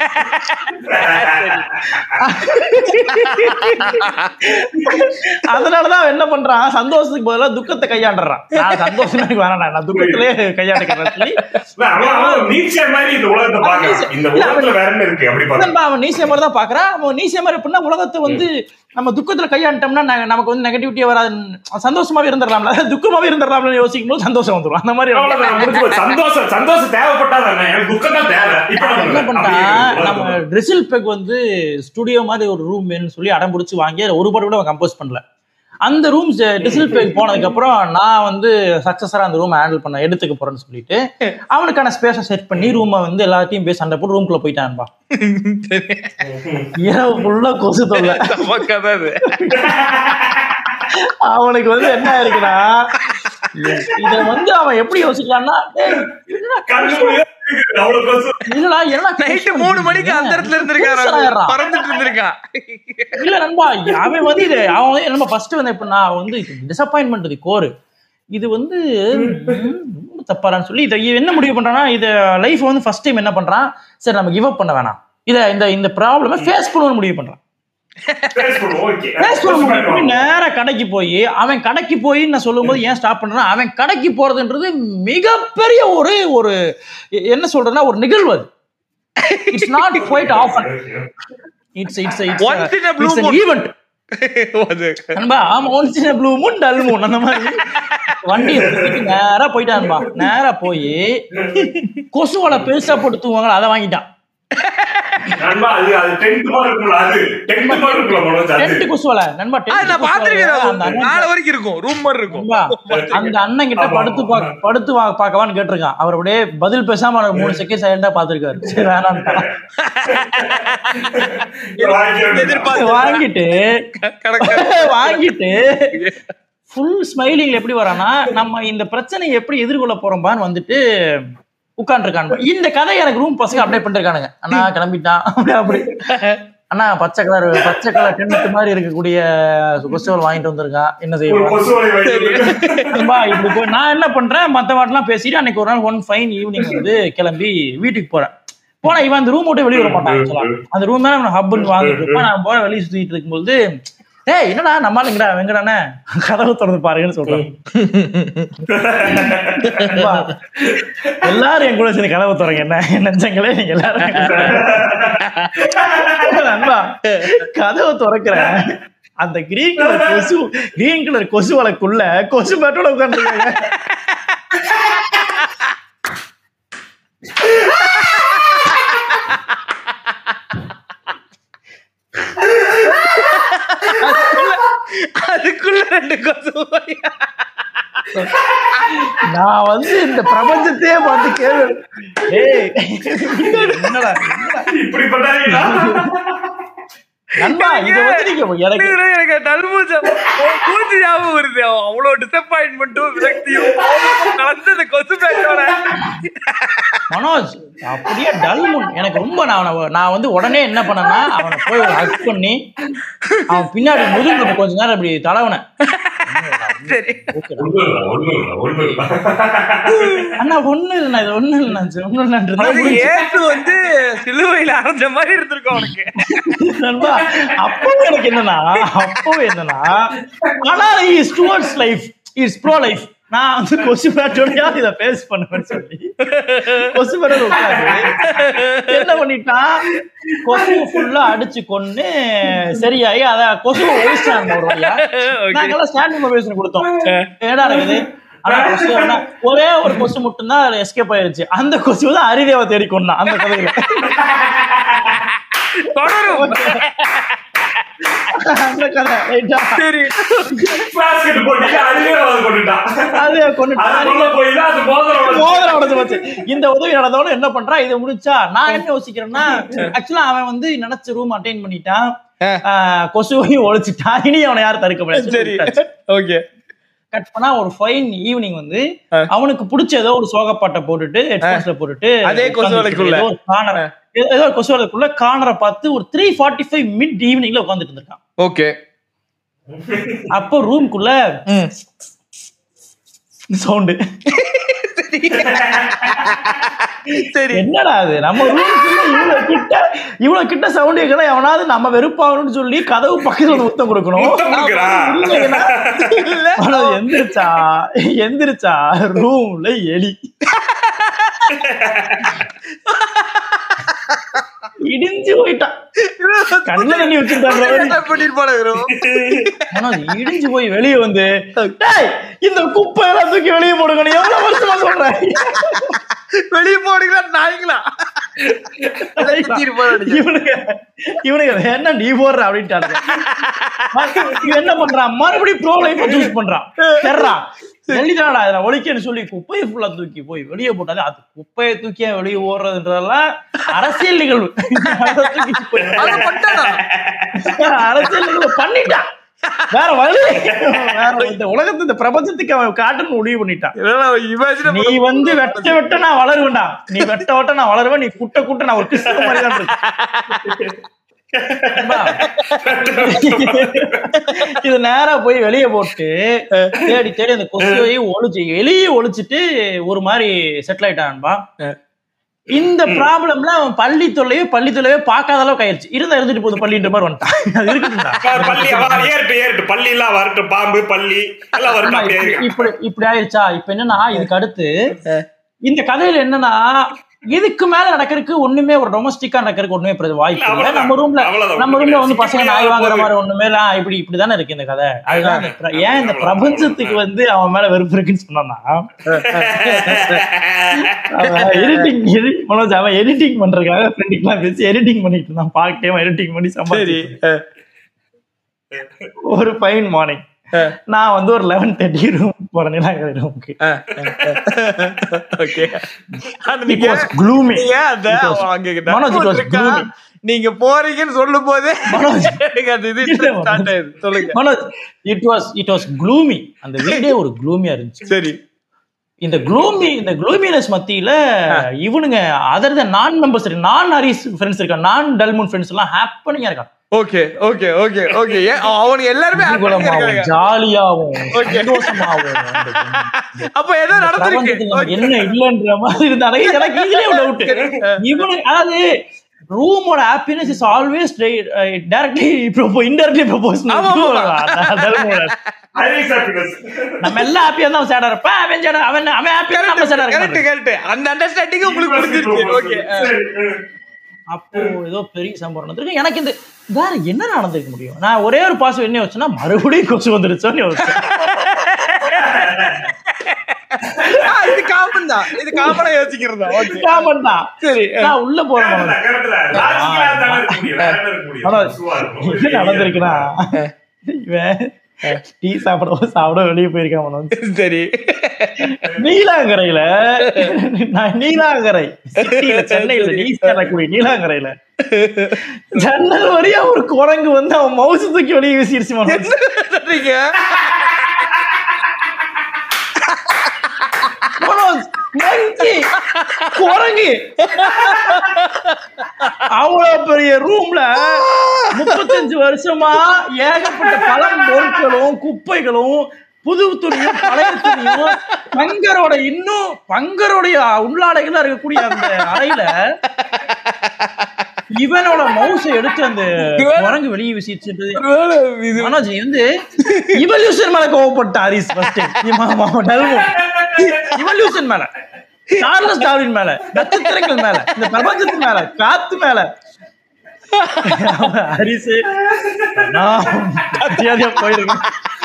அதனாலதான் அவன் என்ன பண்றான் சந்தோஷத்துக்கு பதிலா துக்கத்தை கையாண்டுறான் நான் சந்தோஷம் எனக்கு வேணாம் நான் துக்கத்திலே கையாண்டுக்கிறேன் சொல்லி இல்ல, அவன் அவன் நீச்சே மாதிரி இந்த உலகத்தை பார்க்கறான். இந்த இல்ல, உலகத்துல வேற என்ன இருக்கு அப்படி பாருங்க நண்பா, அவன் நீசிய மாதிரி தான் பாக்குறான் அவன் நீசிய மாதிரி எப்படின்னா உலகத்தை வந்து நம்ம துக்கத்துல கையாண்டோம்னா ந- நமக்கு வந்து நெகட்டிவிட்டியே வராது சந்தோஷமாவே இருந்துடலாம்ல துக்கமாவே இருந்துடலாம்னு யோசிக்கும் போது சந்தோஷம் வந்துடும் அந்த மாதிரி அவ்வளவுதான், முடிஞ்சு போச்சு. சந்தோஷம் சந்தோஷம் தேவைப்பட்டாதான் என்ன? எனக்கு துக்கம் தான் தேவை இப்ப அவன் என்ன நம்ம பண்ணிட்டான் நம்ம அப்படி ட்ரெஸ்ஸில் பெக் வந்து ஸ்டுடியோ மாதிரி ஒரு ரூம் வேணும்னு சொல்லி அடம் பிடிச்சி வாங்கி அதை ஒரு பாட்டு கூட அவன் கம்போஸ் பண்ணல அந்த ரூம் டிசில் பேக் போனதுக்கு அப்புறம் நான் வந்து சக்சஸரா அந்த ரூம் ஹேண்டில் பண்ண எடுத்துக்க போறேன்னு சொல்லிட்டு அவனுக்கான ஸ்பேஸை செட் பண்ணி ரூமை வந்து எல்லாத்தையும் போய் சண்டை போட்டு ரூம்குள்ள போயிட்டான்பா இரவு ஃபுல்லா கொசு தொல்லை கதை அது அவனுக்கு வந்து என்ன இருக்குன்னா இத வந்து அவன் எப்படி யோசிக்கலாம்னா டேய், என்னடா கண்ணு முடியாது. அவ்வளவு கொசு. இல்லடா என்னடா நைட்டு மூணு மணிக்கு அந்த இடத்துல இருந்திருக்காரு டென்ஷன் அவரு. ஆயிடுறான். பறந்துட்டு இருந்திருக்கான் இல்ல நண்பா அவன் வந்து இது அவன் வந்து நம்ம ஃபர்ஸ்ட் வந்து எப்படின்னா அவன் வந்து டிசப்பாயின்மெண்ட் இது கோரு இது வந்து ம், ரொம்ப தப்பாரான்னு சொல்லி இதை இவன் என்ன முடிவு பண்றான்னா இது லைஃப் வந்து ஃபர்ஸ்ட் டைம் என்ன பண்றான் சரி நம்ம கிவ் அப் பண்ண வேணாம் இத இந்த இந்த ப்ராப்ளமை ஃபேஸ் பண்ணணும்னு முடிவு பண்றான் Face பண்ணுவோம், okay. ஃபேஸ் பண்ண முடிவு பண்ணி பண்ணுவோம். நேரா கடைக்கு போய் அவன் கடைக்கு போய் நான் சொல்லும்போது ஏன் ஸ்டாப் பண்றான் அவன் கடைக்கு போறதுன்றது மிகப்பெரிய ஒரு ஒரு எ- என்ன சொல்றேன்னா ஒரு நிகழ்வு அது it's not quite often it's it's Once in a blue it's moon. Event அது நண்பா ஆமா once in blue moon dull moon அந்த மாதிரி வண்டி எடுத்துட்டு நேரா போயிட்டான்பா நேரா போய் கொசு வலை பெருசா போட்டு தூங்குவாங்களா அதை வாங்கிட்டான் நண்பா, அது அது tent மாதிரி இருக்கும்ல, அது tent மாதிரி இருக்கும்ல, மனோஜ், அது. டென்ட் கொசு வலை நண்பா ஆ, டென்ட் நான் பாத்திருக்கேன் அந்த அண்ணன் நாலு வரைக்கும் இருக்கும் ரூம் மாதிரி இருக்கும் நண்பா, அந்த அண்ணன் கிட்ட ஆமா, படுத்து ஆமா. பா- படுத்து வா- பார்க்கவான்னு கேட்டிருக்கான் அவர் அப்படியே பதில் பேசாம அவர் மூணு செகண்ட் சைலண்டா பாத்துருக்காரு சரி வேணாம்ட்டான் வாங்கிக்கிறேன். எதிர்பார்த்து வாங்கிட்டு கணக்கு வாங்கிட்டு ஃபுல் ஸ்மைலிங்ல எப்படி வரானா நம்ம இந்த பிரச்சனையை எப்படி எதிர்கொள்ள போறோம்பான்னு வந்துட்டு உட்காந்துருக்கான் இந்த கதை எனக்கு ரூம் பசங்க அப்டேட் பண்ணிருக்கானுங்க அண்ணா கிளம்பிட்டான் அப்படி அப்படி அண்ணா பச்சை கலர் பச்சை கலர் டென்ட் மாதிரி இருக்கக்கூடிய கொசுவல் வாங்கிட்டு வந்திருக்கான் என்ன ஒரு செய்வோம் கொசு வலை வாங்கிக்கிறேன். நண்பா, இப்படி போய் நான் என்ன பண்றேன் மத்த வாட்டெல்லாம் பேசிட்டு அன்னைக்கு ஒரு நாள் ஒன் ஃபைன் ஈவினிங் வந்து கிளம்பி வீட்டுக்கு போறேன் போனா இவன் அந்த ரூம் விட்டு வெளியே வர மாட்டான் actually. அந்த ரூம் தான் அவன் ஹப்னு வாங்கிட்டு இருப்பான் நான் போற வெளியே சுத்திட்டு இருக்கும்போது ஏய் என்னடா நம்ம இங்கடா வெங்கடானே கதவு திறந்து பாருங்கன்னு சொல்றான் நண்பா, எல்லாரும் என் கூட சேர்ந்து கதவை திறங்க என்ன நெஞ்சங்களே நீங்க எல்லாரும் நண்பா கதவை திறக்கிறேன் அந்த கிரீன் கலர் கொசு கிரீன் கலர் கொசு வலைக்குள்ள கொசு பேட்டோட உட்காந்துருக்காங்க அதுக்குள்ள ரெண்டு கொசு நான் வந்து இந்த பிரபஞ்சத்தையே பார்த்து கேள்வி ஏய் என்னடா இப்படி பண்ணாதீங்களா? நண்பா இத வந்து நீங்க எனக்கு எனக்கு நல்மூச்ச மூச்சு ஞாபகம் வருது அவன் அவ்வளவு டிசப்பாயின்மெண்ட்டும் விரக்தியும் கோபமும் கலந்து இந்த கொசு பேட்டோட மனோஜ் அப்படியே டல்முன் எனக்கு ரொம்ப நான் அவனை- நான் வந்து உடனே என்ன பண்ணேன்னா அவனை போய் ஒரு ஹக் பண்ணி அவன் பின்னாடி முதுகுல கொஞ்ச நேரம் அப்படி தடவனேன் சரி ஒண்ணும் இல்ல, ஒண்ணும் இல்ல, ஒண்ணும் இல்ல. அண்ணா ஒண்ணு இல்ல இது ஒண்ணு இல்ல நான் ஒண்ணு இல்லைன்றதா அது முடிஞ்சுச்சு. ஏசு வந்து சிலுவையில அரைஞ்ச மாதிரி இருந்திருக்கும் அவனுக்கு நண்பா அப்பவும் எனக்கு என்னன்னா அப்பவும் என்னன்னா ஆனா is towards life is bro life நான் வந்து கொசு பேட்டோடயா இதை ஃபேஸ் பண்ணுவேன்னு சொல்லி கொசு பேட்டோட உட்காந்து என்ன பண்ணிட்டான் கொசு ஃபுல்லா அடிச்சு கொன்னு சரியாயி அத கொசு ஒழிச்சாங்க ஒரு வழியா நாங்கெல்லாம் ஸ்டாண்டிங் மொபைல்ஸ் கொடுத்தோம் ஏடா இருக்குது ஆனா கொசு ஆனா ஒரே ஒரு கொசு மட்டும் தான் எஸ்கேப் ஆயிருச்சு அந்த கொசு தான் அரிதேவை தேடி கொண்டான் அந்த கதையில தொடரும் அந்த கதை ரைட்டா சரி Basket போட்டீங்க, அதுலயே அவன் கொண்டுட்டான். அது கொண்டு அதுக்குள்ள போய் தான் அது மோதிரம் உடைஞ்சு. மோதிரம் உடைஞ்சு போச்சு இந்த உதவி நடந்தவன என்ன பண்றான் இதை முடிச்சா நான் என்ன யோசிக்கிறேன்னா ஆக்சுவலா அவன் வந்து நினைச்ச ரூம் அட்டைன் பண்ணிட்டான் ஆஹ் கொசுவையும் ஒழிச்சிட்டான் இனி அவனை யாரும் தடுக்க சரி முடியாது ஓகே கட் பண்ணா ஒரு ஃபைன் ஈவினிங் வந்து அவனுக்கு பிடிச்ச ஏதோ ஒரு சோகப்பாட்டை போட்டுட்டு ஹெட்ஃபோன்ஸ்ல போட்டுட்டு அதே கொசு வலைக்குள்ள. ஏதோ ஒரு கார்னர் ஏதோ ஒரு கொசு வலைக்குள்ள கார்னரை பார்த்து ஒரு த்ரீ ஃபார்ட்டி ஃபைவ் மிட் ஈவினிங்ல உட்காந்துட்டு இருந்திருக்கான் ஓகே அப்போ ரூம்குள்ள சவுண்டு சரி என்னடா அது நம்ம ரூமுக்குள்ள இவ்வளவு கிட்ட இவ்வளவு கிட்ட சவுண்ட் கேட்கல எவனாவது நம்ம வெறுப்பாகணும்னு சொல்லி கதவு பக்கத்துல வந்து முத்தம் கொடுக்கணும் முத்தம் கொடுக்குறா? இல்லைன்னா, ஆனா எந்திரிச்சா எந்திரிச்சா ரூம்ல எலி இடிஞ்சு போயிட்டான் கண்ணுல தண்ணி வச்சிருக்காங்க என்ன பண்ணிருப்பானு மனோஜ் இடிஞ்சு போய் வெளியே வந்து டேய் இந்த குப்பை எல்லாம் தூக்கி வெளியே போடுங்க நீ எவ்வளவு வருஷமா சொல்றேன் வெளிய போடுங்களா நாய்ங்களா இவனுங்க இவனுங்க என்ன நீ போடுற அப்படின்ட்டாங்க இவன் என்ன பண்றான் மறுபடியும் ப்ரோ லைஃப் சூஸ் பண்றான் தெர்றான் வெளிதாடா இதை ஒழிக்கன்னு சொல்லி குப்பையை ஃபுல்லா தூக்கி போய் வெளியே போட்டாலே அது குப்பையை தூக்கி வெளியே ஓடுறதுன்றதெல்லாம் அரசியல் நிகழ்வு அதை தூக்கி போய் அதை பண்ணிட்டானா? அரசியல் நிகழ்வு பண்ணிட்டான் வேற வழி வேற இந்த உலகத்து இந்த பிரபஞ்சத்துக்கு அவன் காட்டுன்னு முடிவு பண்ணிட்டான் இமேஜின் நீ வந்து வெட்ட வெட்ட நான் வளருவேன்டா நீ வெட்ட வெட்ட நான் வளருவேன் நீ குட்ட குட்ட நான் ஒரு கிறிஸ்தவ மாதிரி தான் இருக்கேன். அன்பா, இது நேரா போய் வெளியே போட்டு தேடி தேடி அந்த கொசுவையும் ஒழிச்சு எலியை ஒழிச்சிட்டு ஒரு மாதிரி செட்டில் ஆயிட்டான்பா இந்த ப்ராப்ளம்ல அவன் பள்ளி தொல்லையோ பள்ளி தொல்லையோ பார்க்காத அளவுக்கு ஆயிருச்சு இருந்தா இருந்துட்டு போகுது பள்ளின்ற மாதிரி வந்துட்டான் அது இருக்கட்டும்டா. பள்ளி அவ- ஏறட்டும் ஏறட்டும் பள்ளி எல்லாம் வரட்டும் பாம்பு பள்ளி எல்லாம் வரட்டும் ஆமா, அப்படியே இப்படி- இருக்கு. இப்படி இப்படி ஆயிருச்சா இப்ப என்னன்னா இதுக்கு அடுத்து இந்த கதையில என்னன்னா இதுக்கு மேல நடக்கிறதுக்கு ஒண்ணுமே ஒரு டொமஸ்டிக்கா நடக்கிறதுக்கு ஒண்ணுமே பிர- வாய்ப்பு இல்லை அவ்வளவுதான். நம்ம ரூம்ல அவ்வளவுதான். நம்ம ரூம்ல வந்து பசங்க சிக்கன் நாய் வாங்குற போகுது. மாதிரி ஒண்ணுமே இல்ல. ஆ, இப்படி இப்படிதானே இருக்கு இந்த கதை அதுதான் இந்த பிர- ஏன் இந்த பிரபஞ்சத்துக்கு வந்து அவன் மேல வெறுப்பு இருக்குன்னு சொன்னான்னா அவன் எடிட்டிங் மனோஜ் அவன் எடிட்டிங் பண்றதுக்காக ஃப்ரெண்டுக்கெல்லாம் பேசி எடிட்டிங் பண்ணிட்டு இருந்தான் பார்ட் டைம் எடிட்டிங் பண்ணி சரி சம்பாதிச்சு ஒரு ஃபைன் மார்னிங் நான் வந்து ஒரு லெவன் தேர்ட்டி ரூம் போறேன் நிலாங்கரை ரூமுக்கு ஓகே அது It நீங்க was gloomy. நீங்க அந்த It was- அங்க Manoj, it was இருக்கா? gloomy. நீங்க போறீங்கன்னு சொல்லும் போதே Manoj. எனக்கு அது இது இல்ல, start ஆயிடுது. சொல்லுங்க Manoj it was it was gloomy அந்த வீடே ஒரு க்ளூமியா இருந்துச்சு சரி இந்த க்ளூமி இந்த க்ளூமினஸ் மத்தியில இவனுங்க அதர் தன் நான் மெம்பர்ஸ் நான் ஹரிஸ் ஃப்ரெண்ட்ஸ் இருக்கான் நான் டல்மூன் ஃப்ரெண்ட்ஸ் எல்லாம் ஹாப்பனிங்கா இருக்கான் ஓகே ஓகே ஓகே ஓகே அவனுக்கு எல்லாருமே happy ஆ குலமாவும் இருக்காங்க. ஜாலியாவும் Okay. சந்தோஷமாவும் அப்ப ஏதோ நடந்திருக்கு பிரபஞ்சத்துல நமக்கு என்ன இல்லைன்ற மாதிரி இருந்தாங்க எனக்கு இதுலயே ஒரு டவுட் இவனு அதாவது ரூமோட ஹாப்பினஸ் இஸ் ஆல்வேஸ் டைரக்ட்லி ப்ரோபோ இன்டைரக்ட்லி ப்ரோபோஸ் ஆமா, ஆமா. Highly happiness. நம்ம எல்லாம் ஹாப்பியா இருந்தா அவன் சேடா இருப்பான் அவன் சேடா அவன் அவன் ஹாப்பியா நம்ம சேடா கரெக்ட் இருப்பான் கரெக்ட் அந்த அண்டர்ஸ்டாண்டிங் உங்களுக்கு புரிஞ்சிருச்சு ஓகே சரி, ம். அப்போ ஏதோ பெரிய சம்பவம் நடந்திருக்கு எனக்கு இந்த வேற என்ன நடந்திருக்க முடியும் நான் ஒரே ஒரு பாசம் என்ன வச்சேன்னா மறுபடியும் கொசு வந்துருச்சோன்னு யோசிச்சேன் இது காமன் தான் இது காமனா யோசிக்கிறது தான் ஓகே காமன் தான் சரி நான் உள்ள போறேன் correct தான், correct தான். Logical ஆ தானே இருக்க முடியும். வேற என்ன இருக்க முடியும்? ஆனா, சும்மா இருக்கும். என்ன நடந்திருக்குன்னா இவன் டீ சாப்பிட சாப்பிட வெளியே போயிருக்கான் மனோஜ். சரி நீலாங்கரையில நான் நீலாங்கரை சிட்டியில சென்னையில நீ சேரக்கூடிய நீலாங்கரையில ஜன்னல் வழியா ஒரு குரங்கு வந்து அவன் மவுசு தூக்கி வெளியே வீசிடுச்சு மனோஜ். சொல்றீங்க மனோஜ் monkey, குரங்கு அவ்வளவு பெரிய ரூம்ல முப்பத்தஞ்சு வருஷமா ஏகப்பட்ட பழம் பொருட்களும் குப்பைகளும் புது துணியும் பழைய துணியும் பங்கரோட இன்னும் பங்கரோடைய உள்ளாடைகளா இருக்கக்கூடிய அந்த அறையில இவனோட மவுஸை எடுத்து அந்த குரங்கு வெளியே வீசிட்டு ஒருவேளை இது மனோஜ் நீ வந்து இவல்யூஷன் மேல கோவப்பட்ட ஹரிஸ் ஃபர்ஸ்ட் இவல்யூஷன் மேல சார்லஸ் டார்வின் மேல நட்சத்திரங்கள் மேல இந்த பிரபஞ்சத்து மேல காத்து மேல ஹரிஸ் நான் மரியாதையா போயிருக்கேன்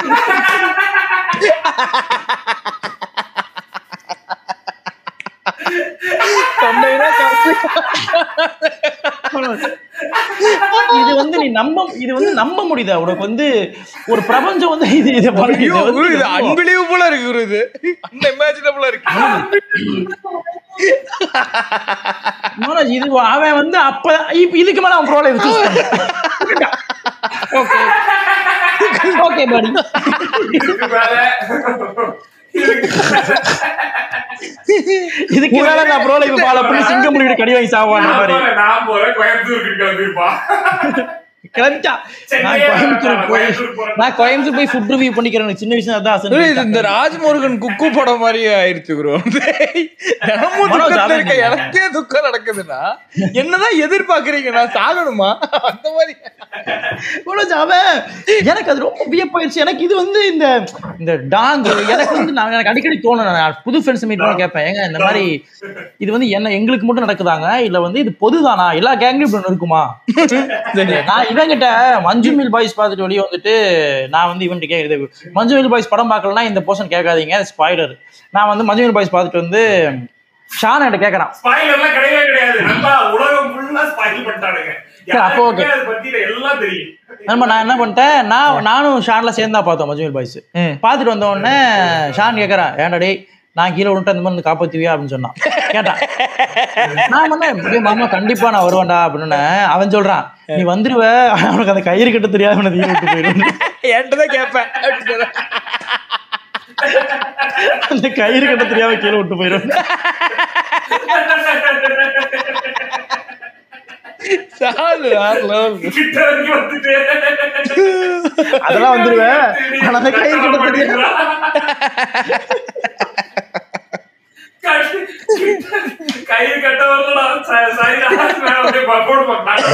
தொண்டைனா காசு இது வந்து நீ நம்ப இது வந்து நம்ப முடியுதா உனக்கு வந்து ஒரு பிரபஞ்சம் வந்து இது இதை பண்ணி ஐயோ இதை குரு, வந்து இது ரொம்ப- அன்பிலீவபுளா இருக்கு குரு இது அன்இமேஜினபிளா இருக்கு மனோஜ் இது அவன் வந்து அப்ப இப்ப இதுக்கு மேல அவன் ப்ரோலை சூஸ் பண்ணான் ஓகே ஓகே படி இதுக்கு மேல இதுக்கு மேல நான் ப்ரோலை ஃபாலோ பண்ணி சிங்கம் முடிவு கடி வாங்கி சாவான்ற நான் மாதிரி போறேன், நான் போறேன் கோயம்புத்தூருக்கு கிளம்பிருப்பா கிளம்பிட்டா நான் கோயம்புத்தூர் போய் நான் கோயம்புத்தூர் போய் ஃபுட் ரிவ்யூ பண்ணிக்கிறேன் சின்ன விஷயம் அதான் குரு, இது இந்த ஆசை ராஜ்முருகன் குக்கு படம் மாதிரி ஆயிடுச்சு குரு தினமும் மனோஜ், துக்கத்துல அதான் இருக்க நீங்க- எனக்கே துக்கம் நடக்குதுன்னா என்னதான் எதிர்பார்க்கறீங்க நான் சாகணுமா அந்த மாதிரி மனோஜ், அவன் எனக்கு அது ரொம்ப வியப்பாயிருச்சு எனக்கு இது வந்து இந்த இந்த டாங் எனக்கு வந்து நான் எனக்கு அடிக்கடி தோணும் நான் புது ஃப்ரெண்ட்ஸ் மீட் பண்ணி கேட்பேன் ஏங்க இந்த மாதிரி இது வந்து என்ன எங்களுக்கு மட்டும் நடக்குதாங்க இல்ல வந்து இது பொதுதானா எல்லா கேங்லயும் இப்படி ஒண்ணு இருக்குமா நான் இவங்கிட்ட மஞ்சு மில் பாய்ஸ் பார்த்துட்டு வெளியே வந்துட்டு நான் வந்து இவன்ட்டு கேக்குறது மஞ்சு மில் பாய்ஸ் படம் பார்க்கலனா இந்த போர்ஷன் கேட்காதீங்க ஸ்பாய்லர் நான் வந்து மஞ்சு மில் பாய்ஸ் பார்த்துட்டு வந்து ஷான் என்கிட்ட கேட்கறான் ஸ்பாயிலர்லாம் கிடையவே கிடையாது நம்ம உலகம் ஃபுல்லா ஸ்பாயில் பண்ணிட்டானுங்க சரி, அப்போ okay. யாருக்குமே அதை பத்தி எல்லாம் தெரியும் நம்ம நான் என்ன பண்ணிட்டேன் நான் நானும் ஷான்ல சேர்ந்தா பார்த்தோம் மஜ்மல் பாய்ஸ் ம். பார்த்துட்டு வந்த உடனே ஷான் கேட்கறான் ஏன்டா டேய் நான் கீழே விட்டு அந்த மாதிரி வந்து காப்பாத்துவியா அப்படின்னு சொன்னான் கேட்டான் நான் பண்ணேன் "டேய் மாமா கண்டிப்பா நான் வருவேன்டா அப்படின்னு அவன் சொல்றான் நீ வந்துருவ ஆனா உனக்கு அந்த கயிறு கட்ட தெரியாத உனக்கு தீ விட்டு போயிடும் என்கிட்ட தான் கேட்பேன் அப்படின்னு சொல்றேன். அந்த கயிறு கட்ட தெரியாம கீழே விட்டு போயிடும் சாது, வேற level. கிட்ட வரைக்கும் வந்துட்டு அதெல்லாம் வந்துருவேன் ஆனா அந்த கயிறு கட்ட தெரியாது கயிறு கட்ட வரல ச- சரிடா. நான் அப்படியே ப- போடு போட்டாங்க.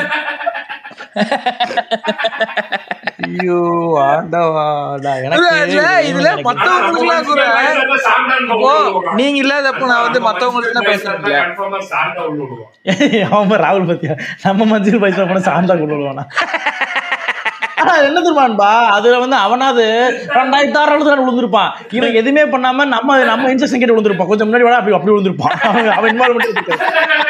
ஐயோ ஆண்டவாடா எனக்கு இதுல இதுல எனக்கு- மத்தவங்களுக்கு எல்லாம் கூட வயசுல சாண்டான்னு இப்போ உள்ள விடுவாங்க. நீங்க இல்லாதப்ப நான் வந்து மத்தவங்களுக்கு தான் பேசுறேன் இல்லையா Confirm ஆ சாண்டா உள்ள விடுவான். அவன் ராகுல் பத்தியா நம்ம மஞ்சள் பைசா போன சாந்தா கொண்டு வருவானா ஆனா என்ன தெரியுமான்பா அதுல வந்து அவனாவது ரெண்டாயிரத்தி ஆறு தான் விழுந்திருப்பான் இவன் எதுவுமே பண்ணாம நம்ம நம்ம இன்ஜெக்ஷன் கேட்டு விழுந்திருப்பான் கொஞ்சம் முன்னாடி வேணா அப்படி அப்படி விழுந்திருப்பான் அவன் அவன் இன்வால்மெண்ட் இருக்கு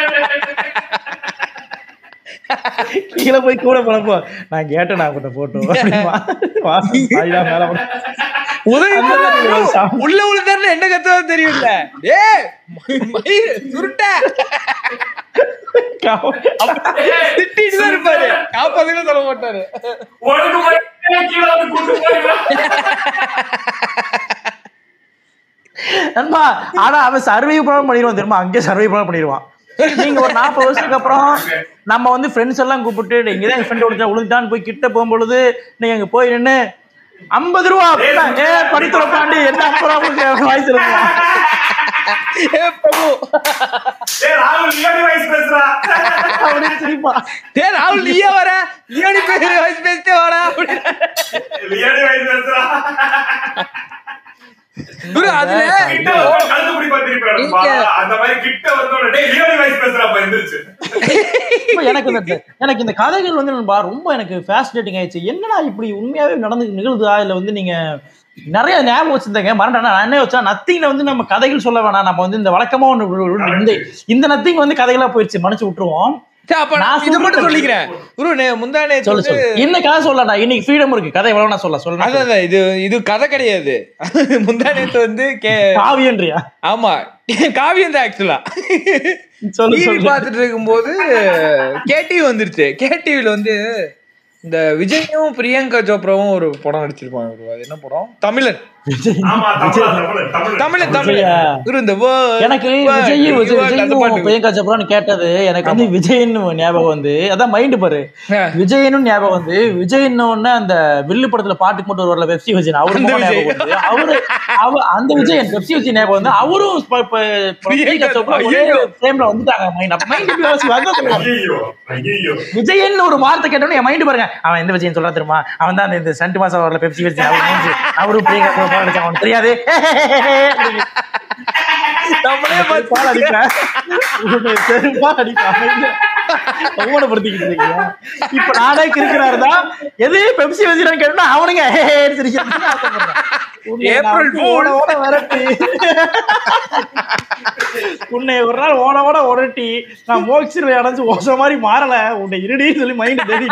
கீழே போய் கூட போனப்போ நான் கேட்டேன் நான் கிட்ட போட்டோ மேல போன. உதவி அந்த மாதிரி ஒரு sound. உள்ள உள்ள என்ன கத்துவா தெரியும்ல ஏ மயிர் சுருட்ட திட்டிட்டு தான் இருப்பாரு காப்பாதுன்னு சொல்ல மாட்டாரு உனக்கு மட்டும் கீழே வந்து கூட்டு போயிடுவான். நண்பா ஆனா அவன் சர்வை ப்ராப்ளம் பண்ணிடுவான் தெரியுமா அங்கேயே சர்வை ப்ராப்ளம் பண்ணிடுவான் நீங்க ஒரு நாற்பது வருஷத்துக்கு அப்புறம் நம்ம வந்து ஃப்ரெண்ட்ஸ் எல்லாம் கூப்பிட்டு "டேய், இங்கதான் என் ஃப்ரெண்ட் ஒருத்தன் விழுந்துட்டான்னு போய் கிட்ட போகும்பொழுது நீங்க அங்க போய் நின்னு ஐம்பது ரூபா அப்படின்னா, ஏ படித்துற பாண்டி என்ன அப்புறம் உங்களுக்கு வாய்ஸ் இருக்கும் ஏ பிரபு ஏய், ராகுல் லியோனி வயசு பேசுறா. அப்படின்னு சிரிப்பான் டே ராகுல் நீயே வர லியோனி பேசி வாய்ஸ் பேசிட்டே வாடா அப்படின்னு லியோனி வயசு பேசுறா. குரு, அதுல கிட்ட வந்து கழுத்து பிடி பார்த்திருப்பேன் நண்பா. இங்க- அந்த மாதிரி கிட்ட வந்தோடனே, டேய், லியோனி வயசு பேசுறாப்பா, எந்திரிச்சு. இப்ப எனக்கு இந்த எனக்கு இந்த கதைகள் வந்து நண்பா ரொம்ப எனக்கு ஃபேசினேட்டிங் ஆயிடுச்சு என்னடா இப்படி உண்மையாவே நடந்து நிகழ்தா இல்ல வந்து நீங்க நிறைய ஞாபகம் வச்சிருந்தேங்க மறந்துட்டேன் நான் என்ன வச்சா நத்திங்ல வந்து நம்ம கதைகள் சொல்ல வேணாம் நம்ம வந்து இந்த வழக்கமா ஒண்ணு இந்த இந்த நத்திங் வந்து கதைகளா போயிடுச்சு மன்னிச்சு விட்டுருவோம் சரி, அப்ப நான் நான் இதை சொல்றேன். மட்டும் சொல்லிக்கிறேன் குரு நே- முந்தா நேத்து சொல்லு வந்து சொல்லு இன்னைக்கு கதை சொல்லடா இன்னைக்கு ஃப்ரீடம் இருக்கு கதை எவ்வளவு நான் சொல்ல அதான் சொல்ல அதான், இது இது கதை கிடையாது முந்தா நேத்து வந்து கே காவியன்றியா ஆமா காவியம் தான் ஆக்சுவலா சொல்லு டிவி சொல்லு பார்த்துட்டு இருக்கும்போது கேடிவி வந்துருச்சு கேடிவில வந்து இந்த விஜயும் பிரியங்கா சோப்ராவும் ஒரு படம் நடிச்சிருப்பாங்க bro. அது என்ன படம் தமிழன் ஆமா, தமிழன், தமிழன், தமிழன். தமிழன் தமிழன் விஜயா. குரு இந்த world, எனக்கு world, விஜய் world அந்த விஜயும் பாட்டு. பிரியங்கா சப்ரான்னு கேட்டது எனக்கு வந்து விஜய்னு ஞாபகம் வந்து அதான் மைண்ட் பாரு ஆ. விஜயனும் ஞாபகம் வந்து விஜய்னு ஒண்ணு அந்த வில்லு படத்துல பாட்டுக்கு மட்டும் வரல வெப்சி விஜய் அவரு அந்த முகம் விஜய். ஞாபகம் வந்து அவரு அவ அந்த விஜயன் வெப்சி விஜய் ஞாபகம் வந்து அவரும் இப்ப- இப்ப- இப்ப பிரியங்கா சோப்ரா ஒரே ஐயோ. ஃப்ரேம்ல வந்துட்டாங்க மைண்ட் அப்ப மைண்ட் ஐயையோ, ஐயையோ. விஜயன் ஒரு வார்த்தை கேட்டோன்னு என் மைண்ட் பாருங்க அவன் எந்த விஜயன் சொல்றா தெரியுமா அவன் தான் அந்த- இந்த சென்ட் மாசம் வரல பெப்சி விஜய் அவர் மூஞ்சி. அவரும் பிரியங்கா சோப்ரா நடிச்சான் அவனுக்கு தெரியாது நம்மளே பால் பார்த்து அடிப்பேன் உன்னை செருப்பா அடிப்பேன் அவமானப்படுத்திக்கிட்டு இருக்கீங்க இப்ப நானே கிறுக்கிறாரு தான் எது பெப்சி வச்சுறான்னு கேட்டா அவனுங்க ஹே, ஹேன்னு சிரிக்கிறாங்க. ஆசைப்படுறேன். உன்னை நான் April வந்து Fool. ஓட ஓட விரட்டி உன்னை ஒரு நாள் ஓட ஓட உரட்டி நான் மோக்சில் அடைஞ்சு ஓச மாதிரி மாறல உன்னை இருடின்னு சொல்லி மைண்ட் தேடி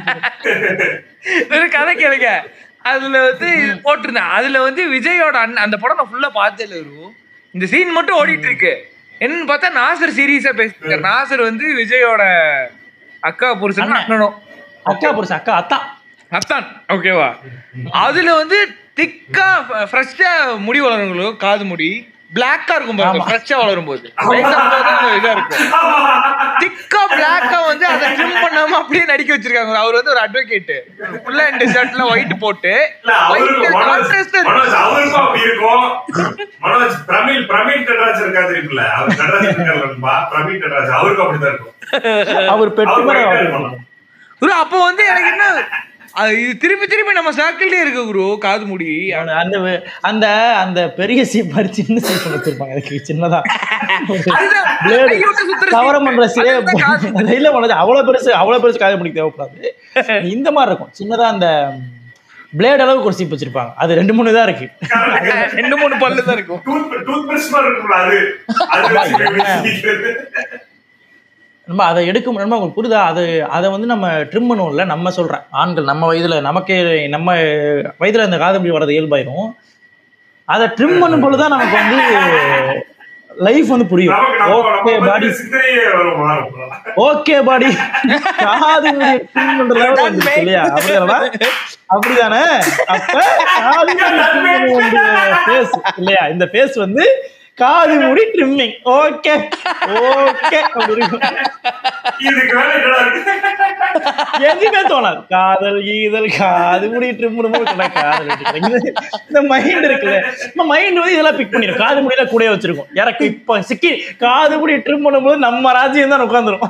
ஒரு கதை கேளுங்க அதுல வந்து இது போட்டிருந்தேன் அதுல வந்து விஜயோட அண்ணன் அந்த படம் நான் ஃபுல்லா பார்த்ததுல இருக்கும் இந்த சீன் மட்டும் ஓடிட்டு இருக்கு என்னன்னு பார்த்தா நாசர் சீரியஸா பேசிருக்காரு நாசர் வந்து விஜயோட அக்கா புருஷன் அண்ணன். அண்ணனும் அக்கா புருஷன் அக்கா அத்தா அத்தான் ஓகேவா அதுல வந்து திக்கா ஃப்ரெஷ்ஷா முடி வளருங்களோ காது முடி பிளாக்கா இருக்கும் பாருங்க ஆமா. ஃப்ரெஷ்ஷா வளரும் போது வயசாகும் போது இதா இருக்கும் திக்கா பிளாக்கா வந்து அதை ட்ரிம் பண்ணாம அப்படியே நடிக்க வச்சிருக்காங்க அவர் வந்து ஒரு அட்வொகேட் ஃபுல்லா இந்த ஷர்ட்ல ஒயிட் போட்டு இல்ல, அவருக்கு white மனோஜ் contrast இருக்கு. மனோஜ் அவருக்கும் அப்படி இருக்கும் மனோஜ் பிரமிழ் பிரவீன் நடராஜ் இருக்காது இருக்குல்ல அவர் நடராஜ் இருக்காரு நண்பா பிரவீன் நடராஜ் அவருக்கும் அப்படிதான் இருக்கும் அவர் பெட்டு அவர் மேல white ஆ அவர் இருப்பாங்க. குரு அப்போ வந்து எனக்கு என்ன அது இது திருப்பி திருப்பி நம்ம சர்க்கிள்லயே இருக்கு குரு காது முடி அவனு அந்த வே- அந்த அந்த பெரிய சீப் மாதிரி சின்ன சீப் வச்சிருப்பாங்க அதுக்கு சின்னதா அதுதான் Blade. கையை விட்டு சுத்துற கவரம் சீப்பு. பண்ற சே அதுதான் காது முடி. இல்ல பண்ணது அவ்வளவு பெருசு அவ்வளவு பெருசு காய முடிக்க தேவைப்படாது இந்த மாதிரி இருக்கும் சின்னதா அந்த பிளேட் அளவுக்கு ஒரு சீப் வச்சிருப்பாங்க அது ரெண்டு மூணு தான் இருக்கு ரெண்டு மூணு பல்லு தான் இருக்கும் டூத் டூத் பிரஷ் மாதிரி இருக்கும்ல அது அது வச்சு பேசிக்கிறது. நம்ம அதை எடுக்க முடியாம உங்களுக்கு புரியுதா அது அதை வந்து நம்ம ட்ரிம் பண்ணுவோம்ல நம்ம சொல்றேன் ஆண்கள் நம்ம வயதுல நமக்கே நம்ம வயதுல அந்த காதம்பி வர்றது இயல்பாயிரும் அதை ட்ரிம் பண்ணும் பொழுதுதான் நமக்கு வந்து லைஃப் வந்து புரியும் நமக்கு நம்ம ஓகே நம்ம பாடி பத்தி சிந்தனையே வரும் மாறும் ஓகே பாடி காது ட்ரிம் பண்றதால வந்துருச்சு இல்லையா அப்படிதானடா அப்படிதானே அப்ப காது ஃபேஸ் இல்லையா இந்த ஃபேஸ் வந்து காது முடி ட்ரிம்மிங் ஓகே ஓகே இதுக்கு மேல என்னடா இருக்கு எதுவுமே தோணாது காதல் ஈதல் காது முடி ட்ரிம் காதல் வெட்டிக்கிறேன். இது- இந்த மைண்ட் இருக்குல்ல இந்த மைண்ட் வந்து இதெல்லாம் பிக் பண்ணிடும் காது முடியில கூட வச்சிருக்கும் எனக்கு இப்ப சிக்கி காது முடி ட்ரிம் பண்ணும்போது நம்ம ராஜ்யம் தான் உட்காந்துரும்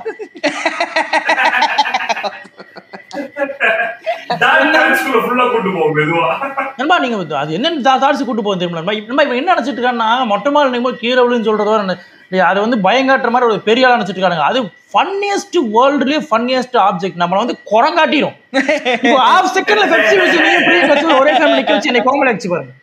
டான்ஸ்குள்ள ஃபுல்லா கூட்டு போகும் மெதுவா நண்பா நீங்க வந்து அது என்ன தாட்ஸ் கூட்டு போகும் தெரியுமா நண்பா இப்ப- நண்பா இவன் என்ன நினைச்சிட்டு இருக்கான்னா மொட்டை மால் நீங்க கீழே விழுன்னு சொல்றதோ அது வந்து பயங்காட்டுற மாதிரி ஒரு பெரிய ஆளா நினைச்சிட்டு இருக்காங்க அது ஃபன்னியஸ்ட் வேர்ல்டுலயே ஃபன்னியஸ்ட் ஆப்ஜெக்ட் நம்மள வந்து குரங்காட்டிரும் இப்போ ஹாஃப் செகண்ட்ல பெப்சி வச்சு நீங்க ப்ரீ பெப்சி ஒரே ஃபேமிலி நிக்க வச்சு என்னை கோமலை வச்சு பாருங்க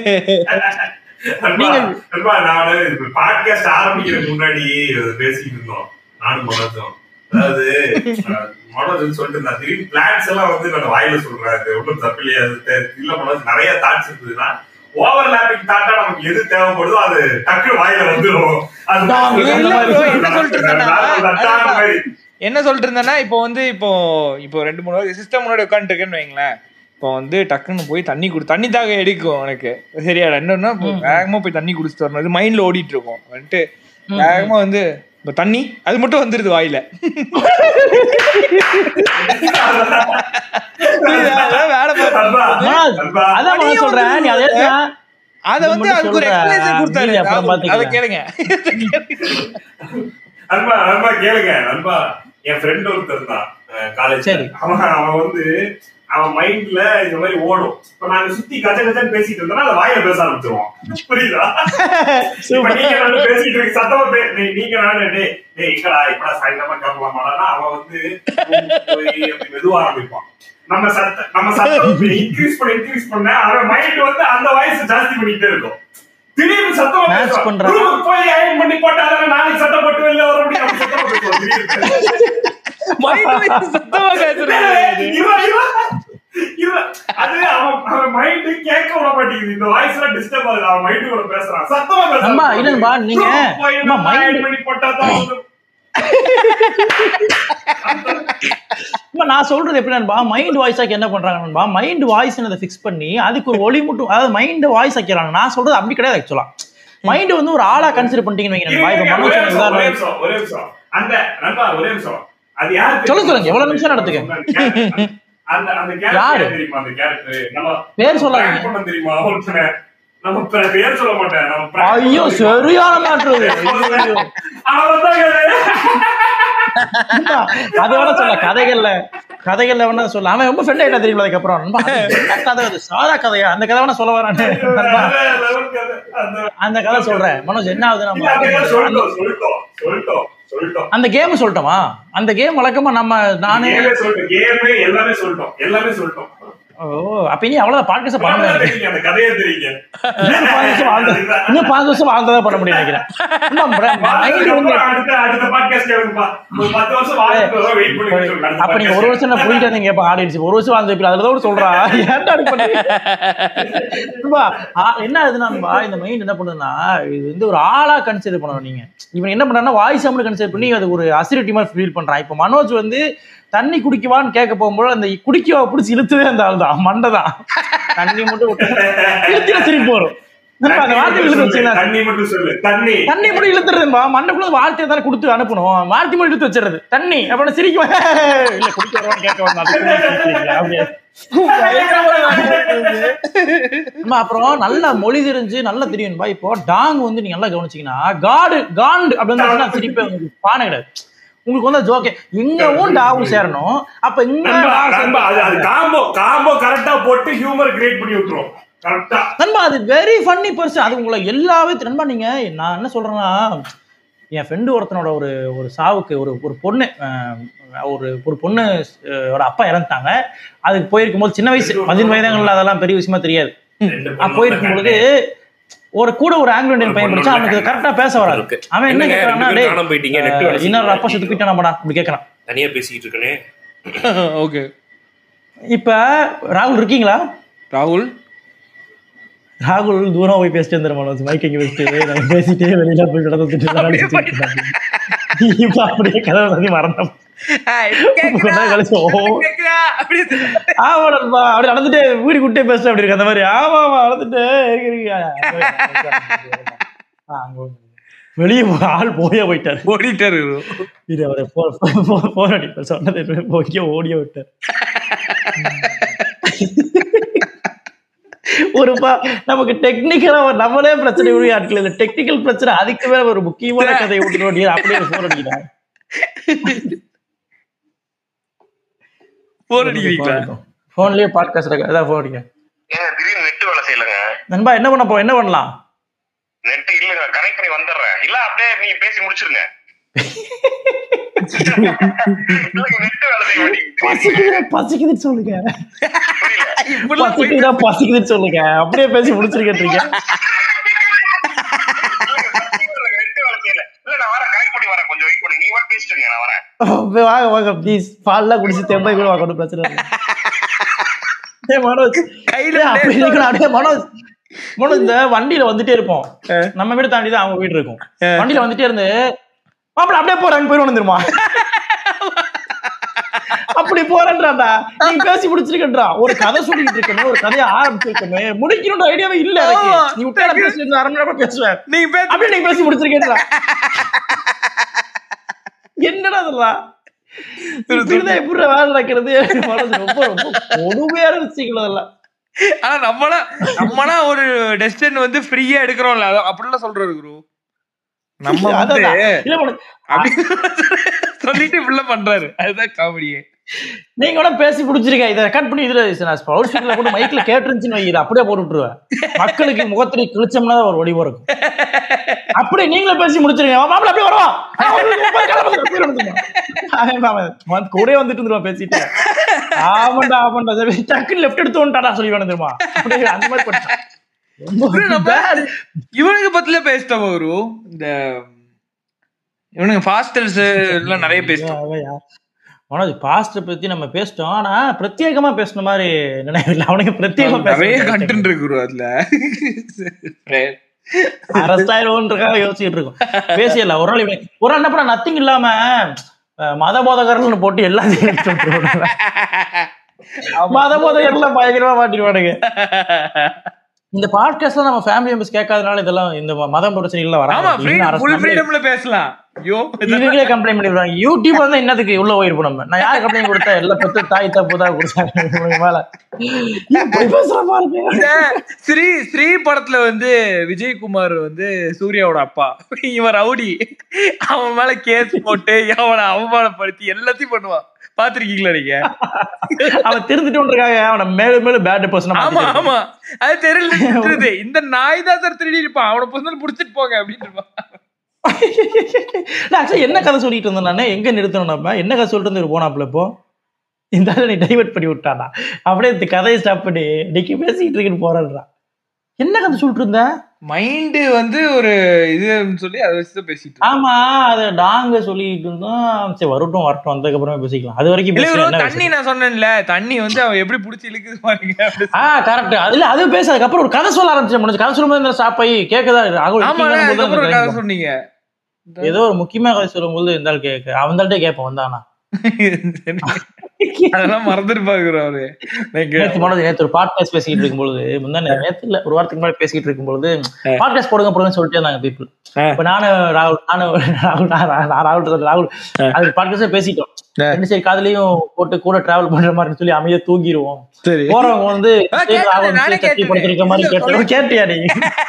நீங்க நானு பாட்காஸ்ட் ஆரம்பிக்கிறதுக்கு முன்னாடி இது பேசிட்டு இருந்தோம் நானும் மனோஜும் அதாவது அஹ், மனோஜ் சொல்லிட்டு இருந்தா திடீர்னு பிளான்ஸ் எல்லாம் வந்து நான் வாயில சொல்றேன் அது ஒன்றும் தப்பு இல்லையா அது தெ- இல்ல மனோஜ் நிறைய தாட்ஸ் இருந்ததுன்னா ஓவர்லாப்பிங் தாட்டா நமக்கு எது தேவைப்படுதோ அது டக்கு வாயில வந்துடும் அது நான் இல்ல, இல்ல bro, என்ன சொல்லிட்டு இருந்தேன்னா, அதான் மாதிரி. என்ன சொல்லிட்டு இருந்தேன்னா இப்போ வந்து இப்போ இப்போ ரெண்டு மூணு வருஷம் சிஸ்டம் முன்னாடி உட்காந்துருக்கேன்னு வைங்களேன் இப்போ வந்து டக்குன்னு போய் தண்ணி குடு தண்ணி தாக எடுக்கும் எனக்கு சரியா என்னன்னா இப்போ வேகமா போய் தண்ணி குடிச்சிட்டு வரணும் இது மைண்ட்ல ஓடிட்டு இருக்கும் வந்துட்டு வேகமா வந்து இப்போ தண்ணி அது மட்டும் வந்துருது வாயில புரியுதா? அதான் வேலை பார்த்து- அல்வா, மனோஜ், அல்வா. அதான் நான் சொல்றேன் நீ அதே தான் அத இது வந்து மட்டும் அதுக்கு ஒரு சொல்ற. எக்ஸ்பிளேஷன் கொடுத்தாரு மீதி அப்புறம் ராகுல். அதை பாத்துக்கலாம். கேளுங்க நண்பா நண்பா கேளுங்க நண்பா என் ஃப்ரெண்ட் ஒருத்தர் தான் காலேஜ் சரி. அவன் அவன் வந்து அவன் மைண்ட்ல இந்த மாதிரி ஓடும் இப்ப நாங்க சுத்தி கஜ கஜன்னு பேசிட்டு இருந்தோம்னா அதை வாயில பேச ஆரம்பிச்சிருவோம் புரியுதா இப்ப நீங்க நானும் பேசிட்டு இருக்கு சத்தமா பே நீ- நீங்க நானும் டேய் டேய் எங்கடா இப்படா சாயந்தரமா கிளம்பலாமாடா அவன் வந்து போய் அப்படி மெதுவா ஆரம்பிப்பான் நம்ம சத்த நம்ம சத்தம் இன்க்ரீஸ் பண்ண இன்க்ரீஸ் பண்ண அவன் மைண்ட் வந்து அந்த வாய்ஸ் ஜாஸ்தி பண்ணிட்டே இருக்கும் திடீர்னு சத்தமா Match பேசுவான். பண்றான். Room க்கு போய் அயன் பண்ணி போட்டாதான் நாளைக்கு சத்தம் போட்டு வெளில வர முடியும் அப்படி சத்தமா பேசுவான் திடீர்னு. மைண்ட் வைஸ் சுத்தமா பேசுறது இருடா, இருடா. இருடா. அது அவன் அவன் மைண்ட் கேட்க விட மாட்டேங்குது இந்த வாய்ஸ் எல்லாம் டிஸ்டர்ப் ஆகுது அவன் மைண்ட் கூட பேசுறான் சத்தமா பேசுறான் அம்மா, இல்லன்பா, நீங்க- Room க்கு போய் அம்மா, நம்ம mind- iron பண்ணி போட்டாதான் வந்து இப்ப நான் சொல்றது எப்படி நண்பா மைண்ட் வாய்ஸ் ஆக்கி என்ன பண்றாங்க நண்பா மைண்ட் வாய்ஸ் ஃபிக்ஸ் பண்ணி அதுக்கு ஒரு ஒளி மட்டும் அதாவது மைண்ட் வாய்ஸ் ஆக்கிறாங்க நான் சொல்றது அப்படி கிடையாது ஆக்சுவலா மைண்ட் வந்து ஒரு ஆளா கன்சிடர் பண்ணிட்டீங்கன்னு வைங்க நண்பா இப்ப இருங்க, ஒரே மனோஜ் நிமிஷம், ஒரே உதாரணம் நிமிஷம், ஒரே நிமிஷம். அந்த நண்பா ஒரே நிமிஷம் அது யாரு சொல்லுங்க, சொல்லுங்க. எவ்வளவு நிமிஷம் நடத்துங்க. அந்த அந்த யாரு? கேரக்டர் தெரியுமா அந்த கேரக்டர் நம்ம பேர் சொல்லாதீங்க. prank பண்ணோம் தெரியுமா ஒருத்தனை நம்ம பே- பேர் சொல்ல மாட்டேன் நம்ம prank ஐயோ பண்ணோம் சரியான மாற்று அவன் தான் அது வேணா சொல்ல கதைகள்ல கதைகள்ல வேணா சொல்ல அவன் ரொம்ப ஃப்ரெண்ட் ஆயிட்டா தெரியுமா அதுக்கப்புறம் நண்பா, அது என்ன கதை அது சாதா கதையா அந்த கதை வேணா சொல்ல வரானே நண்பா, அந்த கதை சொல்றேன் மனோஜ் என்ன ஆகுது நம்ம சொல்லிட்டோம் சொல்லிட்டோம் சொல்லிட்டோம் சொல்லிட்டோம் அந்த கேம் சொல்லட்டுமா அந்த கேம் வழக்கமா நம்ம நானே கேமே சொல்லிட்டோம் கேமே எல்லாமே சொல்லிட்டோம் எல்லாமே சொல்லிட்டோம் ஓ அப்ப இனி அவ்வளவு பாட்காஸ்ட் பண்ண முடியாது தெரியுங்க அந்த கதையே தெரியுங்க இன்னும் பாஞ்சு வருஷம் வாழ்ந்த- இன்னும் பாஞ்சு வருஷம் வாழ்ந்ததா பண்ண முடியும் நினைக்கிறேன் இன்னும் bra- mind வந்து- அடுத்த அடுத்த பாட்காஸ்ட் கேளுங்கப்பா ஒரு பத்து வருஷம் வாழ்க்கை வெயிட் பண்ணி சொல்லுங்க அடுத்த அப்ப நீங்க ஒரு வருஷம் நான் போயிட்டு வந்தீங்க இப்ப ஆடியன்ஸ் ஒரு வருஷம் வாழ்ந்து அதுல தான் சொல்றா ஏன்டா அப்படி பண்றீங்க? நண்பா, ஆ- என்ன ஆகுதுன்னா இந்த மைண்ட் என்ன பண்ணுதுன்னா இது வந்து ஒரு ஆளா கன்சிடர் பண்ணணும் நீங்க இவன் என்ன பண்றான்னா வாய்ஸ் அம்னு கன்சிடர் பண்ணி அது ஒரு அசிரிட்டி மாதிரி ஃபீல் பண்றான் இப்ப மனோஜ் வந்து தண்ணி குடிக்குவான்னு கேட்க போகும்போது அந்த குடிக்கவா பிடிச்சி இழுத்ததே அந்த ஆள் தான் மண்டை தான் தண்ணி மட்டும் விட்டு இழுத்து திருப்பி போறோம் நண்பா, அந்த வார்த்தை இழுத்து வச்சுக்கலாம் தண்ணி மட்டும் சொல்லு தண்ணி தண்ணி மட்டும் இழுத்துறதுப்பா மண்டக்குள்ள வார்த்தையை தானே கொடுத்து அனுப்பணும் வார்த்தை மட்டும் இழுத்து வச்சிருது தண்ணி அப்படின்னு சிரிக்கும் இல்ல குடிக்க வருவான்னு கேட்க வந்தா அதுக்கு முன்னாடி சிரிக்கிறீங்களா? அப்படியே. அம்மா, அப்புறம் நல்லா மொழி தெரிஞ்சு நல்லா தெரியும்பா இப்போ டாங் வந்து நீங்க நல்லா கவனிச்சீங்கன்னா காடு காண்டு அப்படின்னு சொன்னா சிரிப்பே உங்களுக்கு பானை கிடையாது உங்களுக்கு வந்து ஜோக்கே எங்கவும் டாவும் சேரணும் அப்ப இங்க நண்பா, டா நண்பா, அது அது காம்போ காம்போ கரெக்டா போட்டு ஹியூமர் கிரியேட் பண்ணி விட்டுரும் கரெக்டா நண்பா அது வெரி ஃபன்னி பர்சன் அது உங்களை எல்லாவே நண்பா நீங்க நான் என்ன சொல்றேன்னா என் ஃப்ரெண்டு ஒருத்தனோட ஒரு ஒரு சாவுக்கு ஒரு ஒரு பொண்ணு அஹ், ஒரு ஒரு பொண்ணு அஹ், ஓட அப்பா இறந்துட்டாங்க அதுக்கு போயிருக்கும் போது சின்ன வயசு பதினஞ்சு வயதுங்கள்ல அதெல்லாம் பெரிய விஷயமா தெரியாது ரெண்டு அப்ப போயிருக்கும் பொழுது ஒரு கூட ஒரு ஆங்கிலோ இந்தியன் பையன் படிச்சா அவனுக்கு கரெக்டா பேச வராது இருக்கு. அவன் என்ன என்னங்க, கேட்கறான்னா ரெண்டு டேய் பேரும் காணாம போயிட்டீங்க, நெட்டு வேலை இன்னொரு செய்யல. அப்பா செத்து போயிட்டானாப்படா அப்படி கேட்கறான் தனியா பேசிக்கிட்டு இருக்கனே ஓகே இப்ப ராகுல் இருக்கீங்களா ராகுல் ராகுல் தூரம் போய் பேசிட்டு வந்துடும் மைக் இங்க வச்சுட்டு நம்ம பேசிட்டே வெளியில போய் நடந்துட்டு இப்ப அப்படியே கதவை தண்ணி மறந்தோம் கொஞ்ச நேரம் கழிச்சு, ஓ. ஆமா நண்பா அப்படி நடந்துட்டு வீடு குட்டே பேசுற அப்படி இருக்கு அந்த மாதிரி ஆமா ஆமா நடந்துட்டு இருக்கு, இருக்கு. ஆ, அங்க வந்து. வெளியே போ- ஆள் போயே போயிட்டாரு ஓடிட்டாரு bro. இது அவரை போன் அடிப்பார் சொன்னது போய் ஓடியே விட்டார் ஒரு பா நமக்கு டெக்னிக்கலா நம்மளே பிரச்சனை உரிய ஆட்கள் இல்ல டெக்னிக்கல் பிரச்சனை அதுக்கு மேல ஒரு முக்கியமான கதையை விட்டு ஓடி அப்படியே போன் அடிக்கிறாங்க போர் அடிக்கிறீங்களா போன்லயே பாட்காஸ்ட் அதான் போன் அடிக்க ஏங்க திடீர்னு நெட் வேலை செய்யலங்க நண்பா என்ன பண்ண போ என்ன பண்ணலாம் நெட் இல்லங்க கனெக்ட் பண்ணி வந்துடுறேன் இல்ல அப்படியே நீங்க பேசி முடிச்சிருங்க நெட் வேலை செய்ய மாட்டேங்குது பசிக்குது பசிக்குதுன்னு சொல்லுங்க புரியல இப்படிலாம் போய் பசிக்குதா பசிக்குதுன்னு சொல்லுங்க அப்படியே பேசி முடிச்சிருக்கீங்க நெட் வேலை செய்யல இல்ல நான் வரேன் கனெக்ட் பண்ணி வரேன் கொஞ்சம் வெயிட் பண்ணுங்க நீங்க மட்டும் பேசிட்டு இருங்க நான் வரேன் வாங்க வாங்க ப்ளீஸ் பால்லாம் குடிச்சு தெம்பை கூட வாங்க ஒன்றும் பிரச்சனை இல்லை ஏய் மனோஜ் கையில ஏய், அப்படி இருக்கணும் அப்படியே மனோஜ் மனோஜ் இந்த வண்டியில வந்துட்டே இருப்போம் நம்ம வீடு தாண்டி தான் அவங்க வீடு இருக்கும் வண்டியில வந்துட்டே இருந்து மாப்பிள அப்படியே போறாங்க போயிடும் வந்துருமா அப்படி போறேன்றாடா நீ பேசி முடிச்சிருக்கன்றா ஒரு கதை சொல்லிட்டு இருக்கணும் ஒரு கதையை ஆரம்பிச்சிருக்கமே முடிக்கணும்ன்ற ஐடியாவே இல்ல எனக்கு ஆமா. நீ விட்டா நான் பேசி அரை மணி நேரம் பேசுவேன் நீங்க பேச அப்படியே நீ பேசி முடிச்சிருக்கேன்றா என்னடா அதெல்லாம் இப்படிதான் எப்படி வேலை நடக்கிறது மனசு ரொம்ப ரொம்ப கொடுமையான விஷயங்கள் அதெல்லாம் ஆனா நம்மளா நம்மளா ஒரு டெஸ்டன் வந்து ஃப்ரீயா எடுக்கிறோம்ல அத- அப்படிலாம் சொல்றாரு குரு நம்ம வந்து அதான். இல்ல மனோஜ், அப்படி சொல்லிட்டு இப்படிலாம் பண்றாரு அதுதான் காமெடியே நீங்க கூட பேசி முடிச்சிருக்க இதை கட் பண்ணி இதுல நான் ஸ்பவுல் ஸ்பீக்கர்ல கூட மைக்ல கேட்டுருந்துச்சுன்னு வை, இதை அப்படியே போட்டு விட்டுருவேன் மக்களுக்கு முகத்திரை கிழிச்சோம்னா தான் ஒரு வடிவம் இருக்கும் அப்படியே நீங்களும் பேசி முடிச்சிருங்க அவன் மாப்பிள அப்படியே வருவான் கூட வந்துட்டு இருந்துருவான் பேசிட்டு ஆமாண்டா ஆமாண்டா சரி, டக்குன்னு லெஃப்ட் எடுத்து வந்துட்டாடா சொல்லி வந்துருமா அப்படியே அந்த மாதிரி பண்ணிட்டான். ரொம்ப நம்ம bad. இவனுக்கு பத்தில பேசிட்டோம் குரு இந்த இவனுங்க ஃபாஸ்டர்ஸ் எல்லாம் நிறைய பேசிட்டோம் அவையா. மனோஜ் பாஸ்டர் பத்தி நம்ம பேசிட்டோம் ஆனா பிரத்யேகமா பேசின மாதிரி நினைவில்லை அவனுக்கு பிரத்யேகமா நிறைய பேச கண்டென்ட் இருக்கு குரு அதுல அரெஸ்ட் ஆயிடுவோன்றக்காக யோசிச்சுட்டு இருக்கோம் பேசியல ஒரு நாள் இவன் ஒரு நாள் என்ன பண்ண நத்திங் இல்லாம அஹ், மத போதகர்கள்னு போட்டு எல்லாத்தையும் எடுத்து விட்டுருவானுங்க. மத போதகர்லாம் பயங்கரமா மாட்டிடுவானுங்க இந்த பாட்காஸ்ட்ல நம்ம ஃபேமிலி மெம்பர்ஸ் கேட்காதனால இதெல்லாம் இந்த மதம் பிரச்சனைகள் ஆமா வராம ஃபுல் ஃப்ரீடம்ல பேசலாம் ஐயோ இவங்களே கம்ப்ளைண்ட் பண்ணிடுவாங்க யூடியூப் வந்து என்னதுக்கு உள்ள போயிருப்போம் நம்ம நான் யார் கம்ப்ளைண்ட் கொடுத்தா எல்லாம் பெற்று தாய் தப்பு தான் கொடுத்தாங்க இவனுங்க மேல இப்படி பேசுற பாருங்க இந்த ஸ்ரீ ஸ்ரீ படத்துல வந்து விஜயகுமார் வந்து சூர்யாவோட அப்பா இவன் ரவுடி அவன் மேல கேஸ் போட்டு அவனை அவமானப்படுத்தி எல்லாத்தையும் பண்ணுவான் பாத்திருக்கீங்களா நீங்க அவன் திருந்துட்டோன்றக்காக அவனை மேலும் மேலும் பேட் பர்சன் ஆமா ஆமா அது தெரியல திட்டுறது. இந்த நாய் தான் சார் திருடி இருப்பான் அவனை பர்சனல் புடிச்சிட்டு போங்க அப்படின்னு இருப்பான் ஆக்சுவலி என்ன கதை சொல்லிட்டு இருந்தேன் நானே எங்க நிறுத்தணும் நம்ம என்ன கதை சொல்லிட்டு இருந்து போனாப்ல இப்போ இந்த ஆளை நீ டைவர்ட் பண்ணி விட்டானா அப்படியே இந்த கதையை ஸ்டாப் பண்ணி இன்னைக்கு பேசிக்கிட்டு இருக்குன்னு போறான்டா என்ன கதை சொல்லிட்டு இருந்த மைண்ட் வந்து ஒரு இதுன்னு சொல்லி அதை வச்சு தான் பேசிட்டு இருக்கோம். ஆமா அத நாங்க சொல்லிட்டு இருந்தோம் சரி வரட்டும் வரட்டும் வந்ததுக்கு அப்புறமே பேசிக்கலாம் அது வரைக்கும் இல்ல பேசலாம், bro, என்ன தண்ணி நான் சொன்னேன்ல தண்ணி வந்து அவன் எப்படி புடிச்சு இழுக்குது பாருங்க அப்படி ஆ கரெக்ட் அதுல அது பேச அதுக்கப்புறம் ஒரு கதை சொல்ல ஆரம்பிச்சு முடிஞ்சு கதை சொல்லும்போது இந்த ஸ்டாப் ஆகி கேட்கதா ராகுல் ஆமா முக்கியமான போது அதுக்கப்புறம் ஒரு அந்த கதை கேட்கும். சொன்னீங்க ஏதோ ஒரு முக்கியமான கதை சொல்லும்போது இந்த ஆள் கேட்க அவன்தாள்டே கேட்போம் வந்தானா அதெல்லாம் மறந்துருப்பாங்க அவரு நீங்க நேத்து மனோஜ் நேத்து ஒரு பாட்காஸ்ட் பேசிக்கிட்டு இருக்கும்பொழுது முந்தா நேத்து இல்ல ஒரு வாரத்துக்கு முன்னாடி பேசிக்கிட்டு இருக்கும்பொழுது பாட்காஸ்ட் போடுங்க போடுங்க சொல்லிட்டே இருந்தாங்க பீப்புள் ஆ. இப்ப நானு ராகுல் நானு ராகுல் நான் ரா- நான் ராகுல் சொல்றேன், ராகுல் அது பாட்காஸ்ட் பேசிட்டோம் ஆ. ரெண்டு சைடு காதுலயும் போட்டு கூட டிராவல் பண்ற மாதிரி சொல்லி அமைதியா தூங்கிடுவோம் சரி போறவங்க வந்து ஆ, சரி, கேட்டேன், ராகுல் நானே சரி, தட்டி படுத்திருக்க மாதிரி கேட்டேன். கேட்டோம் கேட்டியா நீ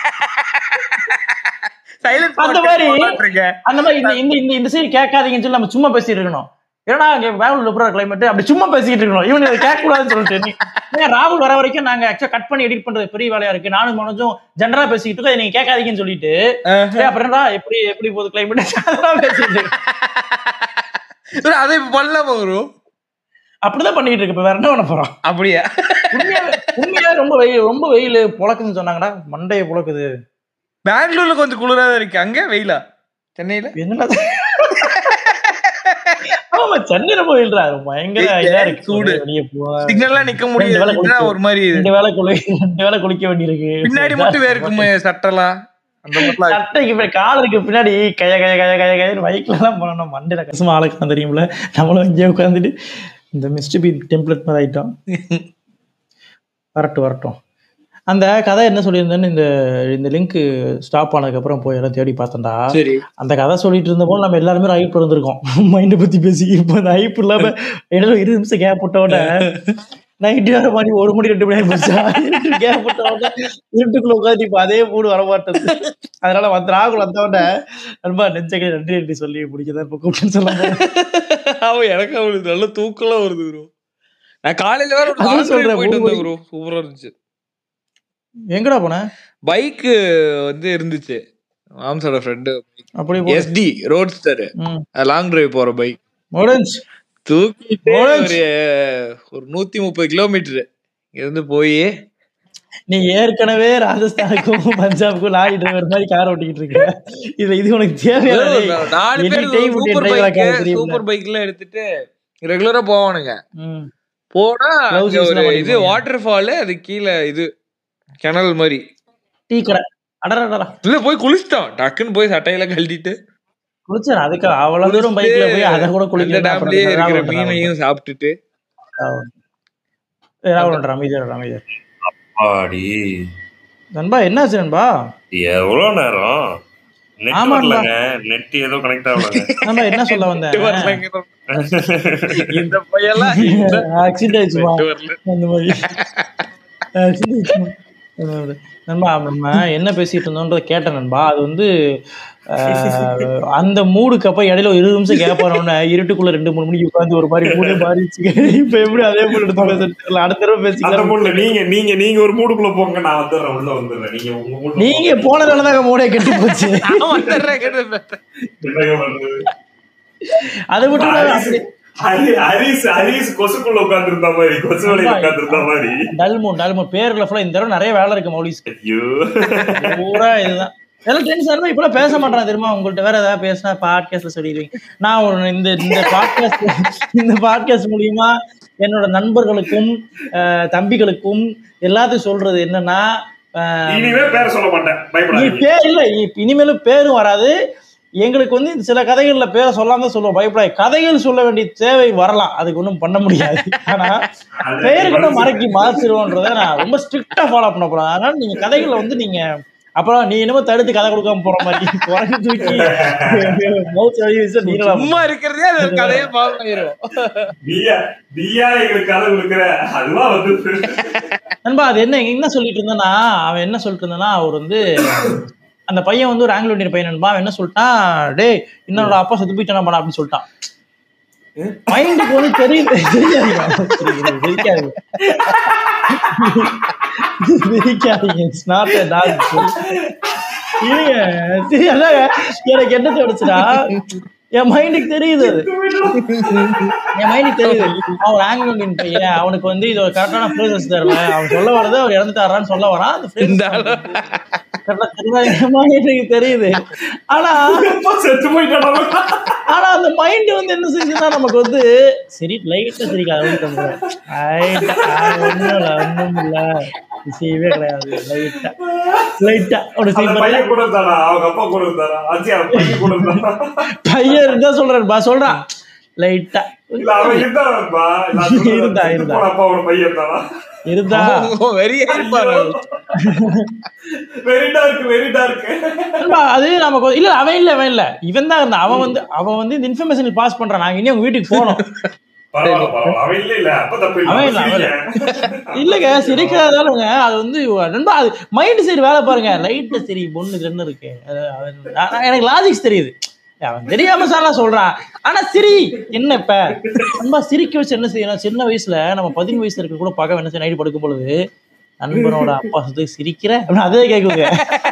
சைலண்ட் அந்த மாதிரி அந்த மாதிரி இந்த இந்த இந்த இந்த சைடு கேட்காதீங்கன்னு சொல்லி நம்ம சும்மா பேசிட்டு இருக்கணும் ஏன்னா அங்க பெங்களூர்ல இருக்கிற கிளைமேட் அப்படி சும்மா பேசிட்டு இருக்கணும் இவங்க அதை கேட்க கூடாதுன்னு சொல்லிட்டு நீ ஏன் ராகுல் வர வரைக்கும் நாங்க ஆக்சுவலா கட் பண்ணி எடிட் பண்றது பெரிய வேலையா இருக்கு நானும் மனோஜும் ஜென்ரலா பேசிக்கிட்டு இருக்கோம் இதை நீங்க கேட்காதீங்கன்னு சொல்லிட்டு ஏய், அப்புறம் என்னடா எப்படி எப்படி போகுது கிளைமேட் அதெல்லாம் பேசிட்டு இருக்கோம். அதை இப்ப பண்ணலாமா குரு அப்படிதான் பண்ணிட்டு இருக்கு இப்ப வேற என்ன பண்ண போறோம் அப்படியா உண்மையாவே உண்மையாவே ரொம்ப வெயில் ரொம்ப வெயில் புழக்குதுன்னு சொன்னாங்கடா மண்டைய புழக்குது பெங்களூர்ல கொஞ்சம் குளிரா தான் இருக்கு அங்க வெயிலா சென்னையில என்னடா ஆமா சென்னையில போயிடுறா பயங்கர இதா இருக்கு சூடு. வெளியே போவா சிக்னல்லாம் நிக்க ரெண்டு வேளை முடியாது குளிக்க- ஒரு மாதிரி இது. ரெண்டு வேளை குளி ரெண்டு வேளை குளிக்க வேண்டியிருக்கு பின்னாடி மட்டும் வேர்க்குமே சட்டெல்லாம் அந்த மாதிரிலாம் சட்டைக்கு போய் காலருக்கு பின்னாடி கய கய கய கய கயன்னு பைக்ல எல்லாம் போனோம் மண்டையில கசமா ஆளுக்கு தெரியும்ல நம்மளும் இங்கே உட்காந்துட்டு இந்த மிஸ்டர் பி டெம்ப்ளேட் மாதிரி ஆயிட்டோம் வரட்டும் வரட்டும் அந்த கதை என்ன சொல்லியிருந்தேன்னு இந்த இந்த லிங்க் ஸ்டாப் ஆனதுக்கப்புறம் போய் எல்லாம் தேடி பார்த்தேன்டா சரி அந்த கதை சொல்லிட்டு இருந்தபோது நம்ம எல்லாருமே ஒரு ஐப்பு இருந்திருக்கோம் மைண்டை பத்தி பேசி இப்போ அந்த ஐப்பு இல்லாம இடையில இருபது நிமிஷம் கேப் விட்டோட நைட்டு வேற மாதிரி ஒரு மணி ரெண்டு மணி ஆயிடுச்சா கேப் விட்டோட இருட்டுக்குள்ள உட்காந்து இப்போ அதே மூடு வர மாட்டேது அதனால வந்து ராகுல் வந்தவொடனே நண்பா நெஞ்சகை நன்றி நன்றி சொல்லி முடிக்கதான் இப்போ கூப்பிட்டு சொல்ல அவன் எனக்கு அவனுக்கு நல்ல தூக்கலாம் வருது ப்ரோ நான் காலையில வேற அதான் long drive சொல்றேன், போயிட்டு மூணு வந்தேன் ப்ரோ சூப்பரா இருந்துச்சு எங்கடா போன பைக் வந்து இருந்துச்சு மாம்சோட ஃப்ரெண்டு அப்படி போ எஸ்டி ரோட்ஸ்டர் ம் லாங் டிரைவ் போற பைக் முடிஞ்சு தூக்கிட்டு போச்சு. ஒரு ஒரு நூத்தி முப்பது கிலோமீட்டர் இருந்து போய் நீ ஏற்கனவே ராஜஸ்தானுக்கும் பஞ்சாபுக்கும் லாரி டிரைவர் மாதிரி கார் ஓட்டிக்கிட்டு இருக்க இது இது உனக்கு தேவையான நாலு பேர் சூப்பர் பைக் சூப்பர் பைக்ல எடுத்துட்டு ரெகுலரா போவானுங்க போனா Gloves அங்க use ஒரு எல்லாம் இது பண்ணிக்குவாங்க. வாட்டர் ஃபால் அது கீழே இது கிணல் மாதிரி டீ கடை அடடா இல்ல போய் குளிச்சிட்டோம் டக்குன்னு போய் சட்டையில கழட்டிட்டு குளிச்சேன் அதுக்கு அவ்வளவு தூரம் பைக்ல போய் அதை கூட அந்த குளிக்கல டேம்லயே இருக்கிற மீனையும் சாப்பிட்டுட்டு ராகுல் அமைதியா அமைதியா ஆடி நண்பா என்னாச்சு நண்பா எவ்வளவு நேரம் நெட் ஆமாண்டா. வரலங்க நெட் ஏதோ கனெக்ட் ஆகலங்க நண்பா என்ன சொல்ல வந்தேன் இந்த பையெல்லாம் இந்த ஆக்சிடென்ட் ஆயிடுச்சுமா net வரல. அந்த மாதிரி accident ஆயிடுச்சுமா. அந்த மாதிரி. நண்பா நம்ம என்ன பேசிட்டு இருந்தோன்றத கேட்டேன் நண்பா அது வந்து ஆஹ், அந்த மூடுக்கு அப்ப இடையில ஒரு இருபது நிமிஷம் கேப் உடனே இருட்டுக்குள்ள ரெண்டு மூணு மணிக்கு உட்காந்து ஒரு மாதிரி மூடே மாறிடுச்சு இப்ப எப்படி அதே மூடு எடுத்து பேசுறது தெரியல. அடுத்த தடவை அந்த பேசிக்கலாம் மூணுல நீங்க நீங்க நீங்க ஒரு மூடுக்குள்ள போங்க நான் வந்துடுறேன் உள்ள வந்துடுறேன் நீங்க உங்க மூடுல நீங்க போனதாலதாங்க மூடே கெட்டு போச்சு நான் வந்துடுறேன், கேட்டு பேசுறேன். என்னங்க பண்றது? அதை விட்டு ஹரிஸ் ஹரி- ஹரிஸ் ஹரிஸ் கொசுக்குள்ள உட்கார்ந்து இருந்த மாதிரி கொசு வலையில உட்கார்ந்து இருந்த மாதிரி டல்மோ டல்மோ பேர்ல ஃபுல்லா இந்த தடவை நிறைய வேலை இருக்கு மௌலிஸ் ஐயோ பூரா இதுதான் எல்லாம் டென்ஷன் இப்பெல்லாம் பேச மாட்டேன் தெரியுமா உங்கள்ட்ட வேற ஏதாவது பேசினா பாட்காஸ்ட்ல சொல்லிடுவீங்க நான் ஒரு இந்த இந்த பாட்காஸ்ட் இந்த பாட்காஸ்ட் மூலியமா என்னோட நண்பர்களுக்கும் அஹ், தம்பிகளுக்கும் எல்லாத்தையும் சொல்றது என்னன்னா அஹ், இனிமே பேர சொல்ல மாட்டேன் நீ பயப்படாதீங்க பேர் இல்ல இப்ப இனிமேலும் பேரும் வராது எங்களுக்கு வந்து இந்த சில கதைகள்ல பேரை சொல்லாம தான் சொல்லுவோம் பயப்படாது கதைகள் சொல்ல வேண்டிய தேவை வரலாம் அதுக்கு ஒன்றும் பண்ண முடியாது ஆனா அது பேரு கூட மனசு- மறைக்கி மாத்திருவோன்றத நான் ரொம்ப ஸ்ட்ரிக்டா ஃபாலோ பண்ண போறேன் அதனால நீங்க கதைகளை வந்து நீங்க அப்புறம் நீ என்னமோ தடுத்து கதை கொடுக்காம போற மாதிரி குறைஞ்சு தூக்கி மவுத் வழி வீச நீங்களா சும்மா இருக்கிறதே அது ஒரு கதையே பாவமாயிரும் நீயா நீயா எங்களுக்கு கதை கொடுக்குற அதுவா வந்து நண்பா அது என்ன என்ன சொல்லிட்டு இருந்தானா அவன் என்ன சொல்லிட்டு இருந்தானா அவர் வந்து அந்த பையன் வந்து ஒரு ஆங்கிலோ இந்தியன் பையன் நண்பா அவன் என்ன சொல்லிட்டான் டேய் என்னோட அப்பா செத்து போயிட்டானா பண்ண அப்படின்னு சொல்லிட்டான் மைண்டுக்கு வந்து தெரியுது தெரியாதுங்க சிரிக்காதீங்க சிரிக்காதீங்க இட்ஸ் நாட் a dog இல்லைங்க சரி அதாங்க எனக்கு என்ன தோணுச்சுன்னா என் மைண்டுக்கு தெரியுது அது என் மைண்டுக்கு தெரியுது அவன் ஆங்கிலோ இந்தியன் பையன் அவனுக்கு வந்து இது ஒரு கரெக்டான ஃப்ரேசஸ் தரல அவன் சொல்ல வரது அவர் இறந்துட்டாரான்னு சொல்ல வரான் அந்த இந்த phrase ஆளு. correct ஆ தெரியல. என் mind எனக்கு தெரியுது ஆனா செத்து போயிட்டானா ஆனா அந்த மைண்ட் வந்து என்ன செஞ்சுன்னா நமக்கு வந்து சரி லைட்டா சிரிக்காது ஒண்ணும் இல்ல ஒண்ணும் இல்ல செய்யவே கிடையாது லைட்டா லைட்டா ஒரு அந்த சீன் பையன் கூட இருந்தானா அவங்க அப்பா கூட இருந்தானா அஜி அவன் பையன் கூட இருந்தானா பையன் இருந்தா சொல்றேன்பா சொல்றான் லைட்டா இல்ல அவன் இருந்தான்பா இருந்தா, இருந்தா. அப்பாவோட பையன் இருந்தானா இருந்தா அவன் வெறியா இருப்பாரு அவரு. வெரி டார்க் வெரி டார்க் நண்பா, அது நமக்கு ஒரு- இல்ல அவன் இல்ல அவன் இல்ல இவன் தான் இருந்தான் அவன் வந்து அவன் வந்து இந்த இன்ஃபர்மேஷன் பாஸ் பண்றான் நாங்க இனி அவங்க வீட்டுக்கு போனோம் பரவாயில்ல பரவாயில்ல அவன் இல்ல இல்ல அப்ப தப்பு இல்ல அவன் அவன் இல்ல, அவன் இல்ல. சிரிக்கிறேன். இல்லங்க சிரிக்காதாலுங்க அது வந்து நண்பா அது மைண்ட் சைடு வேலை பாருங்க லைட்ல சரி பொண்ணு ரெண்டு இருக்கு அது அவன் நான் எனக்கு லாஜிக்ஸ் தெரியுது அவன் தெரியாம சாரா சொல்றான் ஆனா சிரி என்ன இப்ப நண்பா சிரிக்க வச்சு என்ன செய்யணும் சின்ன வயசுல நம்ம பதினஞ்சு வயசுல இருக்க கூட பார்க்க என்ன செய்ய நைட்டு படுக்கும் பொழுது நண்பனோட அப்பா சுத்தி சிரிக்கிற அப்படின்னு அதே கேக்குங்க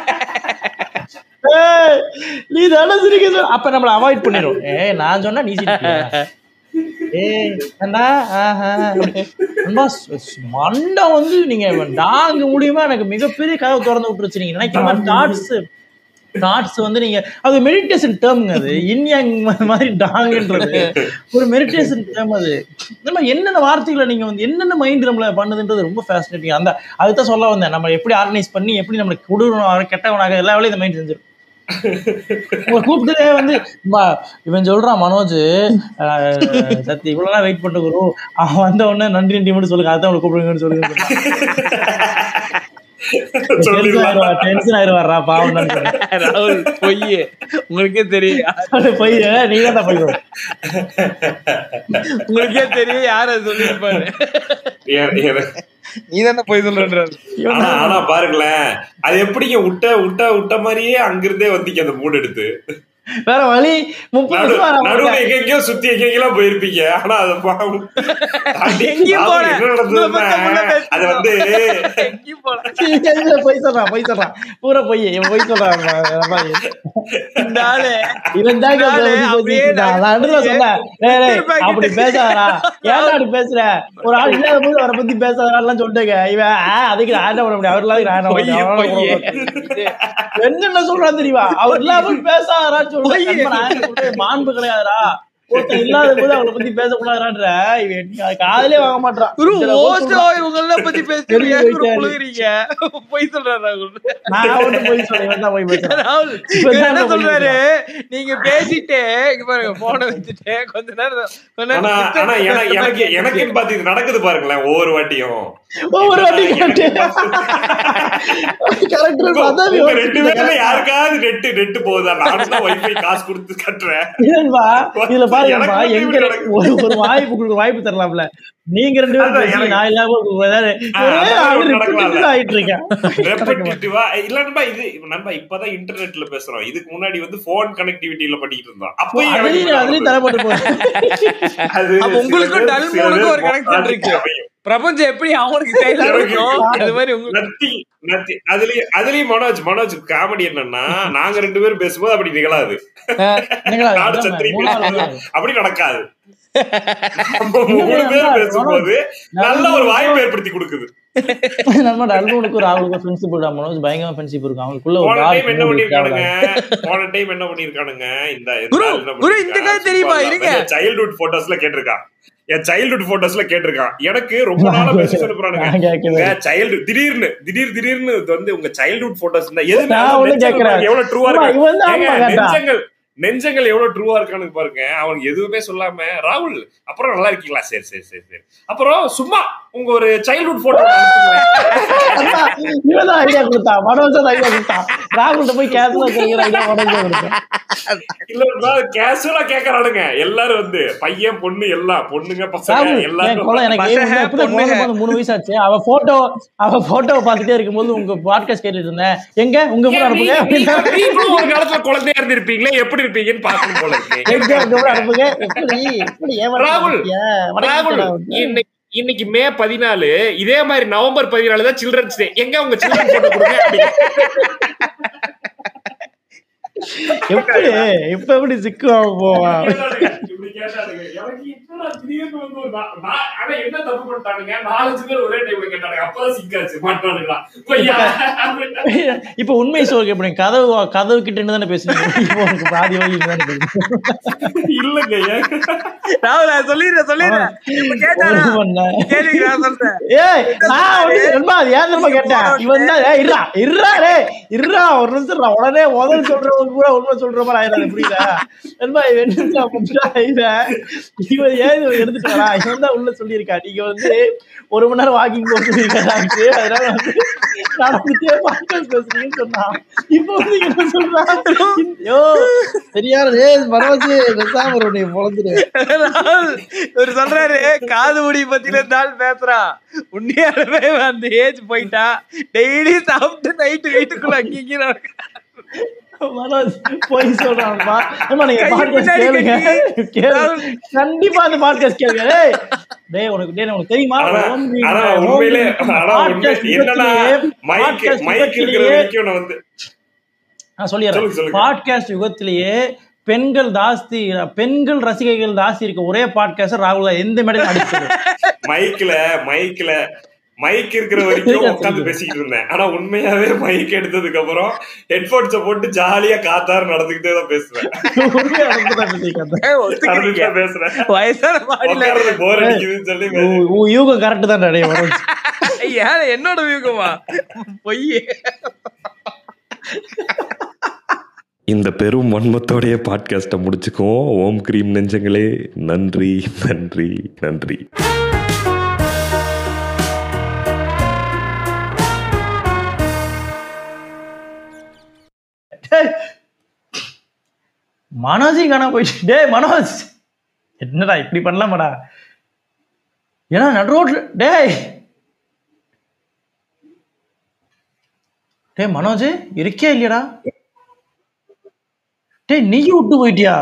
ஏய், நீ தானே சிரிக்க சொன்ன. அப்ப நம்மள அவாய்ட் பண்ணிடும் ஏ நான் சொன்னா நீ சிரிக்கிற ஏய் அண்ணா ஆஹா அப்படி. அண்ணா, ஸ்- ஸ்- மண்டை வந்து நீங்க டாங்க மூலியமா எனக்கு மிகப்பெரிய கதவு திறந்து விட்டுருச்சு நீங்க நினைக்கிற மாதிரி தாட்ஸ் தாட்ஸ் வந்து நீங்க அது மெடிடேஷன் டேர்ம்ங்க அது இன்யாங் மாதிரி டாங்கன்றது ஒரு மெடிடேஷன் டேர்ம் அது நம்ம என்னென்ன வார்த்தைகளை நீங்க வந்து என்னென்ன மைண்ட் நம்மள பண்ணுதுன்றது ரொம்ப ஃபேசினேட்டிங் அந்த அதுதான் சொல்ல வந்தேன் நம்ம எப்படி ஆர்கனைஸ் பண்ணி எப்படி நம்மளுக்கு கொடுக்கணும் கெட்டவனாக எல்லா வேலையும் இந்த மைண்ட் செஞ்சிடும் உங்களை கூப்பிட்டதே வந்து "அம்மா, இவன் சொல்றான் மனோஜ் அஹ், சத்தி இவ்வளவு நாள் வெயிட் பண்ணிட்டு குரு அவன் வந்த உடனே நன்றி நன்றி மட்டும் சொல்லுங்க அதான் அவங்களை கூப்பிடுங்கன்னு சொல்லுங்க சொல்லிடலாம் டென்ஷன் ஆயிருவாரா பாவம் நினைக்கிறேன். ராகுல் பொய் உங்களுக்கே தெரியும் அது போய் நீ தான் போய் உங்களுக்கே தெரியும் யார் அது சொல்லியிருப்பாரு ஏன், ஏன், நீ தானே போய் சொல்றன்றாரு ஆனா ஆனா பாருங்களேன் அது எப்படிங்க விட்ட விட்ட விட்ட மாதிரியே அங்கிருந்தே வந்தீங்க அந்த மூடு எடுத்து வேற வழி முப்பது நடு- நிமிஷம் நடுவுல வர எங்க எங்கேயோ சுத்தி எங்க எங்கெல்லாம் போயிருப்பீங்க ஆனா அது பாவம். தாண்டி எங்கேயும் போல. என்ன நடந்ததுன்னா அது வந்து எங்கேயும் போல இல்ல, பொய் சொல்றான் பொய் சொல்றான் பூரா பொய் இவன் பொய் சொல்றான் நம்ம மாதிரி. இந்த ஆளு இவன் தான் இந்த ஆளு அப்படியே நான் நடுவுல சொன்னேன் டேய், டேய், திருப்பி அப்படி பாக்கிட்டு. பேசாதடா ஏன்டா அப்படி பேசுற ஒரு ஆள் இல்லாத போது அவரை பத்தி பேசாதான் சொல்லிட்டேங்க இவன் ஆ, அதுக்கு நான் என்ன பண்ண முடியும் அவர் இல்லாத நான் என்ன பண்ண பொய் முடியும்? அவரால பொய் பண்ண முடியும். என்னென்ன சொல்றான் தெரியுமா அவர் இல்லாம பேசாதடா சொல்றேன் பொய். நண்பன், நான் என்ன சொல்றேன் மாண்பு கிடையாதுடா ஒருத்தன் இல்லாத போது அவளை பத்தி பேசக்கூடாதுன்ற இவன் நீ அது காதலே வாங்க மாட்டான் குரு ஓஸ்டா இவங்க எல்லாம் பத்தி பேசுறீங்க வெளிய குரு போயிட்டாரு. புழுகுறீங்க போய் சொல்றாரு ராகுல் நான் ஒன்றும் போய் சொல்றேன் இவன் தான் போய் பேசுறேன் ராகுல் இப்ப இவர் தான் என்ன போய் சொல்றாரு நீங்க பேசிட்டு இங்க பாருங்க போனை வச்சுட்டு கொஞ்ச நேரம் கொஞ்ச ஆனா நேரம் ஆனா எனக்கு எனக்கு எனக்குன்னு பாத்து இது நடக்குது பாருங்களேன் ஒவ்வொரு வாட்டியும் ஒவ்வொரு வாட்டி கேட்டு கரெக்ட் அதான் உங்க ரெண்டு பேர்ல யோசிச்சுட்டு யாருக்காவது நெட்டு நெட்டு போகுதா நானும் தான் வைஃபை காசு கொடுத்து கட்டுறேன் இல்லன்பா இதுல பாருங்கப்பா எனக்கு எங்க மட்டும் இப்படி ஒரு ஒரு வாய்ப்பு உங்களுக்கு வாய்ப்பு தரலாம்ல நீங்க ரெண்டு பேரும் அதான் பேசி எனக்கு- நான் இல்லாம உங்களுக்கு ஏதாவது ஆ, ஒரே அதான் ஆள் ஒரு நடக்கலாம்ல. repeated ஆயிட்டு இருக்கேன் ரெப்படிட்டிவா இல்ல நண்பா இது நண்பா இப்பதான் இன்டர்நெட்ல பேசுறோம் இதுக்கு முன்னாடி வந்து போன் கனெக்டிவிட்டில பண்ணிட்டு இருந்தோம் அப்பயும் எனக்கு அதுலயும் அதுலயும் தலைப்பட்டு போகுது அது அப்ப உங்களுக்கும் சில பேர் டல் சில மோனுக்கும் பேர் ஒரு connection அதுக்கு இருக்கு. அமையும். பிரபஞ்சம் எப்படி அவனுக்கு செயலா இருக்கும் அது மாதிரி உங்களுக்கு நத்தி நத்தி அதுலயும் அதுலயும் மனோஜ் மனோஜ் காமெடி என்னன்னா நாங்க ரெண்டு பேரும் பேசும்போது அப்படி நிகழாது என்னங்களா, நாடு இதான் சத்திரி மூணாவது பேசும்போது நாள். அப்படி நடக்காது நம்ம மூணு பேர் பேசும்போது நல்ல ஒரு வாய்ப்பு ஏற்படுத்தி கொடுக்குது நம்ம அல்பவனுக்கு ஒரு அவளுக்கு ஃப்ரெண்ட்ஷிப் இருக்கா மனோஜ் பயங்கரமா ஃப்ரெண்ட்ஷிப் இருக்கும் அவங்களுக்குள்ள ஒரு போன ஆள் டைம் என்ன பண்ணிருக்கானுங்க தேவைதான். போன டைம் என்ன பண்ணிருக்கானுங்க இந்த குரு, குரு, இந்த கதை தெரியுமா? இருங்க. சைல்ட்ஹுட் போட்டோஸ்ல கேட்டிருக்கான் என் சைல்ட்ஹுட் போட்டோஸ்ல கேட்டிருக்கான் எனக்கு ரொம்ப நாளா மெசேஜ் அனுப்புறானுங்க நான் கேட்கவே உங்க சைல்டு திடீர்னு திடீர் திடீர்னு இது வந்து உங்க சைல்ட்ஹுட் போட்டோஸ் இருந்தா எது நான் ஒண்ணும் நெஞ்சங்கள் கேட்கிறேன். பாருங்க, எவ்வளவு ட்ரூவா ஆமா, இருக்கு இவன் தான் ஏங்க, ஆமா கேட்டான். நெஞ்சங்கள் நெஞ்சங்கள் எவ்வளவு ட்ரூவா இருக்கானு பாருங்க அவனுக்கு எதுவுமே சொல்லாம ராகுல் அப்புறம் நல்லா இருக்கீங்களா சரி சரி சரி சரி அப்புறம் சும்மா உங்க ஒரு சைல்ட்ஹுட் போட்டோ இவன் தான் ஐடியா கொடுத்தா மனோஜ் தான் ஐடியா கொடுத்தான் ராகுல்கிட்ட போய் கேசல வைக்கிற ஐடியா மனோஜ் தான் கொடுத்தான் இல்ல கேஷுவலா கேக்குறானுங்க எல்லாரும் வந்து பையன் பொண்ணு எல்லாம் பொண்ணுங்க பசங்க ராகுல் என் எல்லாரும் குழந்தை எனக்கு பசங்க, ஏன் எப்படி பொண்ணுங்க. குழந்தை பிறந்து மூணு வயசு ஆச்சு அவ போட்டோ அவ போட்டோவை பார்த்துட்டே இருக்கும்போது உங்க பாட்காஸ்ட் கேட்டுட்டு இருந்தேன் எங்க உங்க கூட ஏன் அனுப்புங்க நீ- நீ- அப்படின்னா நீங்களும் ஒரு காலத்துல குழந்தையா இருந்திருப்பீங்களே எப்படி இருப்பீங்கன்னு பாக்கணும் போல இருக்கு எங்க உங்க கூட அனுப்புங்க எப்படி எப்படி ராகுல், ஏமாத்த ராகுல் இன்னைக்கு இன்னைக்கு மே பதினாலு இதே மாதிரி நவம்பர் பதினாலு தான் சில்ட்ரன்ஸ் டே எங்க உங்க சில்ட்ரன் போட்டோ கொடுங்க அப்படின்னு. எப்படி இப்ப எப்படி சிக்குவான் போவான் கேட்டானுங்க, இப்படி கேட்டானுங்க. எனக்கு என்னடா திடீர்னு வந்து ஒரு நா- நா- ஆனா என்ன தப்பு பண்ணிட்டானுங்க நாலஞ்சு பேர் ஒரே டைம்ல கேட்டானுங்க அப்பதான் சிக்காச்சு மாட்டானுங்களா பொய்யா அப்படின்னா. இப்ப உண்மை சொல்லுங்க எப்படி கதவு கதவு கிட்ட இருந்து தானே பேசுறீங்க இப்போ உனக்கு பாதி வழி தானே பேசுறீங்க இல்லங்க ஏன் ராகுல் நான் சொல்லிடுறேன் சொல்லிடுறேன் இப்ப கேட்டாரா ஒரு பண்ணேன். கேளுங்க நான் சொல்றேன் ஏய் நான் வந்து நண்பா, அது ஏன் தெரியுமா கேட்டேன் இவன் தான் ஏய், இருடா இருடா டேய் இருடா ஒரு நிமிஷம் இருடா. உடனே முதல் சொல்றவங்க பூரா உண்மை சொல்ற மாதிரி ஆயிடாது புரியல நண்பா இவன் என்ன பண்றா இவன் இவன் ஏன் இவன் எடுத்துட்டாரா இவன் தான் உள்ள சொல்லியிருக்கா நீங்க வந்து ஒரு மணி நேரம் வாக்கிங் போக சொல்லியிருக்காரு அதனால வந்து நடந்துட்டே பாட்காஸ்ட் பேசுறீங்கன்னு சொன்னான் இப்போ வந்து இங்க என்ன சொல்றான் யோ தெரியாது ஏய் பரவாயில்ல பேசாம ஒரு நீ பொழந்துரு ராகுல், இவர் சொல்றாரு காது முடி பத்தில இருந்தால் பேசுறான் உண்மையாலுமே அந்த ஏஜ் போயிட்டா டெய்லி சாப்பிட்டு நைட்டு வீட்டுக்குள்ள அங்கேயும் இங்கேயும் நடக்க- மனோஜ் போய் சொல்றான்ப்பா ஏம்மா நீங்க கை பாட்காஸ்ட் பின்னாடி கேளுங்க கட்டி. கேளு கண்டிப்பா அந்த பாட்காஸ்ட் கேளுங்க டேய் டேய் உனக்கு டேய் உனக்கு தெரியுமா ஆனா ஹோம் ரீடிங் ஆனா ஹோம் உண்மையிலே ரீடிங் ஆனா உண்மை பாட்காஸ்ட் என்னன்னா யுகத்திலேயே மைக் பாட்காஸ்ட் மைக் இருக்கிற யுகத்திலேயே வரைக்கும் நான் வந்து நான் சொல்லிடுறேன் சொல்லுங்க, சொல்லுங்க. பாட்காஸ்ட் யுகத்திலேயே பெண்கள் ஜாஸ்தி பெண்கள் ரசிகைகள் ஜாஸ்தி இருக்க ஒரே பாட்காஸ்ட் ராகுல் தான் எந்த மேடையும் அடிச்சது மைக்ல மைக்ல மைக் இருக்கிற வரைக்கும் உட்காந்து பேசிக்கிட்டு இருந்தேன் ஆனா உண்மையாவே மைக் எடுத்ததுக்கு அப்புறம் ஹெட்போன்ஸ போட்டு ஜாலியா காத்தாரு நடந்துகிட்டே தான் பேசுவேன் உண்மையா நடந்துதான் பேசியிருக்காங்க. ஏய், ஒத்துக்கிறீங்க. நடந்துட்டே பேசுறேன் வயசான மாடியில உட்கார்றது போர் அடிக்குதுன்னு சொல்லி உ- உ- யூகம் கரெக்ட் தான் டேய் மனோஜ் ஏன் என்னோட வியூகமா பொய் இந்த பெரும் வன்மத்தோடைய பாட்காஸ்ட்டை முடிச்சுக்குவோம் ஓம் கிரீம் நெஞ்சங்களே நன்றி நன்றி நன்றி டேய் மனோஜையும் காணாம போயிடுச்சு டேய் மனோஜ் என்னடா இப்படி பண்ணலாமாடா ஏன்னா நடு ரோட்ல டேய் டேய் மனோஜ் இருக்கே இல்லையடா டேய் நீ விட்டு போயிட்டியா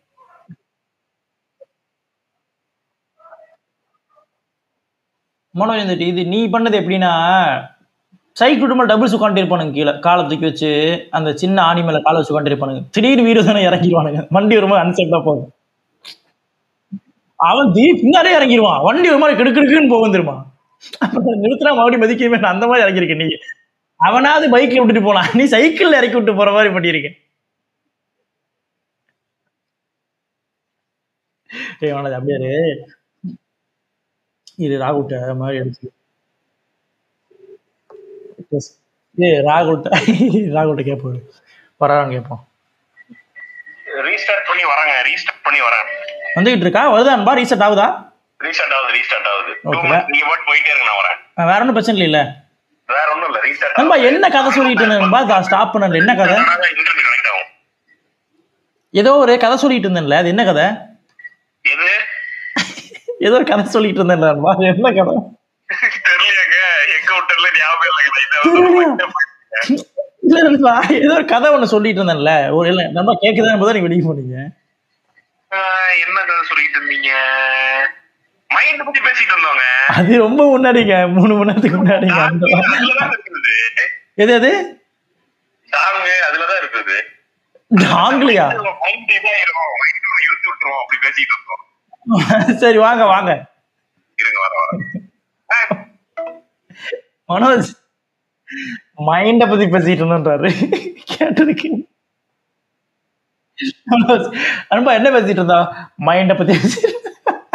மனோஜ் இந்த இது நீ பண்ணது எப்படின்னா சைக்கிள் மேல டபுள்ஸ் உட்காந்து இருப்பானுங்க கீழே காலை தூக்கி வச்சு அந்த சின்ன ஆணி மேல காலை வச்சு உட்காந்து இருப்பானுங்க திடீர்னு வீடு தானே இறங்கிடுவானுங்க வண்டி வரும்போது அன்செட்டா போகும் அவன் தீ பின்னாலே இறங்கிடுவான் வண்டி ஒரு மாதிரி கிடுக்கிடுக்குன்னு போகும் தெரியுமா அப்புறம் நிறுத்தினா மறுபடியும் மதிக்கவே மாட்டான். அந்த மாதிரி இறங்கியிருக்க நீ அவனாவது பைக்ல விட்டுட்டு போலாம் நீ சைக்கிள்ல இறக்கி விட்டு போற மாதிரி பண்ணியிருக்க ஏய் அவனது அப்படியே இரு. இது ராகுட்ட மாதிரி எடுத்து ஏ ராகுல்ட்ட ராகுல்ட்ட கேட்போம் வரான்னு கேட்போம் ரீஸ்டார்ட் பண்ணி வராங்க ரீஸ்டார்ட் பண்ணி வரேன் வந்துகிட்டு இருக்கா வருதான்பா ரீசெட் ஆகுதா ரீஸ்டார்ட் ஆகுது ரீஸ்டார்ட் ஆகுது Two Okay. minutes நீங்க பாட்டு போயிட்டே இருங்க நான் வரேன் அஹ் வேற ஒன்றும் பிரச்சனை இல்லைல்ல வேற ஒண்ணும் இல்ல ரீஸ்டார்ட் நண்பா என்ன கதை சொல்லிட்டு இருந்தேன்பா ஸ்டாப் பண்ணல என்ன கதை இன்டர்நெட் கனெக்ட் ஆகும் ஏதோ ஒரு கதை சொல்லிட்டு இருந்தேன்ல அது என்ன கதை எது ஏதோ ஒரு கதை சொல்லிட்டு இருந்தேன்லன்பா அது என்ன கதை தெரியலங்க எங்க விட்டல ஞாபகம் தெரியலையா? இல்ல நண்பா ஏதோ ஒரு கதை ஒண்ணு சொல்லிட்டு இருந்தேன்ல ஒரு இல்ல நம்ம கேக்குதான் போது நீங்க வெளியே போனீங்க என்ன கதை சொல்லிட்டு இருந்தீங்க மைண்ட் பத்தி பேசிட்டு இருந்தோங்க அது ரொம்ப முன்னாடிங்க மூணு மணி நேரத்துக்கு முன்னாடிங்க அந்த அதுலதான் இருக்குது எது எது சாங் அதுலதான் இருக்குது ஆங்கிலியா மைண்ட் இதாயிரும் மைண்ட் இழுத்து விட்டுரும் அப்படி பேசிட்டு இருந்தோம் சரி வாங்க வாங்க இருங்க வர வர மனோஜ் மைண்ட பத்தி பேசிட்டு இருந்தோன்றாரு கேட்டதுக்கு மனோஜ் அன்பா என்ன பேசிட்டு இருந்தா மைண்ட பத்தி பேசிட்டு இருந்தா.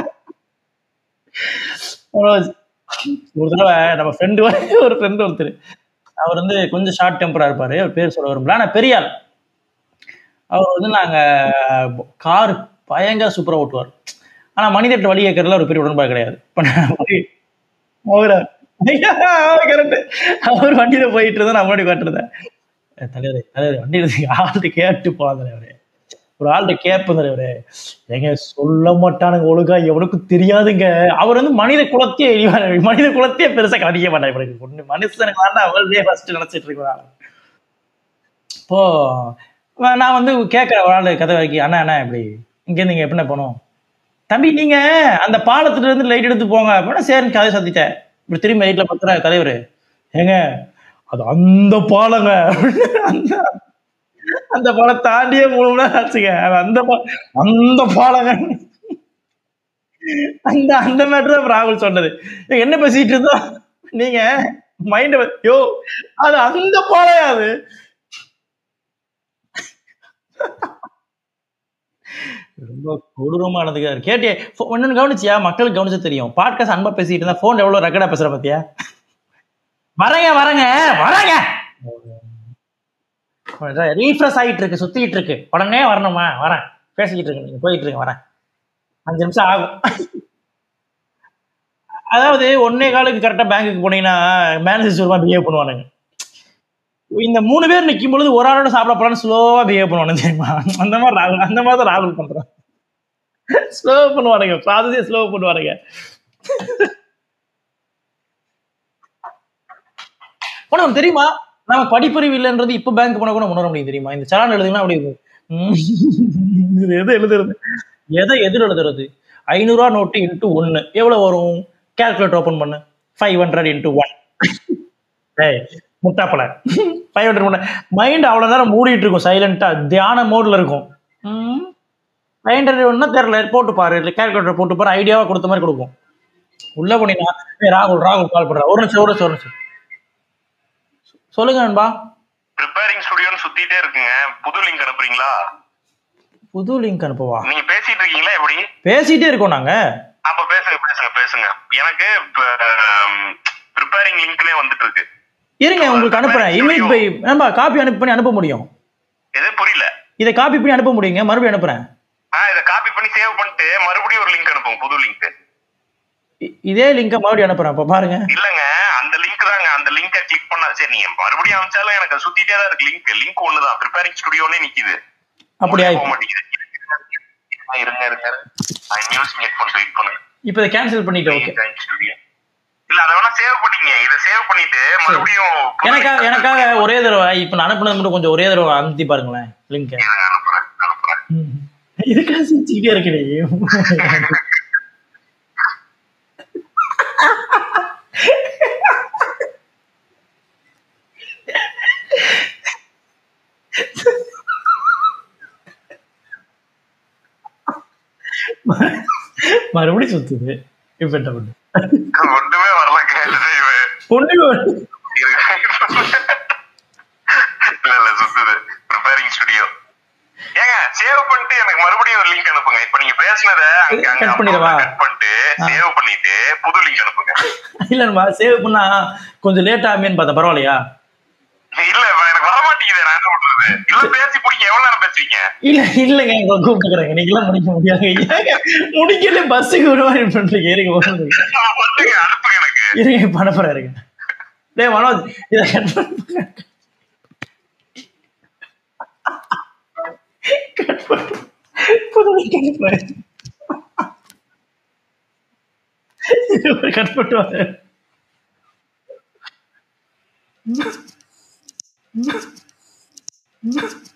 மனோஜ் ஒரு தடவை நம்ம ஃப்ரெண்டு ஒரு ஃப்ரெண்டு ஒருத்தர் அவர் வந்து கொஞ்சம் ஷார்ட் டெம்பரா இருப்பாரு அவர் பேர் சொல்ல வரும்ல ஆனா பெரிய ஆள் அவர் வந்து நாங்க கார் பயங்கர சூப்பரா ஓட்டுவார் ஆனா மனிதர்கிட்ட வழி கேட்கறதுல ஒரு பெரிய உடன்பாடு கிடையாது இப்ப நான் வழி- அவரா கரெக்ட் அவர் வண்டியில போயிட்டு இருந்தா நான் முன்னாடி காட்டுறேன் தலைவரே தலைவரே வண்டியில ஆள்கிட்ட கேட்டு போலாம் தலைவரே ஒரு ஆள்கிட்ட கேட்பேன் தலைவரே ஏங்க சொல்ல மாட்டானுங்க ஒழுங்கா எவனுக்கும் தெரியாதுங்க அவர் வந்து மனித குலத்தையே எரிவாரு. மனித குலத்தையே பெருசா கவனிக்க மாட்டாங்க எனக்கு ஒண்ணு மனுஷனுக்கு வேண்டாம் அவர்களே ஃபர்ஸ்ட் நினைச்சிட்டு இருக்கிறாங்க இப்போ வ- நான் வந்து கேட்கறேன் ஒரு ஆள் கதை வைக்கி அண்ணா அண்ணா இப்படி இங்கேருந்து நீங்க எப்படிண்ணா போகணும் தம்பி நீங்க அந்த பாலத்துல இருந்து லைட் எடுத்து போங்க அப்படின்னா சரின்னு கதை சத்திட்டேன் இப்படி திரும்பி லைட்ல பத்துற தலைவர் ஏங்க அது அந்த பாலங்க அந்த அந்த பாலம் தாண்டியே மூணு மணி நேரம் ஆச்சுங்க அது அந்த பா- அந்த பாலங்க அந்த அந்த மேட்டர் ராகுல் சொன்னது ஏங்க, என்ன பேசிட்டு இருந்தோம் நீங்க மைண்ட் யோ அது அந்த பாலையா அது ரொம்ப கொடூரமானதுக்கு கேட்டியே ஒன்னு கவனிச்சியா மக்களுக்கு கவனிச்சா தெரியும் பாட்காஸ்ட் அன்பா பேசிட்டு இருந்தா போன் எவ்வளவு ரெக்கார்டா பேசுற பாத்தியா வரங்க வரங்க வரங்க ரீஃப்ரெஷ் ஆகிட்டு இருக்கு சுத்திட்டு இருக்கு உடனே வரணுமா வரேன் பேசிக்கிட்டு இருக்கு நீங்க போயிட்டு இருக்கு வரேன் அஞ்சு நிமிஷம் ஆகும் அதாவது ஒன்னே காலுக்கு கரெக்டா பேங்க்குக்கு போனீங்கன்னா மேனேஜர் சொல்லுவா பிஹேவ் பண்ணுவானுங்க இந்த மூணு பேர் நிற்கும் பொழுது ஒரு ஆளோட சாப்பிட போறான்னு ஸ்லோவா பிஹேவ் பண்ணுவானு தெரியுமா அந்த மாதிரி ராகுல் அந்த மாதிரி தான் ராகுல் பண்றான் ஸ்லோ பண்ணுவானுங்க ப்ராசஸே ஸ்லோ பண்ணுவானுங்க உனக்கு தெரியுமா நம்ம படிப்பறிவு இல்லைன்றது இப்ப பேங்க் போனா கூட உணர முடியும் தெரியுமா இந்த சலான் எழுதுனா அப்படி இருக்கும். உம். இது எதை எழுதுறது எதை எதிர் எழுதுறது ஐநூறுரூவா நோட்டு இன்ட்டு ஒன்னு எவ்வளவு வரும் கால்குலேட்டர் ஓபன் பண்ணு ஃபைவ் ஹண்ட்ரட் இன்ட்டு ஒன் ஏய் முட்டாப்பல ஃபைவ் ஹண்ட்ரட் மைண்ட் அவ்வளவு நேரம் மூடிட்டு இருக்கும் சைலண்டா தியான மோட்ல இருக்கும் ஃபைவ் ஹண்ட்ரட் ஒன்னா தெரியல போட்டு பாரு இல்லை கால்குலேட்டர் போட்டு பாரு ஐடியாவா கொடுத்த மாதிரி கொடுக்கும் உள்ள போனீங்கன்னா ஏய் ராகுல் ராகுல் கால் பண்றா ஒரு நிமிஷம் ஒரு நிமிஷம் ஒரு நிமிஷம் சொல்லுங்க நண்பா ப்ரிப்பேரிங் ஸ்டுடியோன்னு சுத்திட்டே இருக்குங்க புது லிங்க் அனுப்புறீங்களா புது லிங்க் அனுப்புவா நீங்க பேசிட்டு இருக்கீங்களா எப்படி பேசிட்டே இருக்கோம் நாங்க அப்ப பேசுங்க பேசுங்க பேசுங்க எனக்கு ப்ரிப்பேரிங் லிங்க்னே வந்துட்டு இருக்கு இருங்க உங்களுக்கு அனுப்புறேன் இமேஜ் பை நண்பா காப்பி அனுப்பி பண்ணி அனுப்ப முடியும் எது புரியல இதை காப்பி பண்ணி அனுப்ப முடியுங்க மறுபடியும் அனுப்புறேன் ஆ இத காப்பி பண்ணி சேவ் பண்ணிட்டு மறுபடியும் ஒரு லிங்க் அனுப்புங்க புது லிங்க் இ- இதே லிங்க மறுபடியும் அனுப்புறேன் அப்ப பாருங்க இல்லங்க அந்த லிங்க் தாங்க அந்த லிங்கை கிளிக் பண்ண சரி நீங்க மறுபடியும் அனுப்பிச்சாலும் எனக்கு அது சுத்திட்டே தான் இருக்கு லிங்க் லிங்க் ஒண்ணுதான் ப்ரிப்பேரிங் ஸ்டுடியோனே நிக்குது அப்படியா போக மாட்டேங்குது இருங்க இருங்க ஐ நியூஸ் ஹெட்ஃபோன்ஸ் வெயிட் பண்ணுங்க இப்ப இதை கேன்சல் பண்ணிட்டேன் ஓகே Prepairing Studio. இல்ல அத வேணா சேவ் பண்ணிங்க இத சேவ் பண்ணிட்டு மறுபடியும் புது எனக்காக link எனக்காக ஒரே தடவை இப்ப நான் அனுப்புனது மட்டும் கொஞ்சம் ஒரே தடவை அனுப்பி பாருங்களேன் லிங்க் இருங்க, அனுப்புறேன் அனுப்புறேன் இதுக்காக சிரிச்சுக்கிட்டே இருக்கே மறுபடியும் சுத்துது இப்ப என்ன பண்ணு ஒண்ணுமே வரல கேட்டது இவன் ஒண்ணுமே வரல. இல்ல இல்ல சுத்துது ப்ரிப்பேரிங் ஸ்டுடியோ ஏங்க சேவ் பண்ணிட்டு எனக்கு மறுபடியும் ஒரு லிங்க் அனுப்புங்க இப்ப நீங்க பேசுனத அங்க அங்க Cut பண்ணிடவா? கட் பண்ணிட்டு சேவ் பண்ணிட்டு புது லிங்க் அனுப்புங்க இல்ல சேவ் பண்ணா கொஞ்சம் லேட் ஆகுமேன்னு பார்த்தேன் பரவாயில்லையா இல்ல இப்ப எனக்கு வர மாட்டேங்குது நான் என்ன பண்றது இல்ல பேசி பிடிக்க எவ்வளவு நேரம் பேசுவீங்க இல்ல இல்லங்க உங்களை கூப்பிட்டுக்கிறேங்க நீங்களாம் முடிக்க முடியாது ஏங்க, முடிக்கல பஸ்ஸுக்கு விட மாதிரி பண்றீங்க இருங்க ஒரு நிமிஷம். சொல்லுங்க அனுப்புங்க எனக்கு இருங்க பண்ண போறேன் இருங்க டேய் மனோஜ் இதை கட் பண்ணு கட் பண்ணு புதுமை கட் பண்ணு கட் பண்ணிட்டு வரேன்